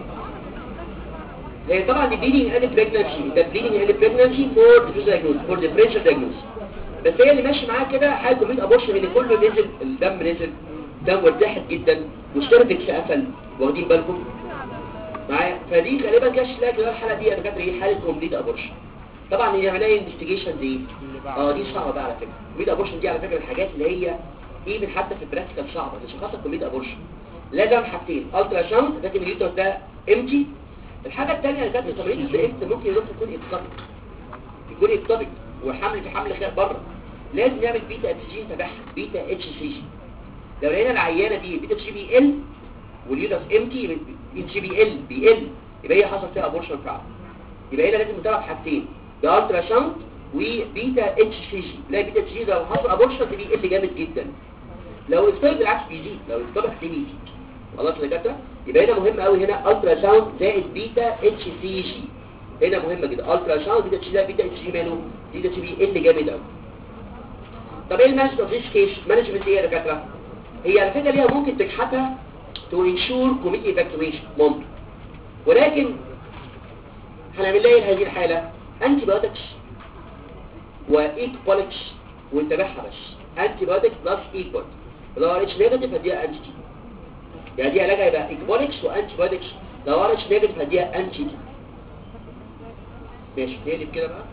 هي طبعا دي bleeding and pregnancy ده bleeding and pregnancy for the diagnosis for the pressure diagnosis بس هي اللي ماشي معاها كده حاله complete abortion ان كله نزل الدم نزل دم ارتاحت جدا والسيرفكس قفل واخدين بالكم معايا فدي غالبا كاش تلاقي الحاله دي يا دكاتره هي حاله كومبليت ابورشن طبعا هي عمليه انفستيجيشن دي اه دي صعبه بقى على فكره كومبليت ابورشن دي على فكره الحاجات اللي هي ايفن حتى في البراكتيكال صعبه تشخيصها كومبليت ابورشن لازم حاجتين الترا ساوند لكن اليوتر ده امتي الحاجه الثانيه اللي كانت تمرين الزئبت ممكن يروح يكون اكتوبيك يكون اكتوبيك والحمل في حمل خير بره لازم نعمل بيتا اتش جي تبعها بيتا اتش سي جي لو لقينا العيانه دي بيتا اتش جي بي ال واليوتر امتي اتش جي بي ال بيقل يبقى هي حصل فيها ابورشن فعلا يبقى هنا لازم نتابع حاجتين بالترا ساوند وبيتا اتش سي جي لا بيتا اتش سي لو حصل ابورشن دي بيقل جامد جدا لو الستايل بالعكس بيزيد لو الستايل دي بيزيد خلاص يا دكاتره يبقى هنا مهم قوي هنا الترا ساوند زائد بيتا اتش سي جي هنا مهمه جدا الترا ساوند بيتا اتش لا بيتا اتش جي ماله بيتا اتش بيقل جامد قوي طب ايه المانجمنت اوف ذيس كيس مانجمنت ايه يا دكاتره هي على فكره ليها ممكن تكحتها تو انشور كوميت ايفاكويشن ممكن ولكن هنعمل لها ايه هذه الحاله انتي بايوتكس وايكبولكس ونتابعها بس انتي بايوتكس بلس ايكبول لو اتش نيجاتيف هديها انتي تي يعني دي علاجها يبقى ايكبولكس وانتي بايوتكس لو اتش نيجاتيف هديها انتي تي ماشي نقلب كده بقى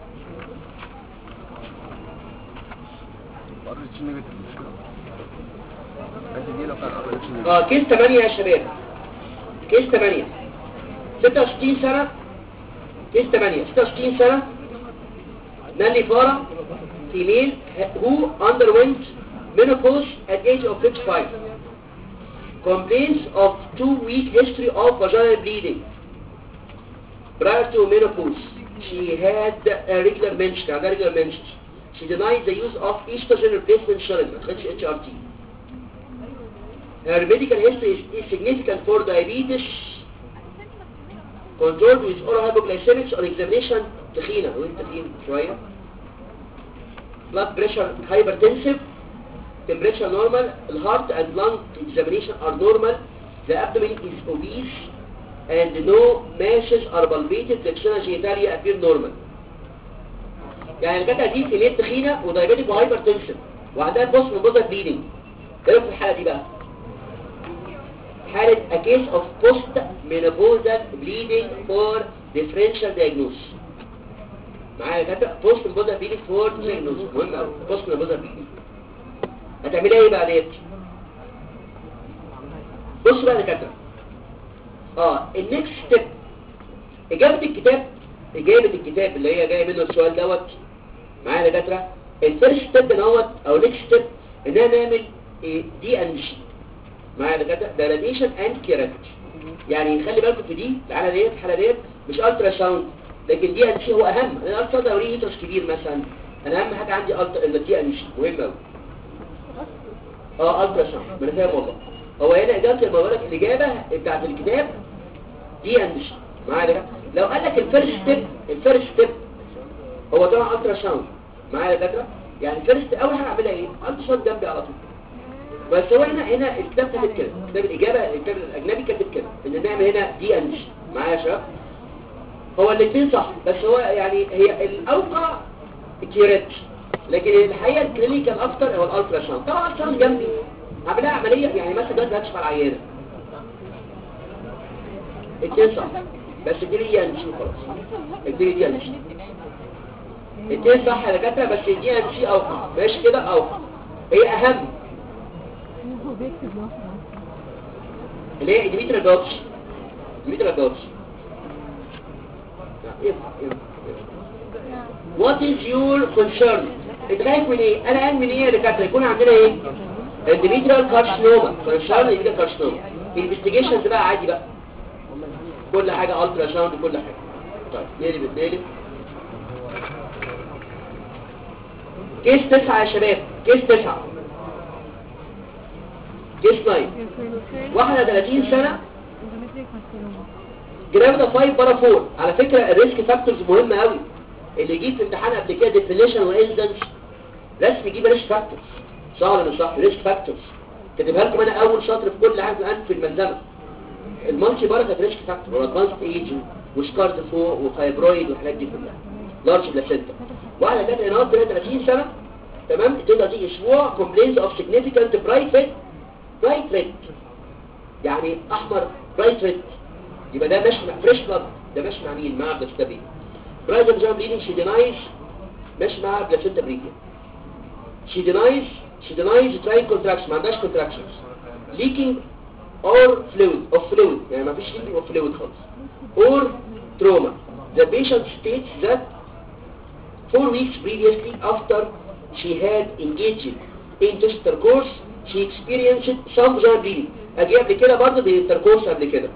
اتش نيجاتيف مش كده انت دي لو كان اتش نيجاتيف اه كيس 8 يا شباب كيس 8 66 سنة كيس 8 66 سنة نالي فارا female who underwent menopause at age of 55 complains of two week history of vaginal bleeding prior to menopause she had a regular menstruation عندها regular menstruation she denied the use of estrogen replacement therapy ما خدش HRT her medical history is, is significant for diabetes controlled with oral hypoglycemics on examination تخينة لو انت تخين شوية blood pressure hypertensive temperature normal the heart and lung examination are normal the abdomen is obese and no masses are palpated the external genitalia appear normal يعني الجدع دي كمية تخينة ودايبيتك وهايبرتنسيف وعندها بوست من بوزة بليدنج ايه في الحالة دي بقى حالة a case of post menopausal bleeding for differential diagnosis معايا يا كاتب post menopausal bleeding for diagnosis مهم قوي post menopausal bleeding هتعملها ايه بقى ديت بص بقى يا كاتب اه النكست ستيب اجابة الكتاب اجابة الكتاب اللي هي جاية منه السؤال دوت معايا يا دكاتره الفيرست ستيب دوت او نكست ستيب ان انا نعمل دي ان سي معايا يا دكاتره داليشن اند كيراتي يعني خلي بالكم في دي الحاله ديت الحاله ديت مش الترا ساوند لكن دي ان سي هو اهم انا الترا ساوند اوريه هيترس كبير مثلا انا اهم حاجه عندي الدي ان سي مهم قوي اه الترا ساوند ما انا فاهم والله هو هنا اجابه لما بقول لك الاجابه بتاعت الكتاب دي ان سي معايا ده لو قال لك الفيرست ستيب الفيرست ستيب هو طبعا الترا ساوند معايا يا دكاتره يعني الفيرست اول حاجه اعملها ايه الترا ساوند جنبي على طول بس هو هنا هنا الكتاب كاتب كده كتاب الاجابه الكتاب الاجنبي كاتب كده ان نعمل هنا دي ان سي معايا يا شباب هو الاثنين صح بس هو يعني هي الاوقع كيرات لكن الحقيقه الكلينيكال اكتر هو الالترا ساوند طبعا الالترا ساوند جنبي عاملها عمليه يعني مثلا دلوقتي هكشف على العيانه اتنين صح بس اديني دي ان سي خلاص اديني دي ان سي اتنين صح يا دكاتره بس دي ان سي اوقع ماشي كده اوقع هي اهم اللي هي ديمترا جوتش ديمترا جوتش What is your concern انت خايف من ايه انا قال من ايه يا دكاتره يكون عندنا ايه اندوميتريال كارسينوما فنشتغل اندوميتريال كارسينوما الانفستيجيشنز بقى عادي بقى كل حاجه الترا ساوند كل حاجه طيب نقلب نقلب كيس تسعة يا شباب كيس تسعة كيس ناين واحدة 30 سنة جرافيدا 5 بارا 4 على فكرة الريسك فاكتورز مهمة قوي اللي يجيب في امتحان قبل كده ديفينيشن وانزنس لازم يجيب ريسك فاكتورز صح ولا مش صح ريسك فاكتورز كاتبها لكم انا اول سطر في كل حاجه الان في الملزمه المالتي بارا كانت ريسك فاكتور وادفانسد ايج وسكارد فوق وفايبرويد والحاجات دي كلها لارج بلاسينتا واحده كانت هنا 33 سنه تمام تقدر تيجي اسبوع كومبلينز اوف سيجنيفيكانت برايت برايت ريد يعني احمر برايت ريد يبقى ده ماشي مع فريش بلاد ده ماشي مع مين مع بلاستابين برايت جام بليدنج شي دينايز ماشي مع بلاسينتا بريكيا شي دينايز شي دينايز تراين كونتراكشن ما عندهاش كونتراكشنز leaking or fluid of fluid يعني ما فيش leaking of fluid خالص or trauma the patient states that four weeks previously after she had engaged in intercourse she experienced some vaginal bleeding اجي قبل كده برضه بالانتركورس قبل كده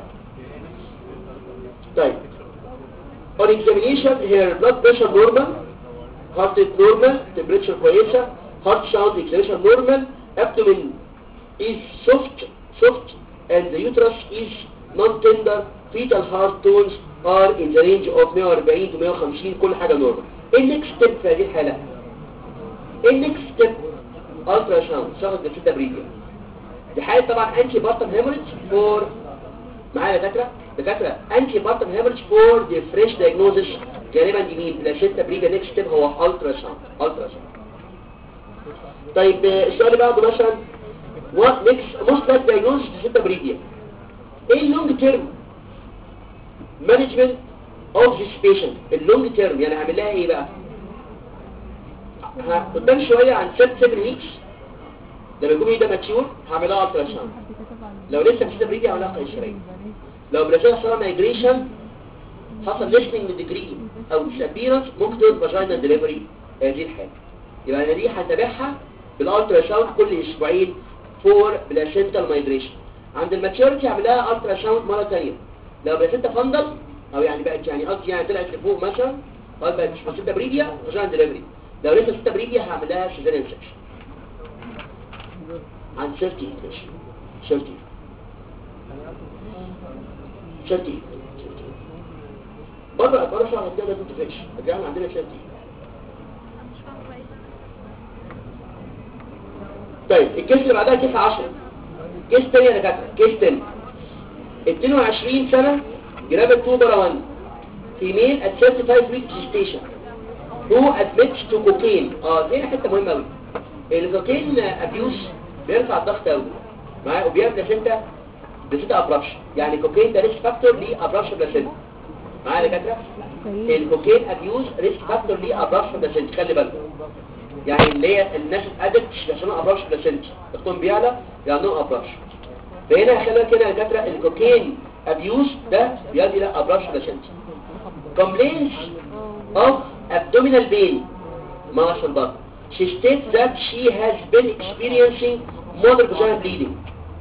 طيب on examination her blood pressure normal heart rate normal temperature كويسة heart sound exhalation normal abdomen is soft soft and the uterus is non-tender fetal heart tones are in the range of 140 to 150 كل حاجة normal ايه النكست ستيب في هذه الحالة ايه النكست ستيب الترا ساوند شخص بسيطة بريديا دي حالة طبعا انتي بارتم هيموريج فور معايا يا دكاتره دكاتره انتي بارتم هيموريج فور دي فريش دايجنوزس غالبا دي مين بلاسيتا بريجا نيكست ستيب هو الترا ساوند الترا ساوند طيب آه، السؤال اللي بعده مثلا وات نيكست موست لايك دايجنوزس بلاسيتا بريجا ايه اللونج تيرم مانجمنت اوف ذيس بيشنت اللونج تيرم يعني هعمل لها ايه بقى ه- قدام شويه عن 7 7 ويكس لما يكون ايه ده ماتيور هعمل لها الترا ساوند لو لسه مش بريدي هعمل لها قيصريه لو بلاسيتا حصل مايجريشن حصل ليسننج ديجري او ديسابيرنس ممكن تقول فاجينا ديليفري هذه الحاله يبقى انا دي هتابعها بالالترا ساوند كل اسبوعين فور بلاسينتال مايجريشن عند الماتيوريتي هعمل لها الترا ساوند مره ثانيه لو بلاسينتا فندل او يعني بقت يعني قصدي يعني طلعت لفوق مثلا او بقت مش بلاسينتا بريديا فاجينا ديليفري لو لسه بلاسينتا بريديا هعمل لها سيزاريان سكشن عن سيرتي سيرتي سيرتي بره بره شهر كده لازم تفكش الجامعة عندنا سيرتي طيب الكيس اللي بعدها كيس 10 كيس تاني يا دكاتره كيس تاني 22 سنة جرابت 2 برا 1 female at 35 week gestation who admits to cocaine اه دي حته مهمه قوي الكوكين ابيوس بيرفع الضغط قوي معايا وبيعمل بلاسينتا بلاسينتا ابرابشن يعني الكوكين ده ريسك فاكتور ليه ابرابشن بلاسينتا معايا يا دكاتره الكوكين ابيوز ريسك فاكتور ليه ابرابشن بلاسينتا خلي بالك يعني اللي هي الناس الادكتس عشان ابرابشن بلاسينتا ضغطهم بيعلى عندهم ابرابشن فهنا خلي بالك هنا يا دكاتره الكوكين ابيوز ده بيؤدي الى ابرابشن بلاسينتا complaints of abdominal pain muscle bug. She states that she has been experiencing moderate vaginal bleeding,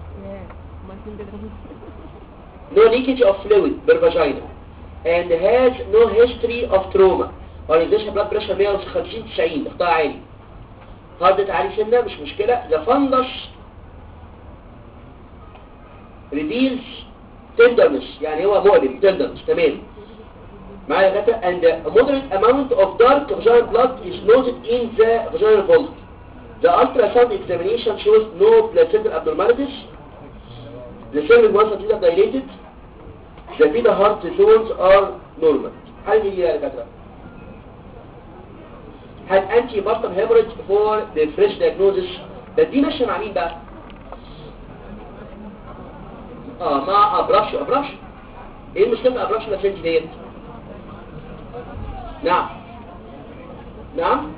no leakage of fluid per vagina, and has no history of trauma. Organization blood pressure 150 90 ضغطها عالي. هاردت عالي سنة مش مشكلة. The fundus reveals tenderness يعني هو مؤلم tenderness تمام. معايا يا دكاتره and a moderate amount of dark vaginal blood is noted in the vaginal vault. The ultrasound examination shows no placental abnormalities. The cervix was not dilated. The fetal heart zones are normal. حاجة دي يا دكاتره had anti-partum hemorrhage for the fresh diagnosis ده دي ماشيه مع مين بقى؟ اه مع ابرش ابرش ايه المشكله في ابرش الاسنج ديت؟ نعم نعم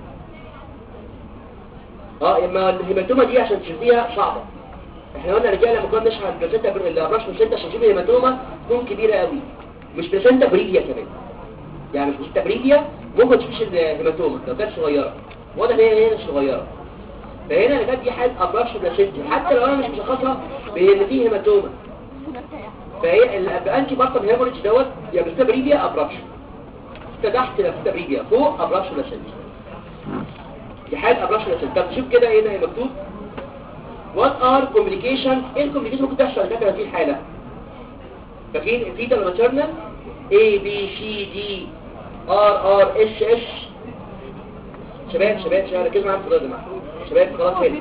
اه اما الهيماتوما دي عشان تشوفيها صعبة احنا قلنا رجاله لما كنا نشرح البلاسينتا بر... الابراش بلاسينتا عشان تشوف الهيماتوما تكون كبيرة قوي مش بلاسينتا بريديا كمان يعني مش بلاسينتا بريديا ممكن تشوفش الهيماتوما لو كانت صغيرة واضح ان هي هنا صغيره فهنا اللي كانت دي حاله ابراش بلاسنتي حتى لو انا مش مشخصها بان في هيماتوما فهي الانتي بارتم هيموريدج دوت يا بالتبريبيا ابراش تحت التبريبيا فوق ابراش بلاسنتي دي حاله ابراش بلاسنتي طب شوف كده هنا مكتوب وات ار كوميونيكيشن ايه الكوميونيكيشن ممكن تحصل فاكر في الحاله فاكرين في ده ماتيرنال A B C D R R S S شباب شباب شباب ركزوا معايا في الفضاء يا جماعه شباب خلاص هنا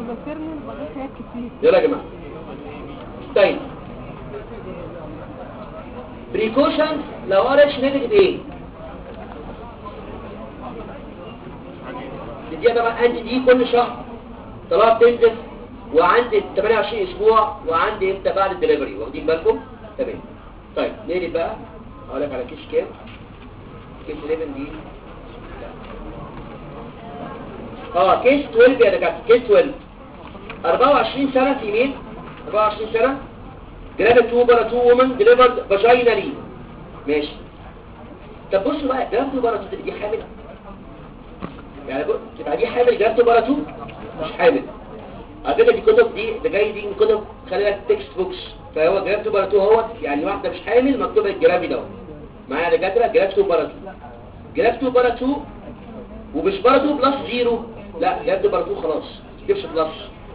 يلا يا جماعه طيب بريكوشن لو ار اتش نيجاتيف ايه دي طبعا انت دي كل شهر طلعت بتنزل وعندي 28 اسبوع وعندي امتى بعد الدليفري واخدين بالكم تمام طيب نقلب بقى اقول لك على كيس كام كيس 11 دي اه كيس 12 يا دكاتره كيس 12 24 سنه في مين 24 سنه جرابت تو برا تو وومن ديليفرد فاجينالي ماشي طب بصوا بقى جرابت تو برا تو دي حامل يعني بص تبقى دي حامل جرابت تو برا تو مش حامل على فكره دي كتب دي ده جاي دي من كتب خلي بالك تكست بوكس فهو جراب تو باراتو هو يعني واحده مش حامل مكتوبه الجرابي دوت معايا دكاتره جراب تو باراتو جراب تو باراتو ومش باراتو بلس زيرو لا جراب تو باراتو خلاص تجيبش بلس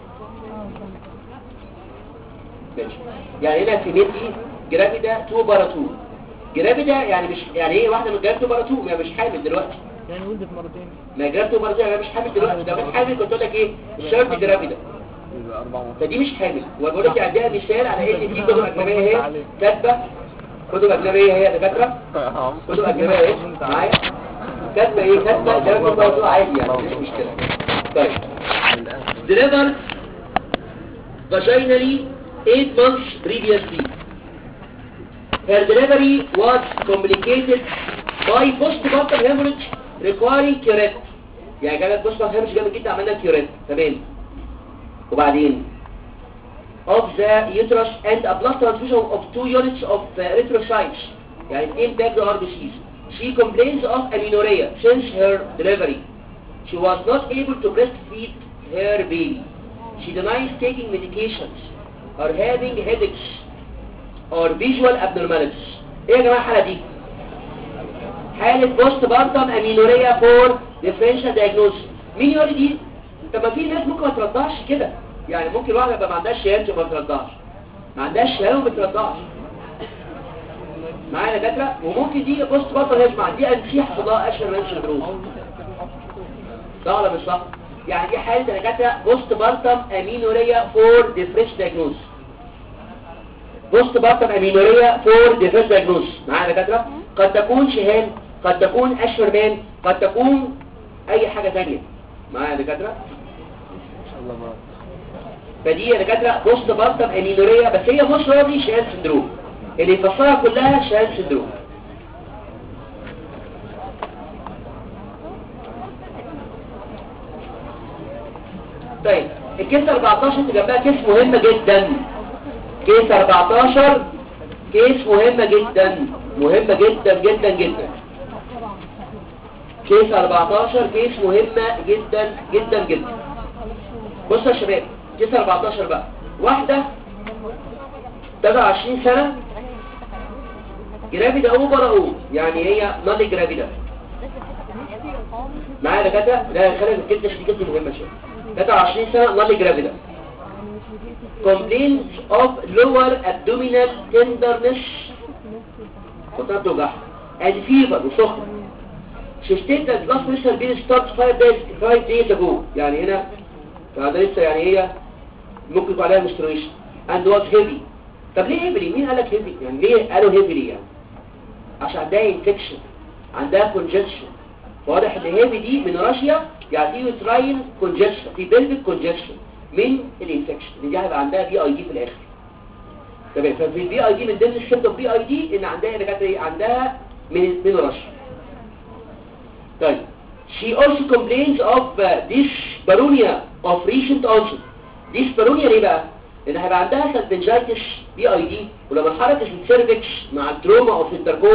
ماشي يعني هنا في ميتي جرابي ده تو باراتو جرابي ده يعني مش يعني ايه واحده من جراب تو باراتو ما مش حامل دلوقتي يعني ولدت مرتين ما جراب تو باراتو يعني مش حامل دلوقتي ده مش حامل كنت اقول لك ايه الشرط جرابي ده يبقى أربعة مرات فدي مش حامل وبقول لك اديها مثال على ان في كتب اجنبيه هي كاتبه كتب اجنبيه هي دكاتره كتب اجنبيه ايه معايا كاتبه ايه كاتبه جراب برضه عادي يعني مش مشكله طيب delivered vaginally 8 months previously her delivery was complicated by postpartum hemorrhage requiring curette يعني كانت postpartum hemorrhage جامد جدا عملنا curette تمام وبعدين of the uterus and a blood transfusion of two units of uh, erythrocytes يعني اثنين bagged RBCs she complains of amenorrhea since her delivery she was not able to breastfeed her baby she denies taking medications or having headaches or visual abnormalities ايه يا جماعه الحاله دي حاله بوست بارتم امينوريا فور ديفرنشال دايجنوستس مين يقول لي دي طب ما في ناس ممكن ما ترضعش كده يعني ممكن واحده يبقى ما عندهاش شهاده وما بترضعش ما عندهاش شهاده وما بترضعش معايا دكاتره وممكن دي بوست بارتم هيجمع دي انسيح فضاء اشهر من سندروم صح ولا مش صح يعني دي حاله دكاتره بوست بارتم امينوريا فور ديفرنشال دايجنوستس بوست بارتم امينوريا فور ديفرنشال دايجنوستس معايا دكاتره قد تكون شهان قد تكون اشهر مان قد تكون اي حاجه ثانيه معايا دكاتره إن شاء الله مرات فدي يا دكاتره بوست بارتم امينوريا بس هي مش راضي شهان سندروم اللي يفسرها كلها شهان سندروم طيب الكيس 14 تجنبها كيس مهمة جدا كيس 14 كيس مهمة جدا مهمة جدا جدا جدا كيس 14 كيس مهمة جدا جدا جدا بصوا يا شباب كيس 14 بقى واحدة 23 سنة جرافيدا اوبر او يعني هي نالي جرافيدا معايا دكاتره لا خلي الكلمه دي كلمه مهمه شويه 23 سنه نالي جرافيدا complaints of lower abdominal tenderness كنت توجعها and fever وسخن she stated that blood pressure being start 5 days 5 days ago يعني هنا فهذا لسه يعني هي ممكن يكون عليها menstruation and was heavy طب ليه heavy مين قال لك heavy يعني ليه قالوا heavy يعني عشان عندها infection عندها congestion واضح ان هيفي دي من راشيا يعني دي يوتراين كونجكشن في بلفيك كونجكشن من الانفكشن اللي دي هيبقى عندها بي اي دي في الاخر تمام ففي البي اي دي من ضمن السيمبتوم بي اي دي ان عندها دكاتره ايه عندها من من راشيا طيب she also complains of uh, dyspareunia of recent onset dyspareunia ليه بقى لان هيبقى عندها سلفنجايتس بي اي دي ولما اتحركت السيرفكس مع التروما او في التركوز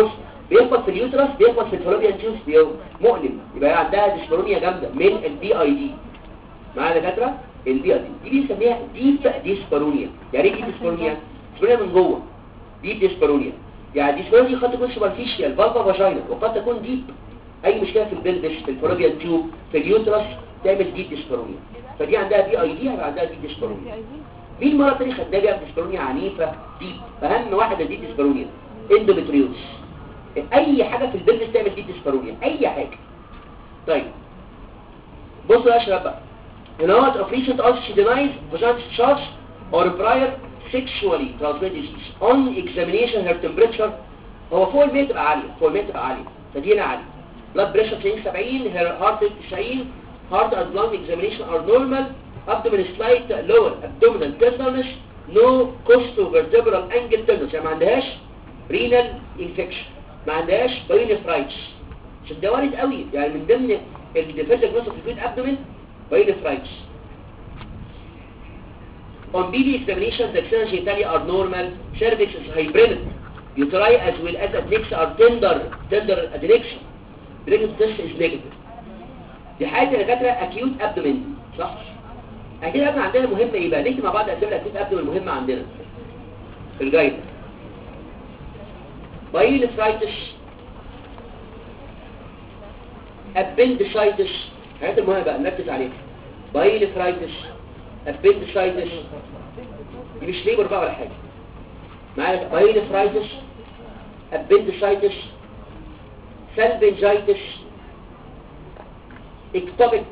بيخبط في اليوترس بيخبط في الفالوبيان تيوب بي- مؤلم يبقى عندها ديسبارونيا جامده من البي اي دي معايا دكاتره البي اي دي دي بنسميها ديب ديسبارونيا يعني ايه ديب ديسبارونيا ديسبارونيا من جوه ديب ديسبارونيا يعني ديسبارونيا قد تكون سوبرفيشيال فالفا فاجينا وقد تكون ديب اي مشكله في البلبس في الفالوبيان تيوب في اليوترس تعمل ديب ديسبارونيا فدي عندها بي اي دي هيبقى عندها ديب ديسبارونيا مين مرة تاني خدها بيها ديسبارونيا عنيفة دي أهم واحدة دي ديسبارونيا اندومتريوز أي حاجة في البيزنس تعمل دي ديسبارونيا أي حاجة طيب بصوا يا شباب بقى هنا هو of recent oxygenized vaginal discharge or prior sexually transmitted disease on examination her temperature هو فوق المية تبقى عالية فوق المية تبقى عالية فدي هنا عالية blood pressure 90 70 her heart rate 90 heart and lung examination are normal abdomen slight lower abdominal tenderness no costovertebral angle tenderness يعني ما عندهاش renal infection ما عندهاش pyelonephritis عشان ده وارد قوي يعني من ضمن الديفيجن نصف الفيد abdomen pyelonephritis On BD examination, the external genitalia are normal, cervix is hybrid, uteri as well as adnexa are tender, tender adnexa. Pregnant test is negative. دي حاجة دكاترة acute abdomen صح؟ أكيد abdomen عندنا مهمة إيه بقى؟ نكتب مع بعض أسباب acute abdomen المهمة عندنا في الجايد بايلفرايتس appendicitis الحاجات المهمة بقى نركز عليها بايلفرايتس appendicitis دي مش ليبر بقى ولا حاجة معايا بايلفرايتس appendicitis salpingitis ectopic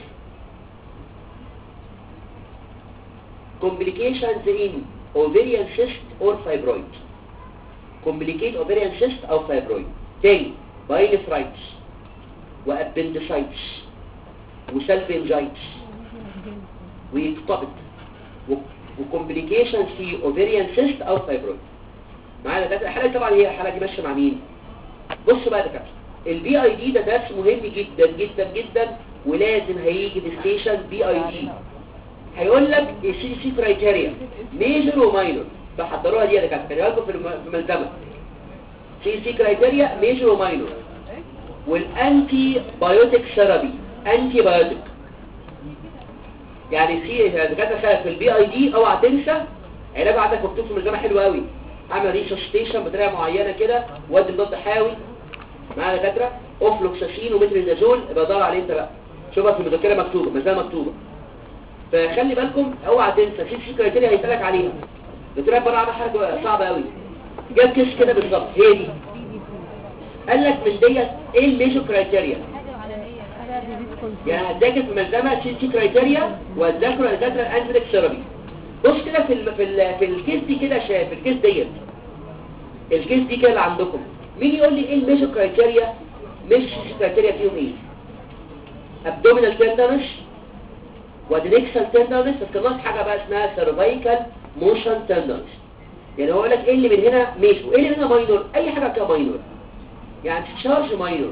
complications in ovarian cyst or fibroid complicate ovarian cyst او fibroid تاني بايلفرايتس وابندسايتس وسلفنجايتس ويكتبط وكومبليكيشنز في اوفيريان سيست او فايبرويد معانا دكاتره الحاله دي طبعا هي الحاله دي ماشيه مع مين بص بقى يا دكاتره البي اي دي ده درس مهم جدا جدا جدا ولازم هيجي في ستيشن بي اي دي هيقول لك السي سي كرايتيريا ميجر وماينور فحضروها دي يا دكاتره خلي بالكم في الم- في الملزمه سي سي كرايتيريا ميجر وماينور والانتي بايوتيك ثيرابي انتي بايوتيك يعني في دكاتره خلق في البي اي دي اوعى تنسى علاج عندك مكتوب في الملزمه حلو قوي عمل ريسوستيشن بطريقه معينه كده وادي مضاد حيوي معايا دكاتره اوفلوكساسين ومترينازول يبقى دور عليه انت بقى شوفها في المذكره مكتوبه الملزمه مكتوبه فخلي بالكم اوعى تنسى في في كرايتيريا هيسالك عليها بطريقه بره عمل حاجه صعبه قوي جاب كيس كده بالظبط هي دي قال لك من ديت ايه الميجر كرايتيريا يعني هتذاكر في الملزمه سي سي كرايتيريا وهتذاكر الدكاتره الانفليك ثيرابي بص كده في ال في ال في الكيس دي كده شايف الكيس ديت الكيس دي كده اللي عندكم مين يقول لي ايه الميجر كرايتيريا مش سي سي كرايتيريا فيهم ايه ابدومينال تندرنس ودينكسال تندرنس بس كان ناقص حاجه بقى اسمها سيرفايكال موشن تندرنس يعني هو يقول لك ايه اللي من هنا ميجر وايه اللي من هنا ماينور اي حاجه كده ماينور يعني تشارج ماينور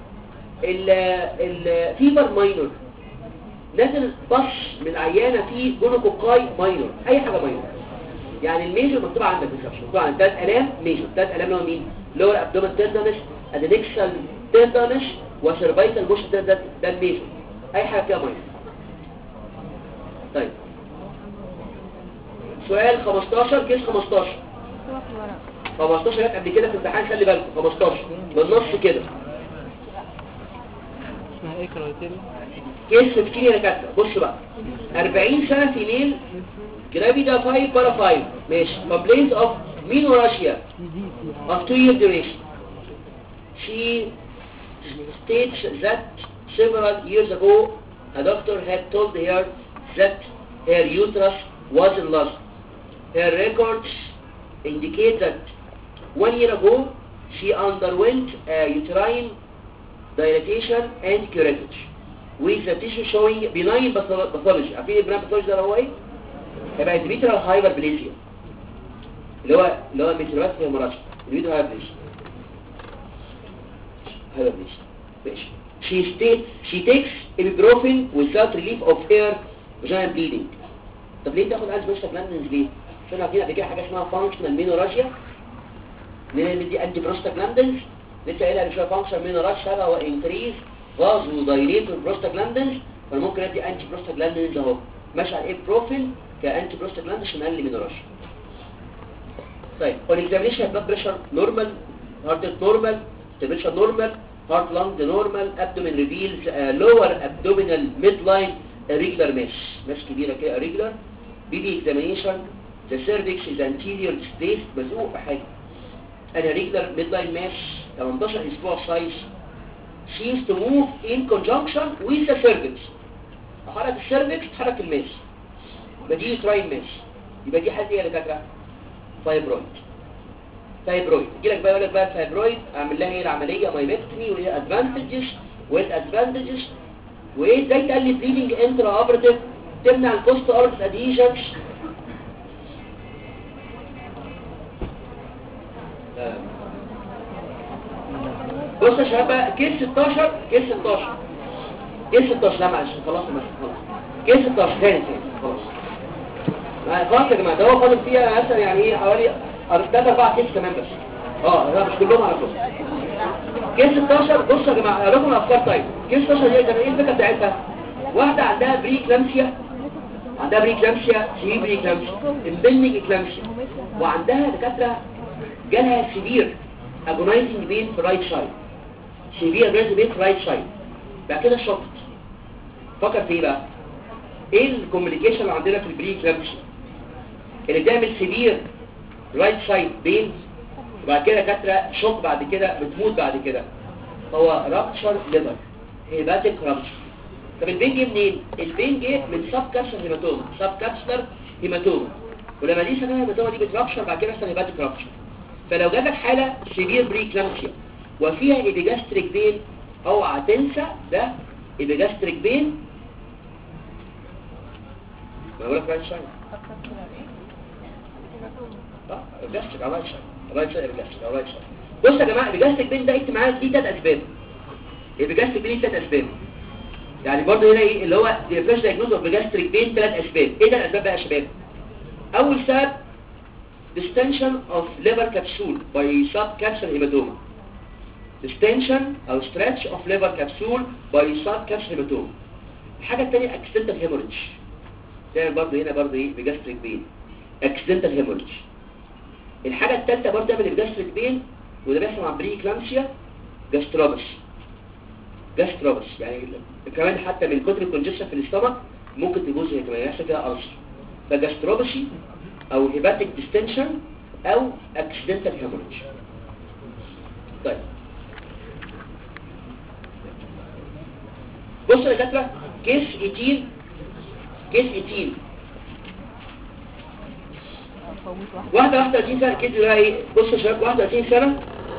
الفيبر ماينور نازل بش من العيانه في جونوكوكاي ماينور اي حاجه ماينور يعني الميجر مكتوب عندك بالظبط مكتوب عندك ثلاث الام ميجر ثلاث الام اللي هو مين لور ابدومن تندنس ادينكسال تندنس وسيرفايكال موشن ده ده ده الميجر اي حاجه فيها ماينور طيب سؤال 15 كيس 15 15 جت قبل كده في امتحان خلي بالكم 15 بالنص كده اسمها ايه كرايتيريا كيس 15 يا دكاتره بص بقى 40 سنه فيميل جرافيدا 5 بارا 5 ماشي complaint of menorrhagia of 2 year duration she states that several years ago a doctor had told her that her uterus was enlarged her records indicate that one year ago she underwent a uterine dilatation and curettage with the tissue showing benign patho- pathology عارفين البناء pathology ده هو ايه؟ يبقى الديميترال هايبربليزيا اللي هو اللي هو ميتروباث هيموراجيك الديميترال هايبربليزيا هايبربليزيا ماشي she states she takes ibuprofen without relief of her vaginal bleeding طب ليه تاخد انتي بروستاجلاندينز ليه؟ عشان عارفين قبل كده حاجه اسمها functional menorrhagia اللي هي دي انتي بروستاجلاندينز لسه قايلها من شويه فانكشن من رش هذا هو انكريز فازو دايليتور بروستاجلاندنز فانا ممكن ادي انتي بروستاجلاندنز اهو ماشي على ايه بروفيل كانتي بروستاجلاندنز عشان اقلل من الرش طيب on examination blood pressure normal heart rate normal temperature normal heart lung normal abdomen reveals uh, lower abdominal midline irregular mesh mesh كبيرة كده irregular BB examination the cervix is anterior displaced مزقوق بحاجة an irregular midline mesh 18 اسبوع size seems to move in conjunction with the cervix حركة السيرفكس تحرك الماس يبقى دي يوتراين ماس يبقى دي حالة ايه يا دكاترة؟ فايبرويد فايبرويد يجي لك بقى يقول لك بقى فايبرويد اعمل لها ايه العمليه مايمكتومي وايه ادفانتجز وايه ادفانتجز وايه ازاي تقلل بليدنج انترا اوبرتيف تمنع البوست اوبرتيف ادهيجنز بص يا شباب بقى كيس 16 كيس 16 كيس 16 لا معلش خلاص بس خلاص كيس 16 تاني تاني خلاص ما خلاص يا جماعه ده هو فاضل فيها مثلا يعني ايه حوالي 3 4 كيس كمان بس اه لا مش كلهم على طول كيس 16 بصوا يا جماعه لكم افكار طيب كيس 16 دي كان ايه الفكره بتاعتها واحده عندها بري كلامسيا عندها بري كلامسيا سي بري كلامسيا امبلنج كلامسيا وعندها دكاتره جالها سيفير اجونايزنج بين في رايت سايد سيفير اجونايزنج بين في رايت سايد بعد كده شطت فكر في ايه بقى ايه الكوميونيكيشن اللي عندنا في البري كلامسيا اللي بتعمل سيفير رايت سايد بين وبعد كده كاتره شوك بعد كده بتموت بعد كده هو رابتشر ليفر هيباتيك رابتشر طب البين جه منين البين جه من سب كابسولار هيماتوما سب كابسولار هيماتوما ولما دي سكنها هيماتوما دي بترابشر بعد كده يحصل هيباتيك رابتشر فلو جات لك حاله سيفير بريكلامسيا وفيها ايبيجاستريك بين اوعى تنسى ده ايبيجاستريك بين ما بقول لك رايت سايد اه الجاستريك على رايت سايد رايت سايد الجاستريك على رايت سايد بص يا جماعه الجاستريك بين ده اكتب معايا ليه ثلاث اسباب الجاستريك بين ليه ثلاث اسباب يعني برضه هنا ايه اللي هو ديفرنش دايجنوز اوف جاستريك بين ثلاث اسباب ايه ده الاسباب بقى يا شباب اول سبب distension of liver capsule by subcapsular hematoma distension او stretch of liver capsule by subcapsular hematoma الحاجة الثانية accidental hemorrhage تعمل برضه هنا برضه ايه بجاستريك بين accidental hemorrhage الحاجة الثالثة برضه تعمل بجاستريك بين وده بيحصل مع بري كلامسيا جاستروبس جاستروبس يعني كمان حتى من كتر الكونجكشن في الاستمك ممكن تبوظ هي كمان يحصل فيها ألسر فجاستروبسي او هيباتيك ديستنشن او اكسيدنتال هيموريج طيب بصوا يا دكاتره كيس 18 كيس 18 واحدة 31 سنة كده بقى ايه بصوا يا شباب 31 سنة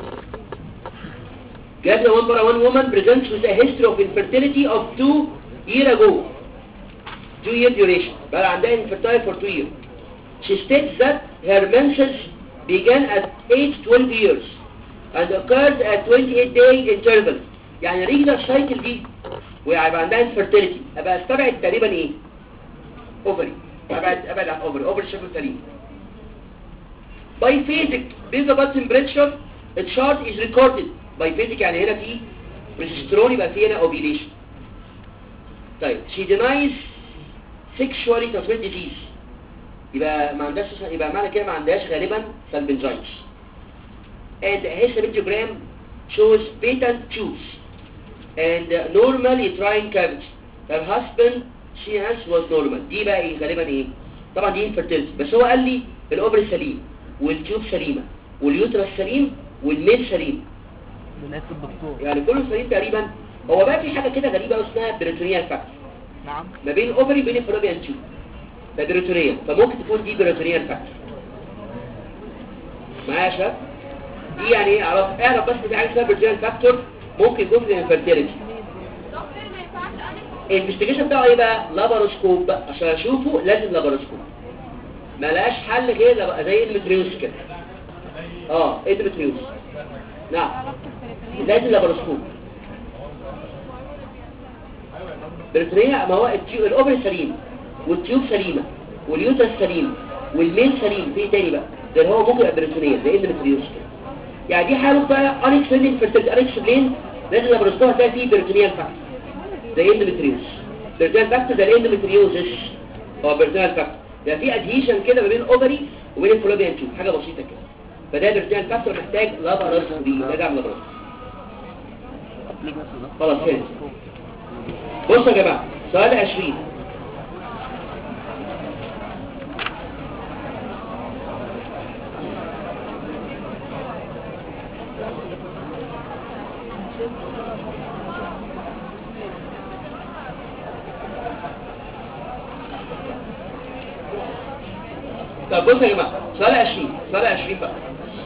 جات لنا one one woman presents with a history of infertility of two year ago two year duration بقى عندها infertile for two years She states that her menses began at age 12 years and occurred at 28 day interval يعني regular cycle دي ويبقى عندها infertility ابقى استبعد تقريبا ايه ovary ابعد ابعد عن ovary ovary شكله سليم biphasic basal blood temperature a chart is recorded biphasic يعني هنا في progesterone يبقى في هنا ovulation طيب she denies sexually transmitted disease يبقى ما عندهاش يبقى معنى كده ما عندهاش غالبا سالبنجايتس and histogrammogram shows patent tubes and normal uterine cavity her husband CS was normal دي بقى ايه غالبا ايه طبعا دي infertility بس هو قال لي الاوبري سليم والتيوب سليمه واليوترس سليم والميل سليم بنات الدكتور يعني كله سليم تقريبا هو بقى في حاجه كده غريبه اسمها بريتونيال فاكتور نعم ما بين الاوفري وبين الفلوبيان تيوب فبريتونيال فممكن تكون دي بريتونيال فاكتور معايا يا شباب دي يعني ايه اعرف اعرف بس دي حاجه اسمها بريتونيال فاكتور ممكن يكون في الانفيرتيليتي الانفستيجيشن بتاعه ايه بقى لاباروسكوب بقى عشان اشوفه لازم لاباروسكوب ملهاش حل غير لب- زي المتريوس كده اه اندومتريوس نعم لازم لاباروسكوب بريتونيا ما هو التيو... الاوبري سليم والتيوب سليمه واليوترس سليم والميل سليم في إيه تاني بقى ده هو ممكن يبقى بريتونيا زي اندومتريوس كده يعني دي حاله بقى unexplained fertility unexplained لازم لما رسموها تلاقي فيه peritoneal factor زي endometriosis peritoneal factor زي الاندومتريوزس هو peritoneal factor يعني في ادهيشن كده ما بين الاوفري وبين الفلوبيان تيوب حاجه بسيطه كده فده peritoneal factor محتاج لابراسكوبي بيه نرجع لابراسكوبي خلاص كده بصوا يا جماعه سؤال 20 طب بصوا يا جماعه سؤال 20 سؤال 20 بقى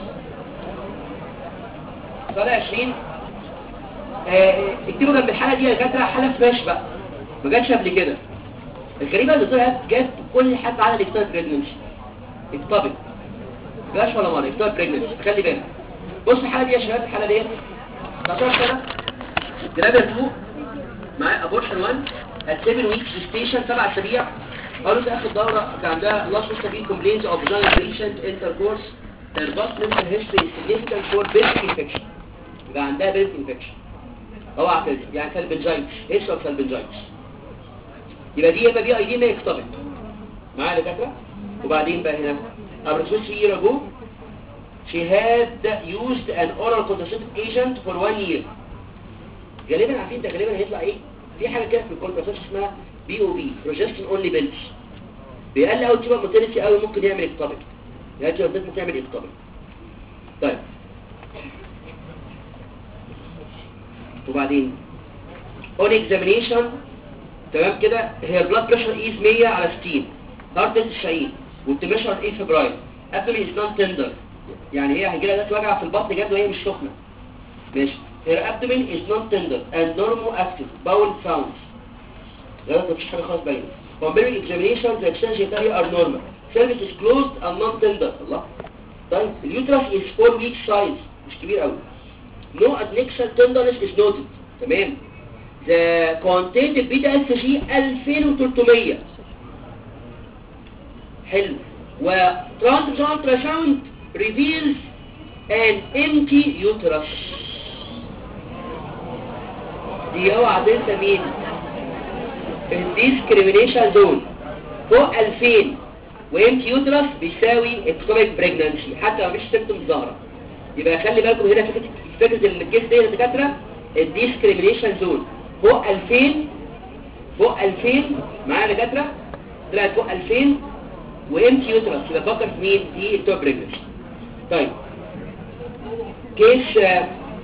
سؤال 20 آه، اكتبوا جنب الحاله دي يا دكاتره حاله فريش بقى ما جاتش قبل كده الغريبه اللي طلعت جت كل حاجه على الاكتوب بريجننسي اكتوبك جاش ولا مره اكتوب بريجننسي خلي بالك بص الحاله دي يا شباب الحاله دي 19 سنه جرابر 2 معاه ابورشن 1 at 7 weeks gestation 7 اسابيع قالوا في اخر دوره كان عندها لاست ستابيل كومبلينز اوف جنرال بيشنت انتركورس الباست منتال هيستوري significant فور بيرث انفكشن يبقى عندها بيرث انفكشن اوعى كده يعني سالبنجايتس ايش هو سالبنجايتس يبقى دي يبقى بي اي دي ما يكتبت معايا يا دكاتره وبعدين بقى هنا قبل 3 year ago she had used an oral contraceptive agent for one year غالبا عارفين ده غالبا هيطلع ايه في حاجه كده في الكونتراسبشن اسمها بي او بي بروجستين اونلي بيلز بيقل قوي تبقى موتيليتي قوي ممكن يعمل اكتوبك يعني تبقى ممكن تعمل اكتوبك طيب وبعدين اون اكزامينيشن تمام كده هي البلاد بريشر ايز 100 على 60 هارت ريت 90 والتمشر ايه فبراير ابدومين از نون تندر يعني هي هيجي لها دلوقتي وجع في البطن جد وهي مش سخنه ماشي her abdomen is non tender and normal active bowel sounds لا مفيش حاجه خالص باينه comparing examination the exchange criteria are normal cervix is closed and non tender الله طيب اليوترس is 4 week size مش كبير قوي no adnexal tenderness is noted تمام the quantitative beta SG 2300 حلو و trans ultrasound reveals an empty uterus دي اوعى تنسى مين الديسكريميشن زون فوق 2000 وامتي يوترس بيساوي اكتوبيك بريجنانسي حتى لو مش سيمتوم ظاهره يبقى خلي بالكم هنا فكره فكره الجيش دي يا دكاتره الديسكريميشن زون فوق 2000 فوق 2000 معايا يا دكاتره طلعت فوق 2000 وامتي يوترس يبقى فكر في مين دي اكتوبيك بريجنانسي طيب كيس آه،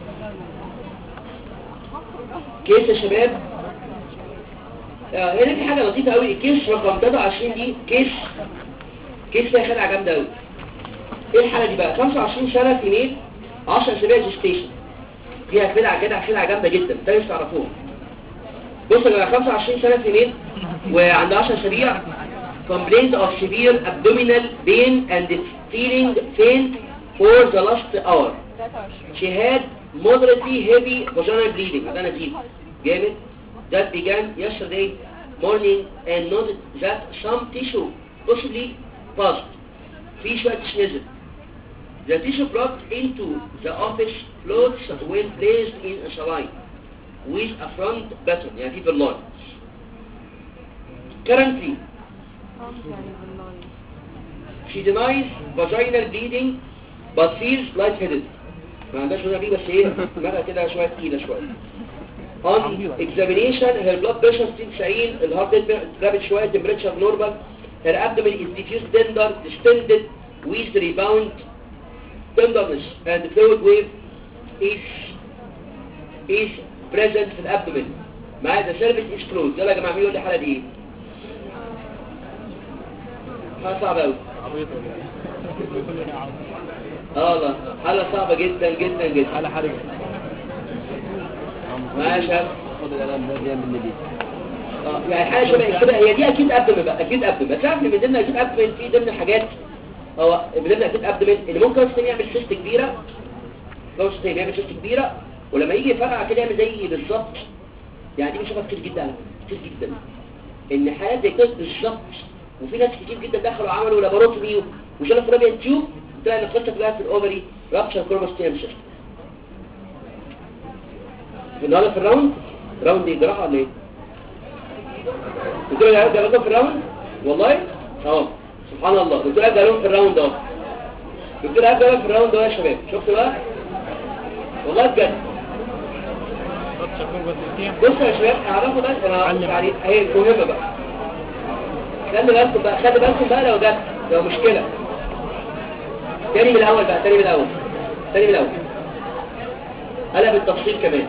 كيس يا شباب آه، هنا في حاجة لطيفة قوي الكيس رقم 23 دي كيس كيس فيها خدعة جامدة قوي ايه الحالة دي بقى 25 سنة في ميل 10 اسابيع جيستيشن فيها خدعة كده خدعة جامدة جدا ده مش تعرفوها بصوا يا جماعة 25 سنة في ميل وعندها 10 اسابيع complaint of severe abdominal pain and feeling faint for the last hour 23 She had moderately heavy vaginal bleeding ده نزيف جامد that began yesterday morning and noted that some tissue possibly passed في شوية نزل The tissue brought into the office floats when placed in a saline with a front button يعني في باللاين Currently she denies vaginal bleeding but feels lightheaded ما عندهاش وجع بيه بس ايه دماغها كده شويه تقيله شويه on examination her blood pressure 90 الهارت ريت رابط شويه temperature normal her abdomen is diffuse tender distended with rebound tenderness and fluid wave is is present في الابدومين معايا the cervix is closed يلا يا جماعه مين يقول لي الحاله دي ايه حاله صعبه قوي عبيطة اه والله حاله صعبه جدا جدا جدا على حرجة معايا يا شباب خد القلم ده بيعمل النبي اه يعني حاجه شبه كده هي دي اكيد ابدمن بقى اكيد ابدمن بس عارف إن من ضمن اكيد ابدمن في ضمن الحاجات هو من ضمن اكيد ابدمن اللي ممكن اصلا يعمل سيست كبيره لو سيست يعمل سيست كبيره ولما يجي يفرقع كده يعمل زي بالظبط يعني دي بنشوفها كتير جدا كتير جدا ان حالات زي كده بالظبط وفي ناس كتير جدا دخلوا عملوا لاباروتومي وشالوا فلابيان تيوب طلع ان القصه كلها في الاوفري رابشر كوربس تيم سيستم النهارده في الراوند راوند دي جراحه ولا ايه دكتور قاعد جالكم في الراوند والله اهو سبحان الله دكتور قاعد جالكم في الراوند اهو دكتور قاعد جالكم في الراوند اهو يا شباب شفتوا بقى والله بجد رابشر كوربس التيم بصوا يا شباب اعرفوا بس انا علم. يعني هي مهمه بقى خلي بالكم بقى خلي بالكم بقى لو جت لو مشكله تاني من الاول بقى تاني من الاول تاني من الاول هلا بالتفصيل كمان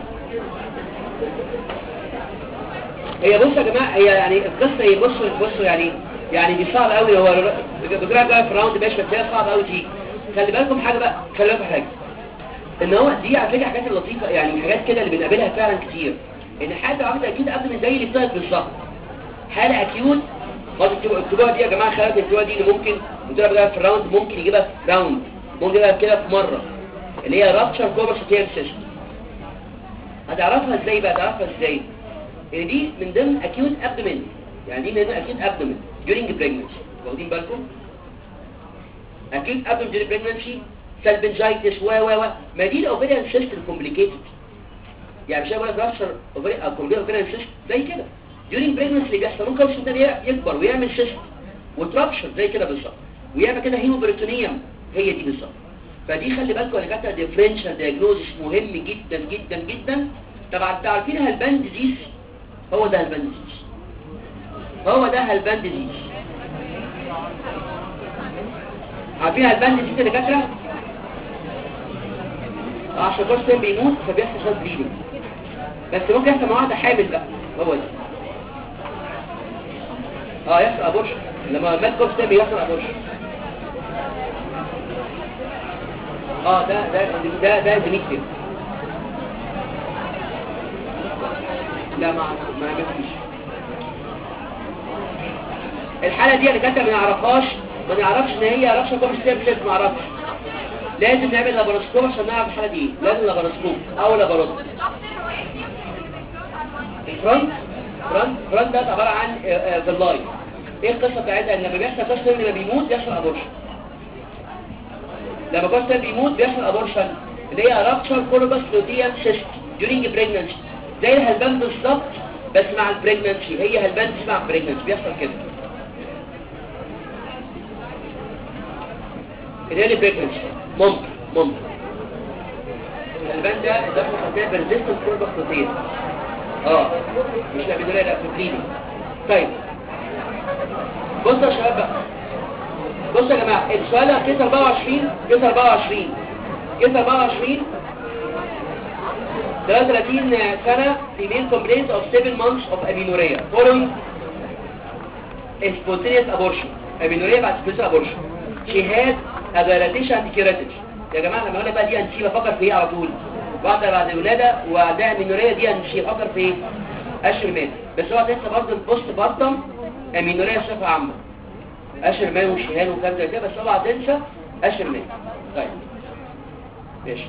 هي بصوا يا جماعه هي يعني القصه هي بصوا بصوا يعني يعني دي صعبه قوي هو بجرا بقى في راوند ماشي بس هي صعبه قوي دي خلي بالكم حاجه بقى خلي بالكم حاجه ان هو دي على فكره حاجات اللطيفه يعني حاجات كده اللي بنقابلها فعلا كتير ان حاجه واحده اكيد قبل من زي اللي بتاعت بالظبط حاله اكيوت خلاص اكتبوا- اكتبوها دي يا جماعه خلي بالكم اكتبوها دي اللي ممكن بتبقى بقى في الراوند ممكن يجيبها في راوند ممكن يجيبها كده في مره اللي هي رابتشر كوبر سيتير سيستم هتعرفها ازاي بقى تعرفها ازاي ان دي من ضمن اكيوت ابدومين يعني دي من ضمن اكيوت ابدومين during pregnancy واخدين بالكم اكيوت ابدومين during pregnancy سالبنجايتس و و و ما دي الاوفيريان سيستم كومبليكيتد يعني مش هقول لك رابشر اوفيريان اوفيريان سيستم زي كده during pregnancy اللي بيحصل ممكن الشيطان يكبر ويعمل سيستم وترابشر زي كده بالظبط ويعمل كده هيموبريتونيوم هي دي بالظبط فدي خلي بالكم يا دكاتره ديفرنشال دايجنوزس مهم جدا جدا جدا طبعا انتوا عارفين هالباند ديزيز هو ده هالباند ديزيز هو ده هالباند ديزيز عارفين هالباند ديزيز يا دكاتره عشان كل بيموت فبيحصل شويه بليدنج بس ممكن يحصل مع واحده حامل بقى هو ده اه يحصل ابورشن لما مات كوستين بيحصل ابورشن اه ده ده ده ده ديميتريو لا ما ما عجبنيش الحالة دي اللي كانت ما نعرفهاش ما نعرفش ان هي رشا كوم ستيبلت ما نعرفش لازم نعمل لاباراسكوب عشان نعرف الحالة دي إيه. لازم لاباراسكوب او لاباروت الفرونت فرونت فرونت ده عبارة عن آه، آه، فيلاي ايه القصة بتاعتها ان لما بيحصل كاستر لما بيموت بيحصل ابورشن لما كاستر بيموت بيحصل ابورشن اللي هي رابتشر كوربس لوتيان سيست during pregnancy زي الهلبان بالظبط بس مع البريجنانسي هي هلبان مع البريجنانسي بيحصل كده اللي هي البريجنانسي ممكن ممكن الهلبان ده ده احنا خدناه بريزيستنت كوربس لوتيان اه مش لابيدوريا لا فبريدي طيب بصوا يا شباب بقى بصوا يا جماعه السؤال ده كيس 24 كيس 24 كيس 24 33 سنة female complaints of 7 months of amenorrhea following a spontaneous abortion amenorrhea بعد spontaneous abortion she had a dilatation and keratin يا جماعة لما اقول لك بقى دي انسي بفكر في ايه على طول واحدة بعد الولادة وعندها amenorrhea دي انسي بفكر في ايه اشهر مات بس هو تنسى برضه البوست بارتم amenorrhea بصفة عامة اشهر مان وشهان وكلام زي كده بس اوعى تنسى اشهر مان طيب ماشي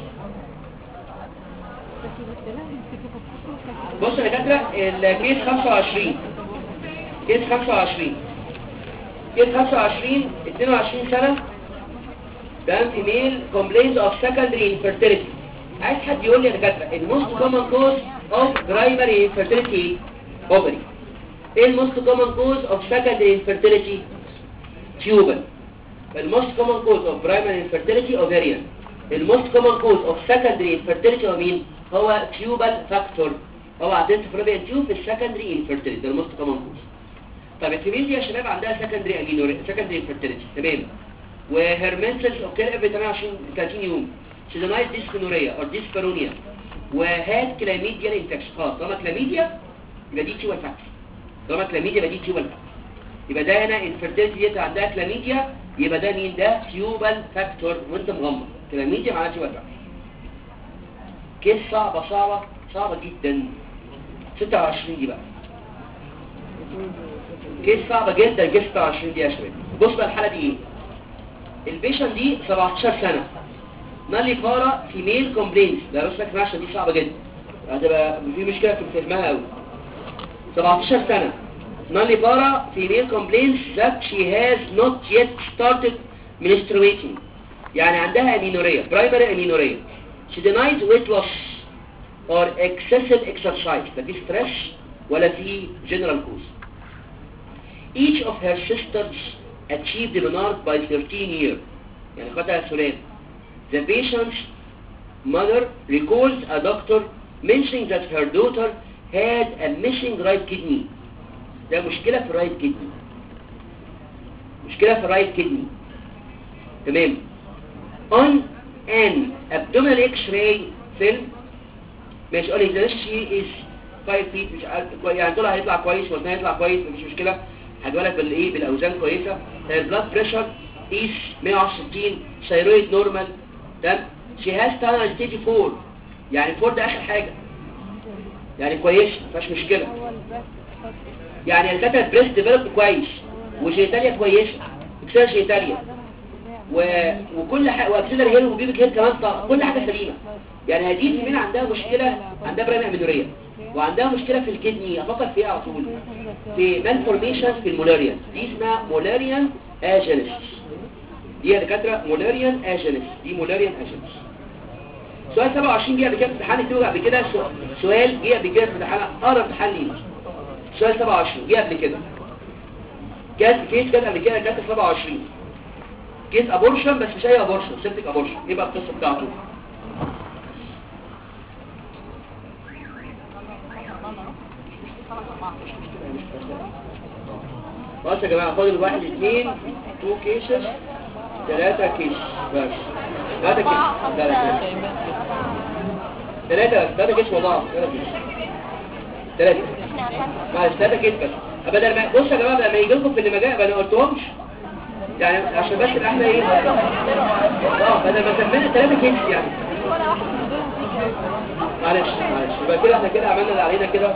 بص يا دكاتره الكيس 25 كيس 25 كيس 25 22 سنه ده فيميل كومبلينز اوف سكندري انفيرتيليتي عايز حد يقول لي يا دكاتره الموست كومن كوز اوف برايمري انفيرتيليتي اوفري ايه الموست كومن كوز اوف سكندري انفيرتيليتي تيوبل الموست كومن كوز اوف برايمري انفيرتيليتي اوفريان الموست كومن كوز اوف سكندري انفيرتيليتي هو مين هو تيوبل فاكتور هو عدد فلوبيان تيوب في السكندري انفيرتيليتي ده الموست كومن كوز طب الفيميل دي يا شباب عندها سكندري امينوري سكندري انفيرتيليتي تمام وهرمنسس اوكي افري 28 30 يوم سيزونايز ديسكونوريا او ديسبارونيا وهاد كلاميديا انفكشن خلاص طالما كلاميديا يبقى دي تيوبل فاكتور طالما كلاميديا يبقى دي تيوبل فاكتور يبقى ده هنا انفيرتيليتي دي عندها كلاميديا يبقى ده مين ده تيوبل فاكتور وانت مغمض كلاميديا معناها تيوبل فاكتور كيس صعبة صعبة صعبة جدا 26 دي بقى كيس صعبة جدا كيس 26 دي يا شباب بص بقى الحالة دي ايه البيشن دي 17 سنة نالي فارا فيميل كومبلينز لا بس فاكر عشان دي صعبة جدا هتبقى في مشكلة في فهمها قوي 17 سنة نالي فارا فيميل كومبلينز that she has not yet started menstruating يعني عندها امينوريا برايمري امينوريا she denies weight loss or excessive exercise لا في stress ولا في general cause each of her sisters achieved the menarche by 13 years يعني خدها سلام the patient's mother recalls a doctor mentioning that her daughter had a missing right kidney ده مشكلة في الرايت كدني مشكلة في الرايت كدني تمام on an abdominal x-ray film ماشي قال لي she is 5 feet مش عارف كوي- يعني طلع هيطلع كويس وزنها هيطلع كويس مفيش مشكلة هجيبها لك بالايه بالاوزان كويسة البلاد بريشر is 160 ثيرويد نورمال تمام she has tunnel stage 4 يعني 4 ده اخر حاجة يعني كويس مفيش مشكلة يعني الكاتب بريست ديفلوب كويس وجيتاليا كويسه اكسل جيتاليا و... وكل حاجه واكسلر هيل وبيبك هيل كمان طبعا كل حاجه سليمه يعني هذه الفيميل عندها مشكله عندها برايم امينوريا وعندها مشكله في الكدني افكر فيها على طول في مالفورميشن في المولاريان دي اسمها مولاريان اجينس دي يا دكاتره مولاريان اجينس دي مولاريان اجينس سؤال 27 جه قبل كده في امتحان اكتبه قبل كده سؤال- سؤال جه قبل كده في امتحان اقرب امتحان لينا سؤال 27 جه قبل كده جت كيس جت قبل كده جت 27 كيس ابورشن بس مش اي ابورشن سيبتك ابورشن ايه بقى القصه بتاعته خلاص يا جماعه فاضل واحد اثنين تو كيسز ثلاثة كيس بس ثلاثة كيس ثلاثة كيس ثلاثة بس ثلاثة كيس والله ثلاثة كيس ثلاثة معلش ثلاثة كيس بس بدل ما بصوا يا جماعة لما يجي لكم في اللي ما جاء ما قلتهمش يعني عشان بس يبقى احنا ايه اه بدل ما سمينا ثلاثة كيس يعني معلش معلش يبقى كده احنا كده عملنا اللي علينا كده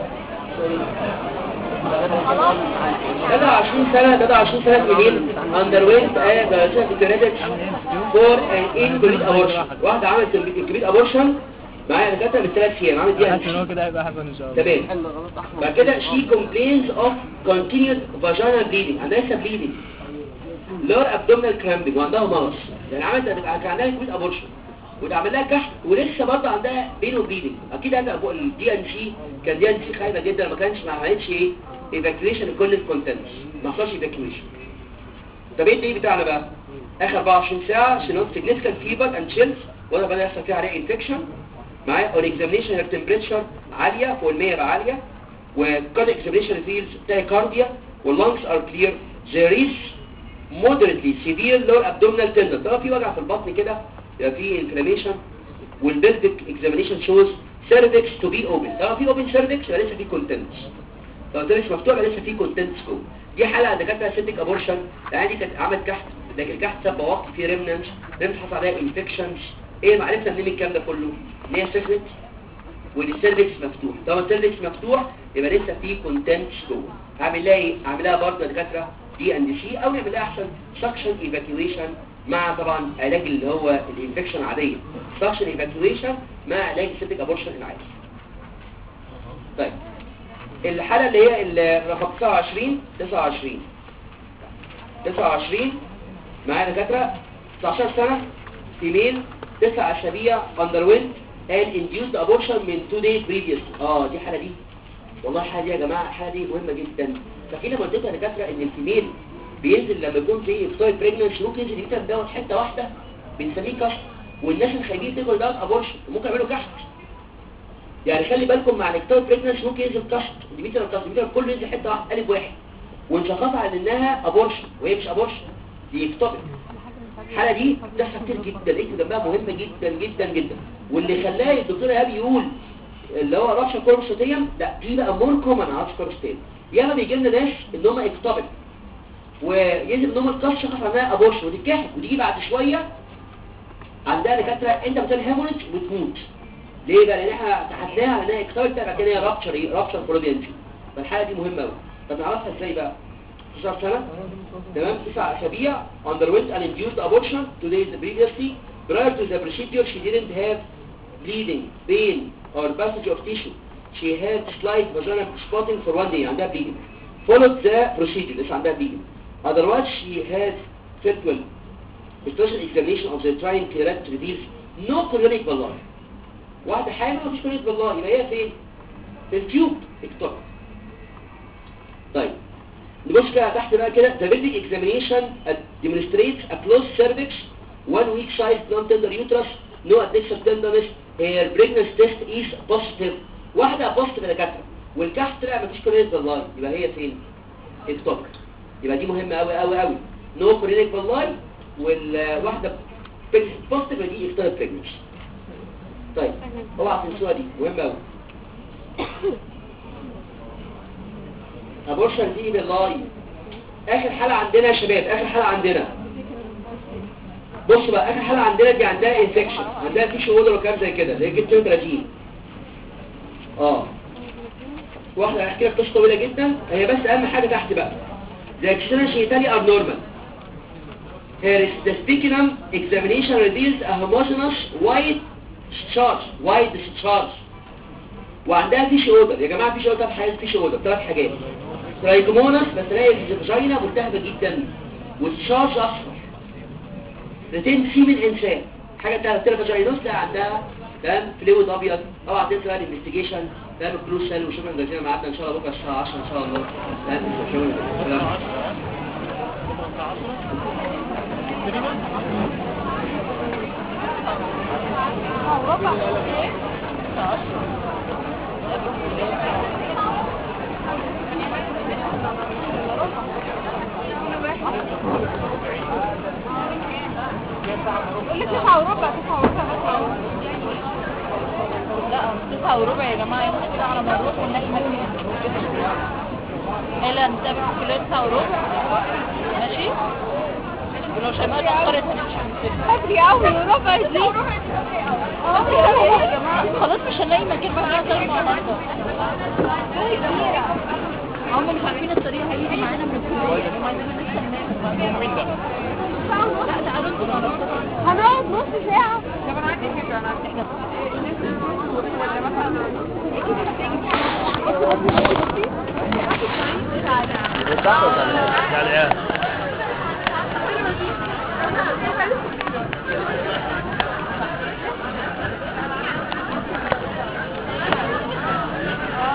ده 20 سنة ده 20 سنة منين underwent a diagnostic credit for an incomplete abortion واحدة عملت incomplete abortion معايا دكاترة من ثلاث ايام عملت حاسس ان هو دي كده هيبقى حسن ان شاء الله تمام بعد كده she complains of continued vaginal bleeding عندها لسه bleeding lower abdominal cramping وعندها مغص يعني عملت كان عندها incomplete abortion واتعمل لها كحت ولسه برضه عندها بينو بليدنج اكيد هذا الدي ان سي كان دي ان سي خايبه جدا ما كانش ما عملتش ايه ايفاكيويشن لكل الكونتنتس ما حصلش ايفاكيويشن طب ايه الدي بتاعنا بقى اخر 24 ساعه شنو سيجنيفيكانت فيبر اند شيلز وده بدا يحصل فيها عليه انفكشن معايا اون اكزامينشن هير تمبريتشر عاليه فوق ال 100 بقى عاليه وكارد اكزامينشن فيلز تايكارديا واللانجز ار كلير there is moderately severe lower abdominal tendon طبعا في وجع في البطن كده يبقى في inflammation والبلفيك examination shows cervix to be open طبعا في open cervix يبقى لسه في contents لو الدرس مفتوح يبقى لسه في contents جوه دي حلقه دكاتره سيتك ابورشن يعني دي كانت عملت كحت لكن الكحت سبب وقت فيه ريمننس ريمننس حصل عليها انفكشنز ايه معرفه منين الكلام ده كله ان هي سيرفكس والسيرفكس مفتوح طبعا السيرفكس مفتوح يبقى لسه في كونتنتس جوه هعمل لها ايه هعمل لها برضه يا دكاتره دي اند سي او نعمل لها احسن سكشن ايفاكيويشن مع طبعا علاج اللي هو الانفكشن العاديه سكشن ايفاكيويشن مع علاج السيتك ابورشن العادي طيب الحاله اللي هي ال- رقم 29 29 29 معايا دكاتره 19 سنه فيميل 9 اسابيع اندروينت and induced abortion من 2 days previous اه دي حاله دي والله الحاله دي يا جماعه الحاله دي مهمه جدا فاكرين لما قلت لكم يا دكاتره ان الفيميل بينزل لما يكون في اكتويد بريجننسي ممكن ينزل يكتب دوت حته واحده بنسميه كحت والناس الخايبين تاكل دوت ابورشن ممكن يعملوا كحت يعني خلي بالكم مع الاكتويد بريجننسي ممكن ينزل كحت ديميتر كحت ديميتر كله ينزل حته واحده الف واحد ونشخصها على انها ابورشن وهي مش ابورشن دي اكتوبك الحالة دي بتحصل كتير جدا اكتب جنبها مهمة جدا جدا جدا واللي خلاه الدكتور ايهاب يقول اللي هو رابشة كوربوستيم لا دي بقى مور كومن رابشة كوربوستيم ياما بيجي لنا ناس ان هم اكتوبك ويجب ان هم الكاف شخص عنها ابورشن وتتكحت وتيجي بعد شوية عندها دكاترة انت بتقول هيموريج وتموت ليه بقى لان احنا تحدناها على انها اكتوبك تبقى كده هي رابشر ايه رابشر كولوبيانجي فالحالة دي مهمة قوي طب نعرفها ازاي بقى 19 سنة تمام تسع اسابيع underwent an induced abortion two days previously prior to the procedure she didn't have bleeding pain or passage of tissue she had slight vaginal spotting for one day عندها bleeding followed the procedure لسه عندها bleeding otherwise she had fertile histological examination of the uterine clearance reveals no chorionic villi واحدة حامل مفيش chorionic villi يبقى هي فين؟ في التيوب اكتوب طيب نبص كده تحت بقى كده the pelvic examination demonstrates a closed cervix one week size non-tender uterus no adnexal tenderness her pregnancy test is positive واحدة positive يا دكاترة والكحت طلع مفيش كورينيك بالله يبقى هي فين؟ اكتوب يبقى دي مهمة قوي قوي قوي نو كورينيك بالله والواحدة بوزيتيف دي اكتوب بريجنسي طيب اوعى تنسوها دي مهمة قوي ابورشن دي بالله اخر حالة عندنا يا شباب اخر حالة عندنا بص بقى اخر حالة عندنا دي عندها انفكشن عندها فيش اودر وكلام زي كده اللي هي جبت 30 اه واحدة هحكي لك قصة طويلة جدا هي بس اهم حاجة تحت بقى The external genitalia are normal. Here is the speculum examination reveals a homogeneous white discharge, white discharge. وعندها فيش اوردر يا جماعة فيش اوردر حاجات فيش اوردر ثلاث حاجات ترايكومونس بس الاقي الفاجينا ملتهبة جدا والتشارج اصفر ريتين في من انسان حاجة بتاعت الفاجينوس لا عندها تمام فلويد ابيض اوعى تنسى بقى الانفستيجيشن تمام الكلوز سيل وشكرا جزيلا معانا ان شاء الله بكره الساعه 10 ان شاء الله تمام شكرا سلام يقول لك تسعة وربع تسعة وربع بس لا تسعة وربع يا جماعة يلا كده على ما نروح ونلاقي مكان هلا نتابع كلها تسعة وربع ماشي ولو شمال اتأخرت هنمشي بدري قوي وربع دي بدري قوي يا جماعة خلاص مش هنلاقي مكان بقى زي ما النهارده هم مش عارفين الطريق هيجي معانا من الكلية هم عايزين نستناه لا تعالوا انتوا هنقعد نص ساعة طب انا عندي فكرة انا عندي ولا مثلا يا العيال